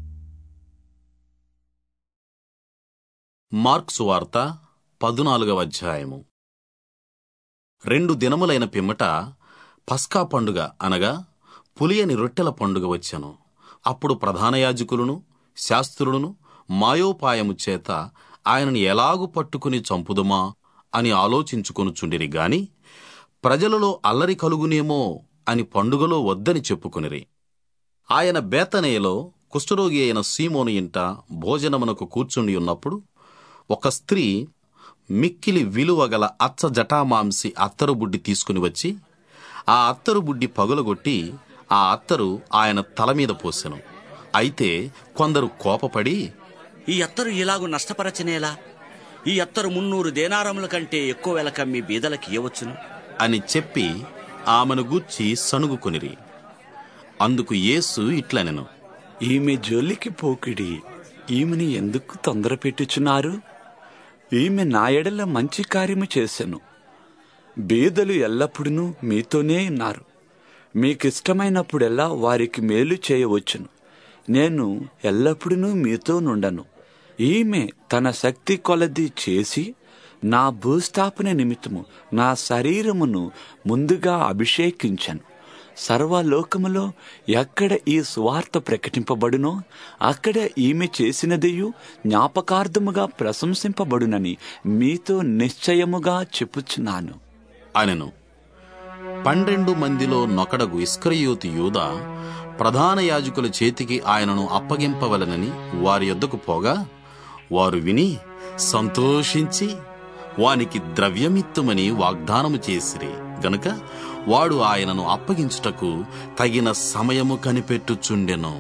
మార్క్సు వార్త పదునాలుగవ అధ్యాయము రెండు దినములైన పిమ్మట పస్కా పండుగ అనగా పులియని రొట్టెల పండుగ వచ్చెను అప్పుడు ప్రధాన యాజకులను శాస్త్రులను మాయోపాయము చేత ఆయనను ఎలాగు పట్టుకుని చంపుదుమా అని ఆలోచించుకొనుచుండిరి గాని ప్రజలలో అల్లరి కలుగునేమో అని పండుగలో వద్దని చెప్పుకునిరి ఆయన బేతనేయలో కుష్ఠరోగి అయిన సీమోను ఇంట భోజనమునకు కూర్చుండి ఉన్నప్పుడు ఒక స్త్రీ మిక్కిలి విలువగల అచ్చ జటామాంసి అత్తరు బుడ్డి తీసుకుని వచ్చి ఆ అత్తరు బుడ్డి పగులగొట్టి ఆ అత్తరు ఆయన తల మీద పోసెను అయితే కొందరు కోపపడి ఈ అత్తరు ఇలాగు నష్టపరచనేలా ఈ అత్తరు మున్నూరు దేనారముల కంటే ఎక్కువ వెలక మీ బీదలకి ఇవ్వచ్చును అని చెప్పి ఆమెను గూర్చి సణుగుకొనిరి అందుకు యేసు ఇట్లనెను ఈమె జోలికి పోకిడి ఈమెని ఎందుకు తొందర పెట్టుచున్నారు ఈమె నా ఎడల మంచి కార్యము చేసెను బీదలు ఎల్లప్పుడూ మీతోనే ఉన్నారు మీకిష్టమైనప్పుడెల్లా వారికి మేలు చేయవచ్చును నేను ఎల్లప్పుడూ మీతో నుండను ఈమె తన శక్తి కొలది చేసి నా భూస్థాపన నిమిత్తము నా శరీరమును ముందుగా అభిషేకించను సర్వలోకములో ఎక్కడ ఈ సువార్త ప్రకటింపబడునో అక్కడ ఈమె చేసినదియు జ్ఞాపకార్థముగా ప్రశంసింపబడునని మీతో నిశ్చయముగా చెప్పుచున్నాను అనెను పన్నెండు మందిలో నొకడగు ఇస్కరియోతు యూద ప్రధాన యాజకుల చేతికి ఆయనను అప్పగింపవలనని వారి యొద్దకు పోగా వారు విని సంతోషించి వానికి ద్రవ్యమిత్తుమని వాగ్దానము చేసిరి గనుక వాడు ఆయనను అప్పగించుటకు తగిన సమయము కనిపెట్టుచుండెను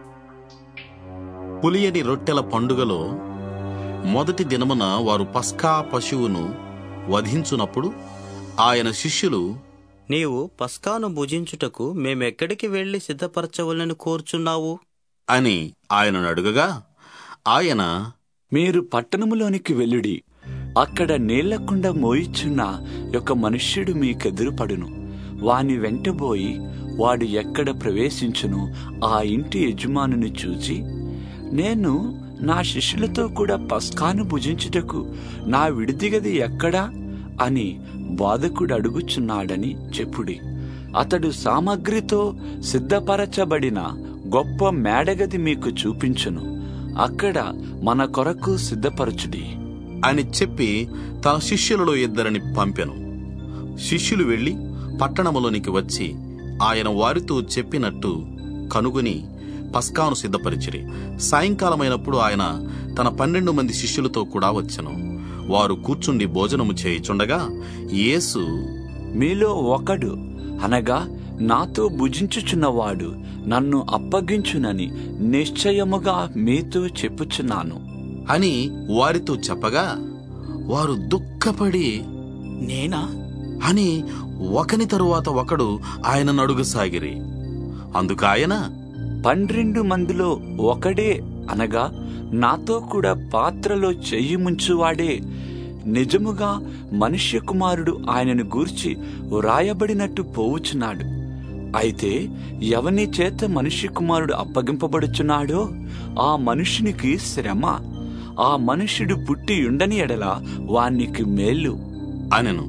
పులియని రొట్టెల పండుగలో మొదటి దినమున వారు పస్కా పశువును వధించునప్పుడు ఆయన శిష్యులు నీవు పస్కాను భుజించుటకు మేమెక్కడికి వెళ్లి సిద్ధపరచవలని కోరుచున్నావు అని ఆయనను అడుగగా ఆయన మీరు పట్టణములోనికి వెళ్ళుడి అక్కడ నీళ్లకుండా మోయిచున్న ఒక మనుష్యుడు మీకెదురుపడును వాని వెంటబోయి వాడు ఎక్కడ ప్రవేశించును ఆ ఇంటి యజమానుని చూచి నేను నా శిష్యులతో కూడా పస్కాను భుజించుటకు నా విడిదిగది ఎక్కడా అని బాధకుడు అడుగుచున్నాడని చెప్పుడి అతడు సామగ్రితో సిద్ధపరచబడిన గొప్ప మేడగది మీకు చూపించును అక్కడ మన కొరకు సిద్ధపరచుడి అని చెప్పి తన శిష్యులలో ఇద్దరిని పంపెను శిష్యులు వెళ్లి పట్టణములోనికి వచ్చి ఆయన వారితో చెప్పినట్టు కనుగొని పస్కాను సిద్ధపరిచిరి సాయంకాలమైనప్పుడు ఆయన తన పన్నెండు మంది శిష్యులతో కూడా వచ్చెను వారు కూర్చుండి భోజనము చేయుచుండగా యేసు మీలో ఒకడు అనగా నాతో భుజించుచున్నవాడు నన్ను అప్పగించునని నిశ్చయముగా మీతో చెప్పుచున్నాను అని వారితో చెప్పగా వారు దుఃఖపడి నేనా అని ఒకని తరువాత ఒకడు ఆయనను అడుగసాగిరి అందుకాయన పన్నెండు మందిలో ఒకడే అనగా నాతో కూడా పాత్రలో చెయ్యి ముంచువాడే నిజముగా మనుష్య కుమారుడు ఆయనను గూర్చి వ్రాయబడినట్టు పోవుచున్నాడు అయితే ఎవని చేత మనుష్య కుమారుడు అప్పగింపబడుచున్నాడో ఆ మనుష్యునికి శ్రమ ఆ మనుష్యుడు పుట్టి ఉండని ఎడల వానికి మేలు అనెను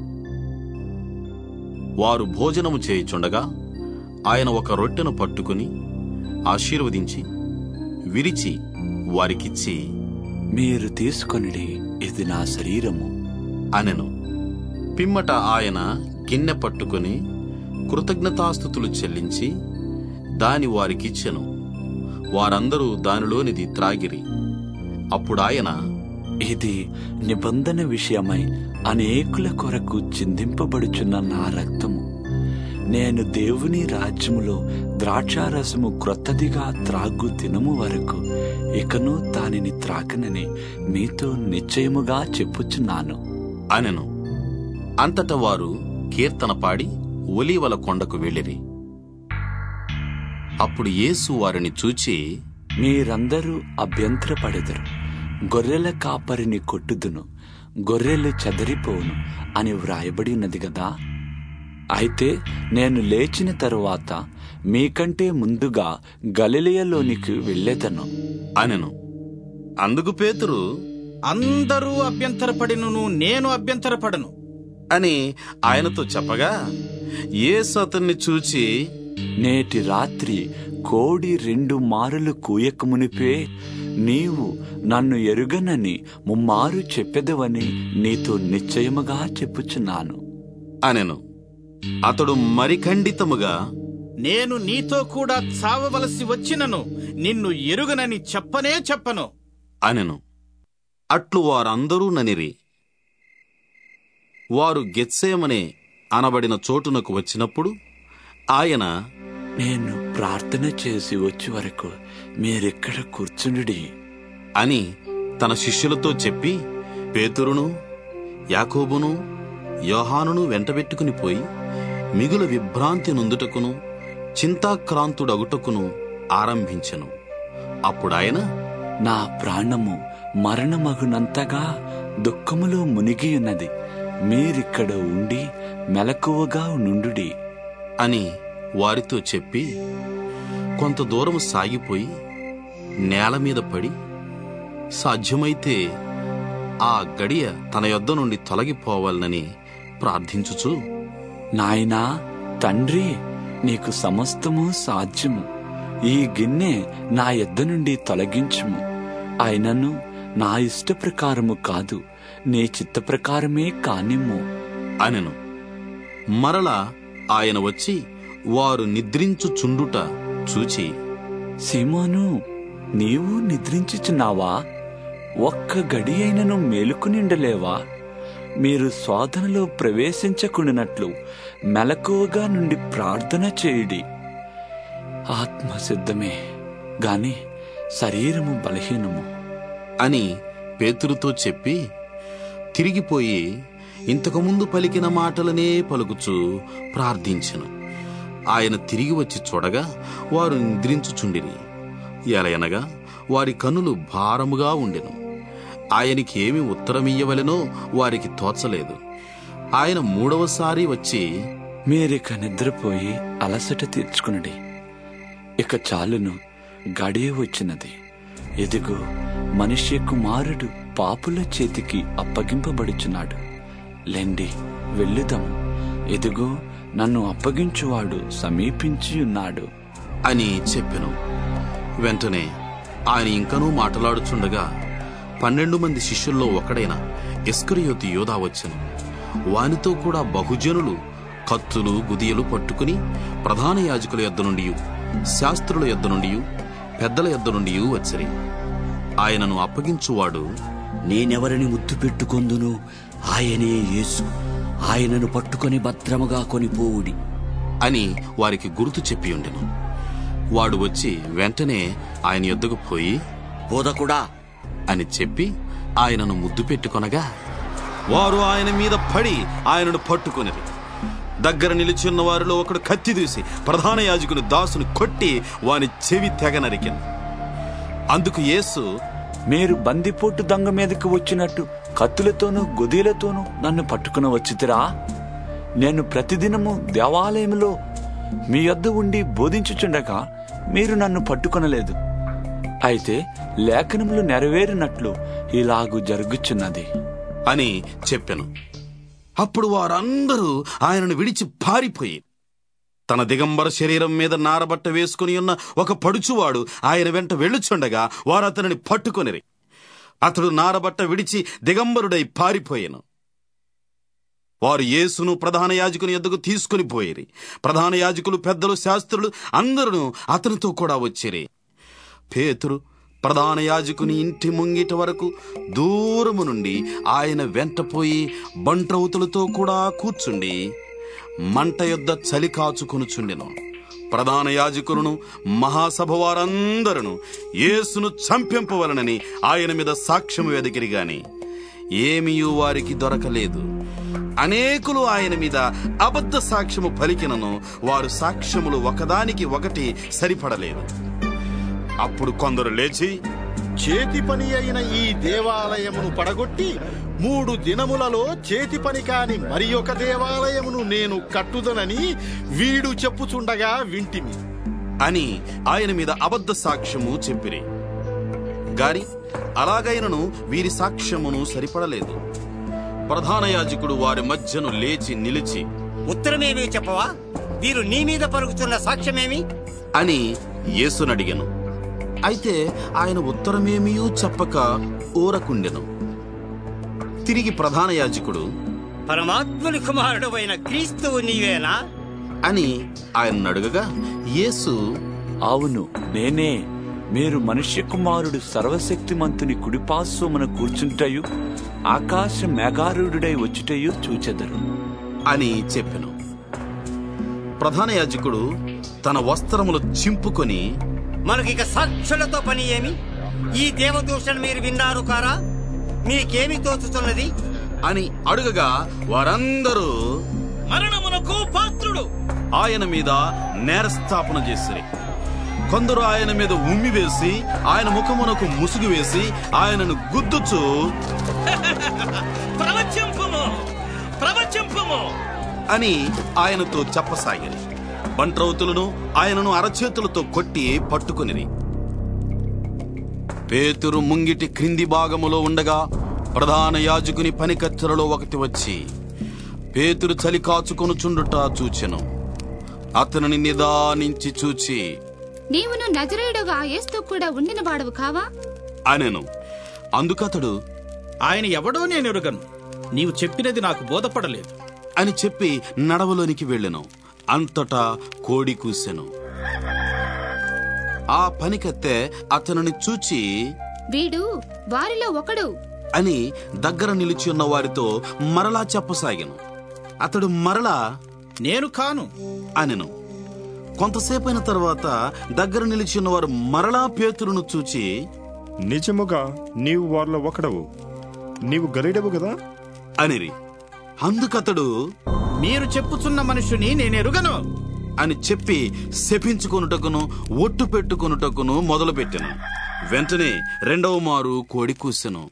వారు భోజనము చేయుచుండగా ఆయన ఒక రొట్టెను పట్టుకుని ఆశీర్వదించి విరిచి వారికిచ్చి మీరు తీసుకొనిడి ఇది నా శరీరము అనెను పిమ్మట ఆయన గిన్నె పట్టుకుని కృతజ్ఞతాస్థుతులు చెల్లించి దాని వారికిచ్చెను వారందరూ దానిలోనిది త్రాగిరి అప్పుడాయన ఇది నిబంధన విషయమై అనేకుల కొరకు చిందింపబడుచున్న నా రక్తము నేను దేవుని రాజ్యములో ద్రాక్షారసము క్రొత్తదిగా త్రాగు దినము వరకు ఇకను దానిని త్రాకనని మీతో నిశ్చయముగా చెప్పుచున్నాను అనెను అంతట వారు కీర్తన పాడి ఒలీవల కొండకు వెళ్ళిరి అప్పుడు యేసు వారిని చూచి మీరందరూ అభ్యంతరపడెదరు గొర్రెల కాపరిని కొట్టుదును గొర్రెలు చెదరిపోవును అని వ్రాయబడి ఉన్నది గదా అయితే నేను లేచిన తరువాత మీకంటే ముందుగా గలిలయలోనికి వెళ్ళేదను అనెను అందుకు పేతురు అందరూ అభ్యంతరపడినను నేను అభ్యంతరపడను అని ఆయనతో చెప్పగా యేసు అతన్ని చూచి నేటి రాత్రి కోడి రెండు మారులు కూయక మునిపే నీవు నన్ను ఎరుగనని ముమ్మారు చెప్పెదవని నీతో నిశ్చయముగా చెప్పుచున్నాను అనెను అతడు మరి ఖండితముగా నేను నీతో కూడా చావవలసి వచ్చినను నిన్ను ఎరుగనని చెప్పనే చెప్పను అనెను అట్లు వారందరూ ననిరి వారు గెత్సేమనే అనబడిన చోటునకు వచ్చినప్పుడు ఆయన నేను ప్రార్థన చేసి వచ్చే వరకు మీరెక్కడ కూర్చుండి అని తన శిష్యులతో చెప్పి పేతురును యాకోబును యోహానును వెంటబెట్టుకుని పోయి మిగుల విభ్రాంతి నొందుటకును చింతాక్రాంతుడగుటకును ఆరంభించెను అప్పుడాయన నా ప్రాణము మరణమగునంతగా దుఃఖములో మునిగి ఉన్నది మీరిక్కడ ఉండి మెలకువగా నుండుడి అని వారితో చెప్పి కొంత దూరం సాగిపోయి నేల మీద పడి సాధ్యమైతే ఆ గడియ తన యొద్ద నుండి తొలగిపోవాలని ప్రార్థించుచు నాయనా తండ్రి నీకు సమస్తము సాధ్యము ఈ గిన్నె నా యొద్ద నుండి తొలగించుము అయినను నా ఇష్ట ప్రకారము కాదు నీ చిత్త ప్రకారమే కానిమ్ము అనెను మరలా ఆయన వచ్చి వారు నిద్రించుచుండుట చూచి సీమోను నీవు నిద్రించుచున్నావా ఒక్క గడి అయినను మేలుకునిండలేవా మీరు శోధనలో ప్రవేశించకుండినట్లు మెలకువగా నుండి ప్రార్థన చేయుడి ఆత్మ సిద్ధమే గాని శరీరము బలహీనము అని పేతురుతో చెప్పి తిరిగిపోయి ఇంతకుముందు పలికిన మాటలనే పలుకుచు ప్రార్థించెను ఆయన తిరిగి వచ్చి చూడగా వారు నిద్రించుచుండిరి ఎలయనగా వారి కన్నులు భారముగా ఉండెను ఆయనకి ఏమి ఉత్తరమియ్యవలెనో వారికి తోచలేదు ఆయన మూడవసారి వచ్చి మీరిక నిద్రపోయి అలసట తీర్చుకునడి ఇక చాలును గడియ వచ్చినది ఎదుగో మనుష్య కుమారుడు పాపుల చేతికి అప్పగింపబడుచున్నాడు లెండి వెళ్ళుదాం ఎదుగో నన్ను అప్పగించువాడు సమీపించి ఉన్నాడు అని చెప్పెను వెంటనే ఆయన ఇంకనూ మాట్లాడుచుండగా పన్నెండు మంది శిష్యుల్లో ఒకడైన ఇస్కరియోతి యోధా వచ్చెను వానితో కూడా బహుజనులు కత్తులు గుదియలు పట్టుకుని ప్రధాన యాజకుల యొద్ద నుండి శాస్త్రుల యొద్ద నుండి పెద్దల యొద్ద నుండి వచ్చిరి ఆయనను అప్పగించువాడు నేనెవరిని ముద్దు పెట్టుకొందును ఆయనే యేసు ఆయనను పట్టుకొని భద్రముగా కొనిపోవుడి అని వారికి గుర్తు చెప్పి ఉండెను వాడు వచ్చి వెంటనే ఆయన యొద్దకు పోయి బోధకుడా అని చెప్పి ఆయనను ముద్దు పెట్టుకొనగా వారు ఆయన మీద పడి ఆయనను పట్టుకొనిరి దగ్గర నిలిచిన్న వారిలో ఒకడు కత్తి దూసి ప్రధాన యాజకుని దాసును కొట్టి వాని చెవి తెగ నరికెను అందుకు యేసు మీరు బందిపోటు దొంగ మీదకి వచ్చినట్టు కత్తులతోనూ గుదీలతోనూ నన్ను పట్టుకుని వచ్చితిరా నేను ప్రతిదినము దేవాలయంలో మీ యొద్ద ఉండి బోధించుచుండగా మీరు నన్ను పట్టుకొనలేదు అయితే లేఖనములు నెరవేరినట్లు ఇలాగు జరుగుచున్నది అని చెప్పెను అప్పుడు వారందరూ ఆయనను విడిచి పారిపోయి తన దిగంబర శరీరం మీద నారబట్ట వేసుకుని ఉన్న ఒక పడుచువాడు ఆయన వెంట వెళ్ళుచుండగా వారు అతనిని పట్టుకొనిరి అతడు నారబట్ట విడిచి దిగంబరుడై పారిపోయాను వారు యేసును ప్రధాన యాజకుని ఎద్దుకు తీసుకుని పోయిరి ప్రధాన యాజకులు పెద్దలు శాస్త్రులు అందరూ అతనితో కూడా వచ్చిరి పేతురు ప్రధాన యాజకుని ఇంటి ముంగిట వరకు దూరము నుండి ఆయన వెంటపోయి బంట్రౌతులతో కూడా కూర్చుండి మంట యొద్ద చలి కాచుకొనుచుండెను ప్రధాన యాజకులను మహాసభ వారందరూ యేసును చంపింపవలనని ఆయన మీద సాక్ష్యం వెదికిరి గాని ఏమీయూ వారికి దొరకలేదు అనేకులు ఆయన మీద అబద్ధ సాక్ష్యము పలికినను వారు సాక్ష్యములు ఒకదానికి ఒకటి సరిపడలేదు అప్పుడు కొందరు లేచి చేతి పని అయిన ఈ దేవాలయమును పడగొట్టి మూడు దినములలో చేతి పని కాని మరి ఒక దేవాలయమును నేను కట్టుదనని వీడు చెప్పుచుండగా వింటిమి అని ఆయన మీద అబద్ధ సాక్ష్యము చెప్పిరి గాని అలాగైనను వీరి సాక్ష్యమును సరిపడలేదు ప్రధాన యాజకుడు వారి మధ్యను లేచి నిలిచి ఉత్తరమేమీ చెప్పవా వీరు నీ మీద పరుగుతున్న సాక్ష్యమేమి అని యేసునడిగెను అయితే ఆయన ఉత్తరమేమీ చెప్పక ఊరకుండెను తిరిగి ప్రధాన యాజకుడు పరమాత్ముని కుమారుడు అయిన క్రీస్తువు నీవేనా అని ఆయన అడుగగా యేసు అవును నేనే మీరు మనుష్య కుమారుడు సర్వశక్తిమంతుని కుడిపార్శ్వమున కూర్చుంటయు ఆకాశ మేఘారూఢుడై వచ్చుటయు చూచెదరు అని చెప్పెను ప్రధాన యాజకుడు తన వస్త్రములు చింపుకొని మనకిక సాక్షులతో పని ఏమి ఈ దేవదూషణ మీరు విన్నారు కారా మీకేమి తోచుతున్నది అని అడుగగా వారందరూ మరణమునకు పాత్రుడు ఆయన మీద నేరస్థాపన చేసిరి కొందరు ఆయన మీద ఉమ్మి వేసి ఆయన ముఖమునకు ముసుగు వేసి ఆయనను గుద్దుచు ప్రవచింపుము ప్రవచింపుము అని ఆయనతో చెప్పసాగిరి బంట్రౌతులను ఆయనను అరచేతులతో కొట్టి పట్టుకునిరి పేతురు ముంగిటి క్రింది భాగములో ఉండగా ప్రధాన యాజకుని పనికత్తెలలో ఒకటి వచ్చి పేతురు చలి కాచుకొనుచుండుట చూచెను అతనిని నిదానించి చూచి నీవును నజరేయుడుగా యేసుతో కూడా ఉండిన వాడవు కావా అనెను అందుకతడు ఆయన ఎవడో నేను ఎరుగను నీవు చెప్పినది నాకు బోధపడలేదు అని చెప్పి నడవలోనికి వెళ్ళెను అంతటా కోడి కూసెను ఆ పనికత్తె అతనిని చూచి వీడు వారిలో ఒకడు అని దగ్గర నిలిచి ఉన్న వారితో మరలా చెప్పసాగాను అతడు మరలా నేను కాను అనెను కొంతసేపైన తర్వాత దగ్గర నిలిచి ఉన్నవారు మరలా పేతురును చూచి నిజముగా నీవు వారిలో ఒకడవు నీవు గలీడవు కదా అనిరి అందుకతడు మీరు చెప్పుచున్న మనుషుని నేను ఎరుగను అని చెప్పి శపించుకొనుటకును ఒట్టు పెట్టుకొనుటకును మొదలుపెట్టెను వెంటనే రెండవ మారు కోడి కూసెను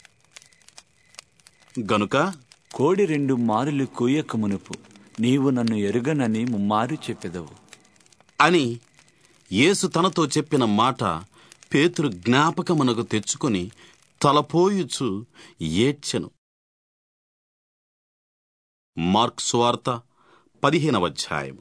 గనుక కోడి రెండు మారులు కూయక మునుపు నీవు నన్ను ఎరుగనని ముమ్మారు చెప్పెదవు అని యేసు తనతో చెప్పిన మాట పేతురు జ్ఞాపకమునకు తెచ్చుకొని తలపోయుచు ఏడ్చెను మార్క్ సువార్త పదిహేనవ అధ్యాయము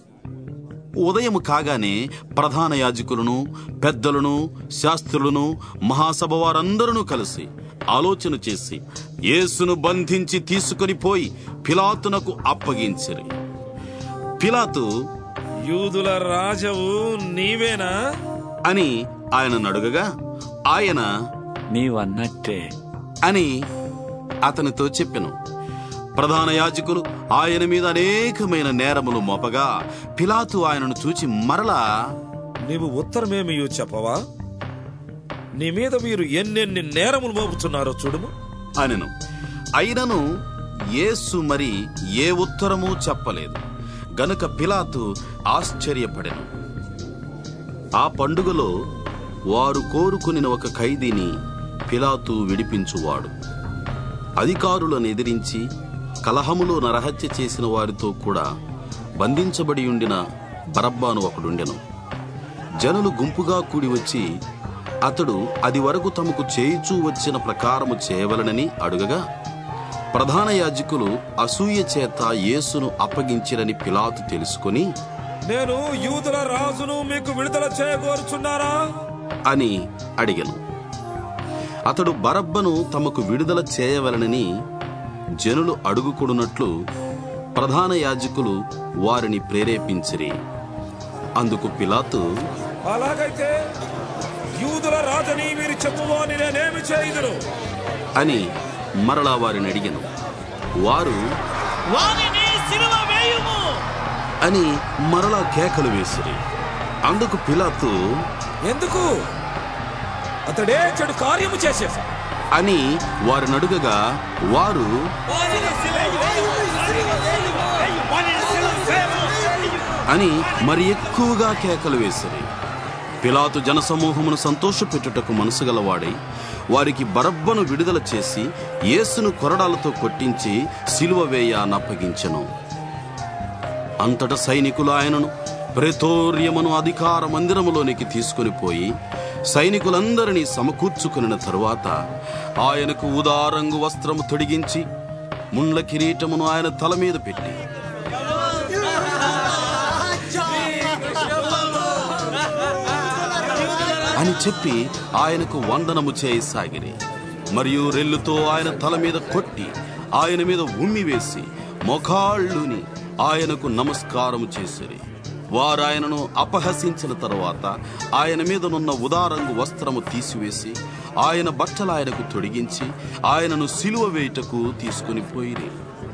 ఉదయము కాగానే ప్రధాన యాజకులను పెద్దలను శాస్త్రులను మహాసభ వారందరూ కలిసి ఆలోచన చేసి యేసును బంధించి తీసుకొని పోయి పిలాతునకు అప్పగించిరి పిలాతు యూదుల రాజవు నీవేనా అని ఆయన అడుగగా ఆయన నీవన్నట్టే అని అతనితో చెప్పెను ప్రధాన యాజకులు ఆయన మీద అనేకమైన నేరములు మోపగా పిలాతు ఆయనను చూచి మరలా నీవు ఉత్తరమేమి చెప్పవా నీ మీద వీరు ఎన్నెన్ని నేరములు మోపుతున్నారో చూడుము అనెను అయినను యేసు మరి ఏ ఉత్తరము చెప్పలేదు గనుక పిలాతు ఆశ్చర్యపడెను ఆ పండుగలో వారు కోరుకుని ఒక ఖైదీని పిలాతు విడిపించువాడు అధికారులను ఎదిరించి కలహములో నరహత్య చేసిన వారితో కూడా బంధించబడి ఉండిన బరబ్బాను ఒకడుండెను జనులు గుంపుగా కూడి వచ్చి అతడు అది వరకు తమకు చేయిచూ వచ్చిన ప్రకారము చేయవలనని అడుగగా ప్రధాన యాజకులు అసూయ చేత యేసును అప్పగించిరని పిలాతు తెలుసుకొని నేను యూదుల రాజును మీకు విడుదల చేయగోరుచున్నారా అని అడిగను అతడు బరబ్బను తమకు విడుదల చేయవలనని జనులు అడుగుకొనున్నట్లు ప్రధాన యాజకులు వారిని ప్రేరేపించిరి అందుకు పిలాతు అలాగైతే యూదుల రాజని మీరు చెప్పువాని నేనేమి చేయుదును అని మరలా వారిని అడిగను వారు వారిని సిలువ వేయుము అని మరలా కేకలు వేసిరి అందుకు పిలాతు ఎందుకు అతడే చెడు కార్యము చేసేసా అని వారిని అడుగగా వారు అని మరి ఎక్కువగా కేకలు వేసిరి పిలాతు జనసమూహమును సంతోషపెట్టుటకు మనసు గలవాడై వారికి బరబ్బను విడుదల చేసి యేసును కొరడాలతో కొట్టించి సిలువ వేయ నప్పగించెను అంతట సైనికులు ఆయనను ప్రేతోర్యమును అధికార మందిరములోనికి తీసుకుని పోయి సైనికులందరినీ సమకూర్చుకుని తరువాత ఆయనకు ఉదారంగు వస్త్రము తొడిగించి ముండ్ల కిరీటమును ఆయన తల మీద పెట్టి అని చెప్పి ఆయనకు వందనము చేయసాగిరి మరియు రెల్లుతో ఆయన తల మీద కొట్టి ఆయన మీద ఉమ్మి వేసి మొఖాళ్ళుని ఆయనకు నమస్కారము చేసిరి వారు ఆయనను అపహసించిన తరువాత ఆయన మీదనున్న ఉదారంగు వస్త్రము తీసివేసి ఆయన బట్టలు ఆయనకు తొడిగించి ఆయనను సిలువ వేయుటకు తీసుకుని పోయిరి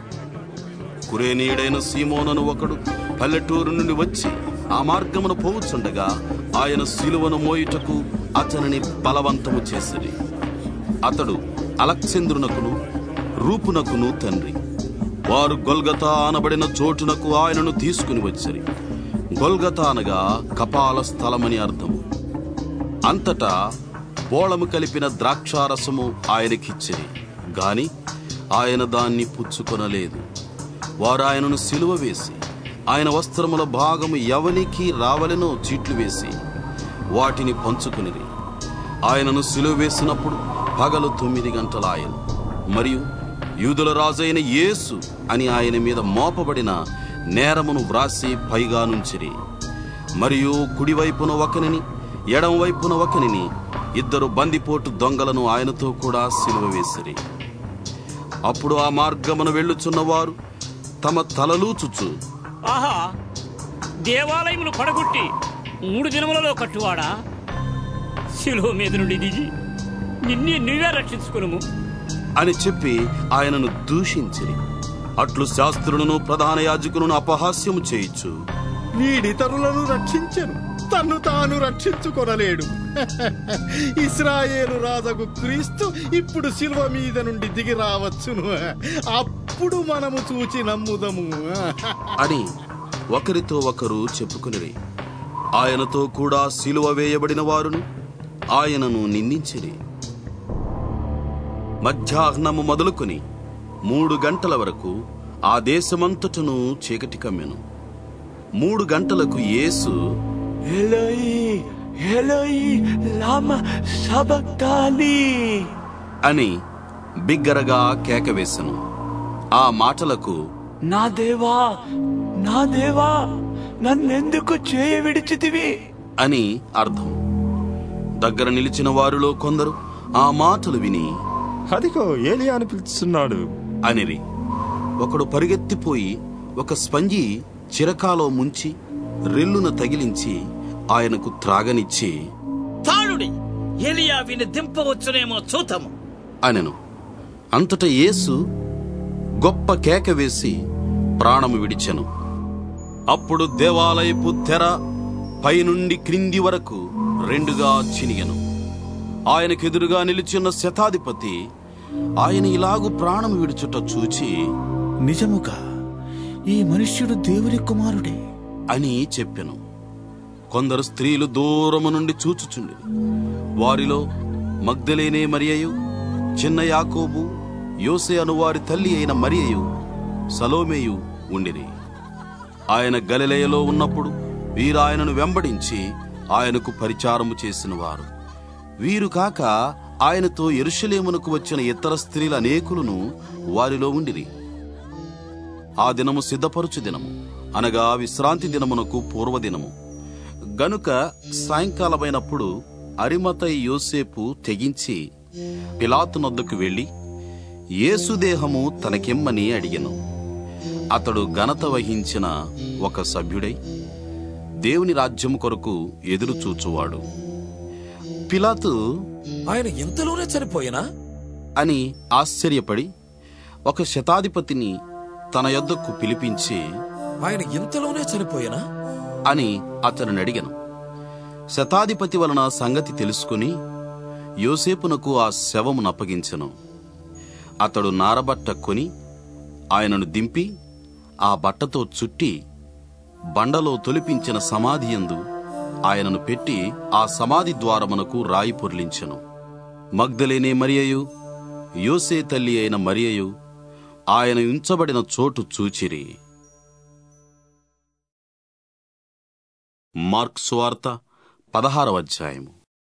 కురేనీయుడైన సీమోనను ఒకడు పల్లెటూరు నుండి వచ్చి ఆ మార్గమున పోవుచుండగా ఆయన సిలువను మోయుటకు అతనిని బలవంతము చేసిరి అతడు అలక్సేంద్రునకును రూపునకును తండ్రి వారు గొల్గతా అనబడిన చోటునకు ఆయనను తీసుకుని వచ్చిరి గొల్గతా అనగా కపాల స్థలమని అర్థం అంతటా బోళము కలిపిన ద్రాక్షారసము ఆయనకిచ్చిరి గాని ఆయన దాన్ని పుచ్చుకొనలేదు వారు ఆయనను సిలువ వేసి ఆయన వస్త్రముల భాగము ఎవనికి రావలెనో చీట్లు వేసి వాటిని పంచుకునిరి ఆయనను సిలువ వేసినప్పుడు పగలు తొమ్మిది గంటలాయను మరియు యూదుల రాజైన యేసు అని ఆయన మీద మోపబడిన నేరమును వ్రాసి పైగా నుంచిరి మరియు కుడివైపున ఒకనిని ఎడం వైపున ఒకనిని ఇద్దరు బందిపోటు దొంగలను ఆయనతో కూడా సిలువ వేసిరి అప్పుడు ఆ మార్గమున వెళ్ళుచున్నవారు తమ తలలూచుచు ఆహా దేవాలయములు పడగొట్టి మూడు దినములలో కట్టువాడా శిలువ మీద నుండి దిగి నిన్నే నువ్వే రక్షించుకును అని చెప్పి ఆయనను దూషించిరి అట్లు శాస్త్రులను ప్రధాన యాజకులను అపహాస్యము చేయించు వీడితరులను రక్షించెను తన్ను తాను రక్షించుకొనలేడు ఇస్రాయేలు రాజకు క్రీస్తు ఇప్పుడు శిల్వ మీద నుండి దిగి రావచ్చును అప్పుడు మనము చూచి నమ్ముదము అని ఒకరితో ఒకరు చెప్పుకునిరి ఆయనతో కూడా సిలువ వేయబడిన వారును ఆయనను నిందించిరి మధ్యాహ్నము మొదలుకొని మూడు గంటల వరకు ఆ దేశమంతటను చీకటి కమ్మెను మూడు గంటలకు యేసు ఎలోయి ఎలోయి లామ సబక్తాని అని బిగ్గరగా కేకవేశను ఆ మాటలకు నా దేవా నా దేవా నన్నెందుకు చేయ విడిచితివి అని అర్థం దగ్గర నిలిచిన వారిలో కొందరు ఆ మాటలు విని అదిగో ఏలియా అని పిలుస్తున్నాడు అనిరి ఒకడు పరిగెత్తిపోయి ఒక స్పంజి చిరకాలో ముంచి రెల్లున తగిలించి ఆయనకు త్రాగనిచ్చి తాళుడి ఎలియా విని దింపవచ్చునేమో చూతము అనెను అంతట యేసు గొప్ప కేక వేసి ప్రాణము విడిచెను అప్పుడు దేవాలయపు తెర పైనుండి క్రింది వరకు రెండుగా చినిగెను ఆయనకెదురుగా నిలిచిన శతాధిపతి ఆయన ఇలాగు ప్రాణం విడుచుట చూచి నిజముగా ఈ మనుష్యుడు దేవుని కుమారుడే అని చెప్పెను కొందరు స్త్రీలు దూరము నుండి చూచుచుండి వారిలో మగ్ధలేనే మరియయు చిన్న యాకోబు యోసే అను వారి తల్లి అయిన మరియయు సలోమేయు ఉండిరి ఆయన గలిలయలో ఉన్నప్పుడు వీరు ఆయనను వెంబడించి ఆయనకు పరిచారము చేసిన వారు వీరు కాక ఆయనతో ఎరుషలేమునకు వచ్చిన ఇతర స్త్రీల అనేకులను వారిలో ఉండిరి ఆ దినము సిద్ధపరుచు దినము అనగా విశ్రాంతి దినమునకు పూర్వదినము గనుక సాయంకాలమైనప్పుడు అరిమతై యోసేపు తెగించి పిలాతు నొద్దకు వెళ్లి యేసుదేహము తనకిమ్మని అడిగెను అతడు ఘనత వహించిన ఒక సభ్యుడై దేవుని రాజ్యము కొరకు ఎదురు చూచువాడు పిలాతు ఆయన ఇంతలోనే చనిపోయినా అని ఆశ్చర్యపడి ఒక శతాధిపతిని తన యొద్దకు పిలిపించి ఆయన ఇంతలోనే చనిపోయినా అని అతనిని అడిగను శతాధిపతి వలన సంగతి తెలుసుకుని యోసేపునకు ఆ శవమును అప్పగించెను అతడు నారబట్ట కొని ఆయనను దింపి ఆ బట్టతో చుట్టి బండలో తొలిపించిన సమాధియందు ఆయనను పెట్టి ఆ సమాధి ద్వారమునకు రాయి పొర్లించెను మగ్ధలేనే మరియయు యోసే తల్లి అయిన మరియయు ఆయన ఉంచబడిన చోటు చూచిరి మార్క్ సువార్త పదహారవ అధ్యాయము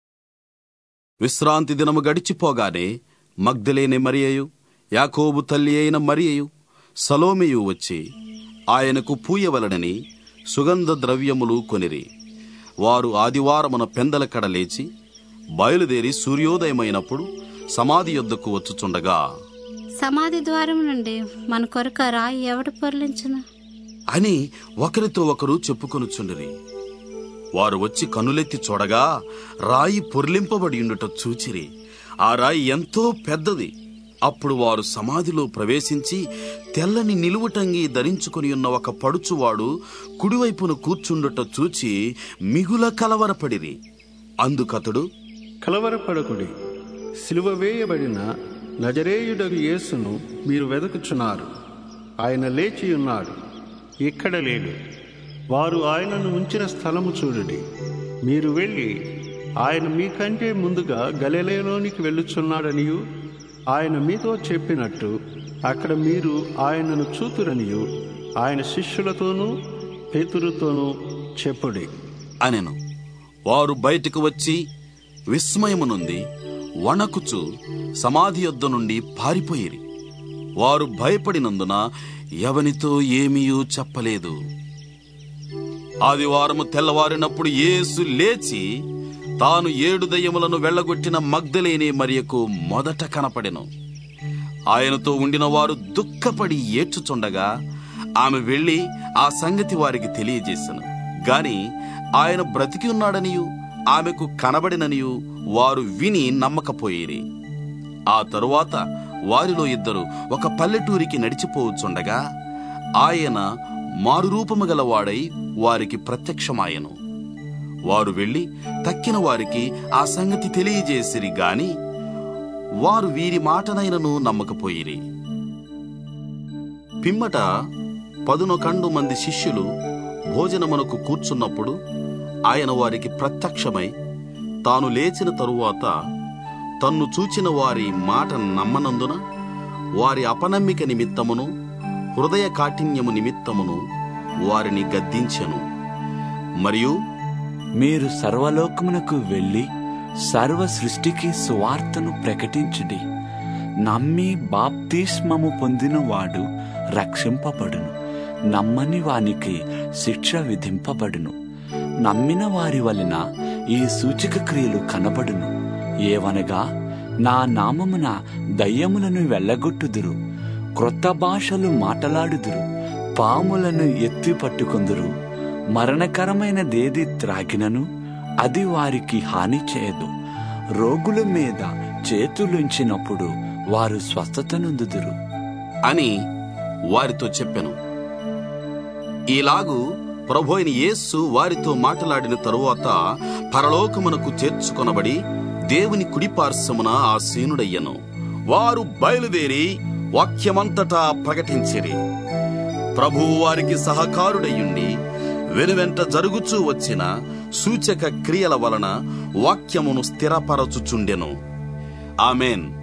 విశ్రాంతి దినము గడిచిపోగానే మగ్ధలేని మరియయు యాకోబు తల్లి అయిన మరియయు సలోమియు వచ్చి ఆయనకు పూయవలనని సుగంధ ద్రవ్యములు కొనిరి వారు ఆదివారమున పెందల కడ లేచి బయలుదేరి సూర్యోదయమైనప్పుడు సమాధి యొద్దకు వచ్చుచుండగా సమాధి ద్వారం నుండి మన కొరకు ఆ రాయి ఎవడు పొరలించును అని ఒకరితో ఒకరు చెప్పుకొనుచుండిరి వారు వచ్చి కనులెత్తి చూడగా రాయి పొర్లింపబడి ఉండుట చూచిరి ఆ రాయి ఎంతో పెద్దది అప్పుడు వారు సమాధిలో ప్రవేశించి తెల్లని నిలువుటంగి ధరించుకొని ఉన్న ఒక పడుచువాడు కుడివైపున కూర్చుండుట చూచి మిగుల కలవరపడిరి అందుకతడు కలవరపడకుడి సిలువ వేయబడిన నజరేయుడగు యేసును మీరు వెదకుచున్నారు ఆయన లేచి ఉన్నాడు ఇక్కడ లేడు వారు ఆయనను ఉంచిన స్థలము చూడుడి మీరు వెళ్ళి ఆయన మీకంటే ముందుగా గలిలయలోనికి వెళ్ళుచున్నాడనియు ఆయన మీతో చెప్పినట్టు అక్కడ మీరు ఆయనను చూతురనియు ఆయన శిష్యులతోనూ పేతురుతోనూ చెప్పుడి అనెను వారు బయటకు వచ్చి విస్మయము నుండి వణకుచు సమాధి యొద్ద నుండి పారిపోయిరి వారు భయపడినందున ఎవనితో ఏమీయూ చెప్పలేదు ఆదివారము తెల్లవారినప్పుడు యేసు లేచి తాను ఏడు దయ్యములను వెళ్ళగొట్టిన మగ్ధలేని మరియకు మొదట కనపడెను ఆయనతో ఉండిన వారు దుఃఖపడి ఏడ్చుచుండగా ఆమె వెళ్లి ఆ సంగతి వారికి తెలియజేశను గాని ఆయన బ్రతికి ఉన్నాడనియు ఆమెకు కనబడిననియు వారు విని నమ్మకపోయిరి ఆ తరువాత వారిలో ఇద్దరు ఒక పల్లెటూరికి నడిచిపోవచ్చుండగా ఆయన మారురూపము గలవాడై వారికి ప్రత్యక్షమాయను వారు వెళ్లి తక్కిన వారికి ఆ సంగతి తెలియజేసిరి గాని వారు వీరి మాటనైనను నమ్మకపోయిరి పిమ్మట పదునొకండు మంది శిష్యులు భోజనమునకు కూర్చున్నప్పుడు ఆయన వారికి ప్రత్యక్షమై తాను లేచిన తరువాత తన్ను చూచిన వారి మాట నమ్మనందున వారి అపనమ్మిక నిమిత్తమును హృదయ కాఠిన్యము నిమిత్తమును వారిని గద్దించెను మరియు మీరు సర్వలోకమునకు వెళ్ళి సర్వ సృష్టికి సువార్తను ప్రకటించుడి నమ్మి బాప్తిస్మము పొందినవాడు రక్షింపబడును నమ్మని వానికి శిక్ష విధింపబడును నమ్మిన వారి వలన ఈ సూచక క్రియలు కనబడును ఏవనగా నా నామమున దయ్యములను వెళ్ళగొట్టుదురు క్రొత్త భాషలు మాటలాడుదురు పాములను ఎత్తి పట్టుకొందురు మరణకరమైనదేది త్రాగినను అది వారికి హాని చేయదు రోగుల మీద చేతులుంచినప్పుడు వారు స్వస్థత నొందుదురు అని వారితో చెప్పెను ఈలాగు ప్రభు అయిన యేస్సు వారితో మాట్లాడిన తరువాత పరలోకమునకు చేర్చుకొనబడి దేవుని కుడిపార్శ్వమున ఆసీనుడయ్యను వారు బయలుదేరి వాక్యమంతటా ప్రకటించిరి ప్రభువు వారికి సహకారుడయ్యుండి వెనువెంట జరుగుచూ వచ్చిన సూచక క్రియల వలన వాక్యమును స్థిరపరచుచుండెను ఆమెన్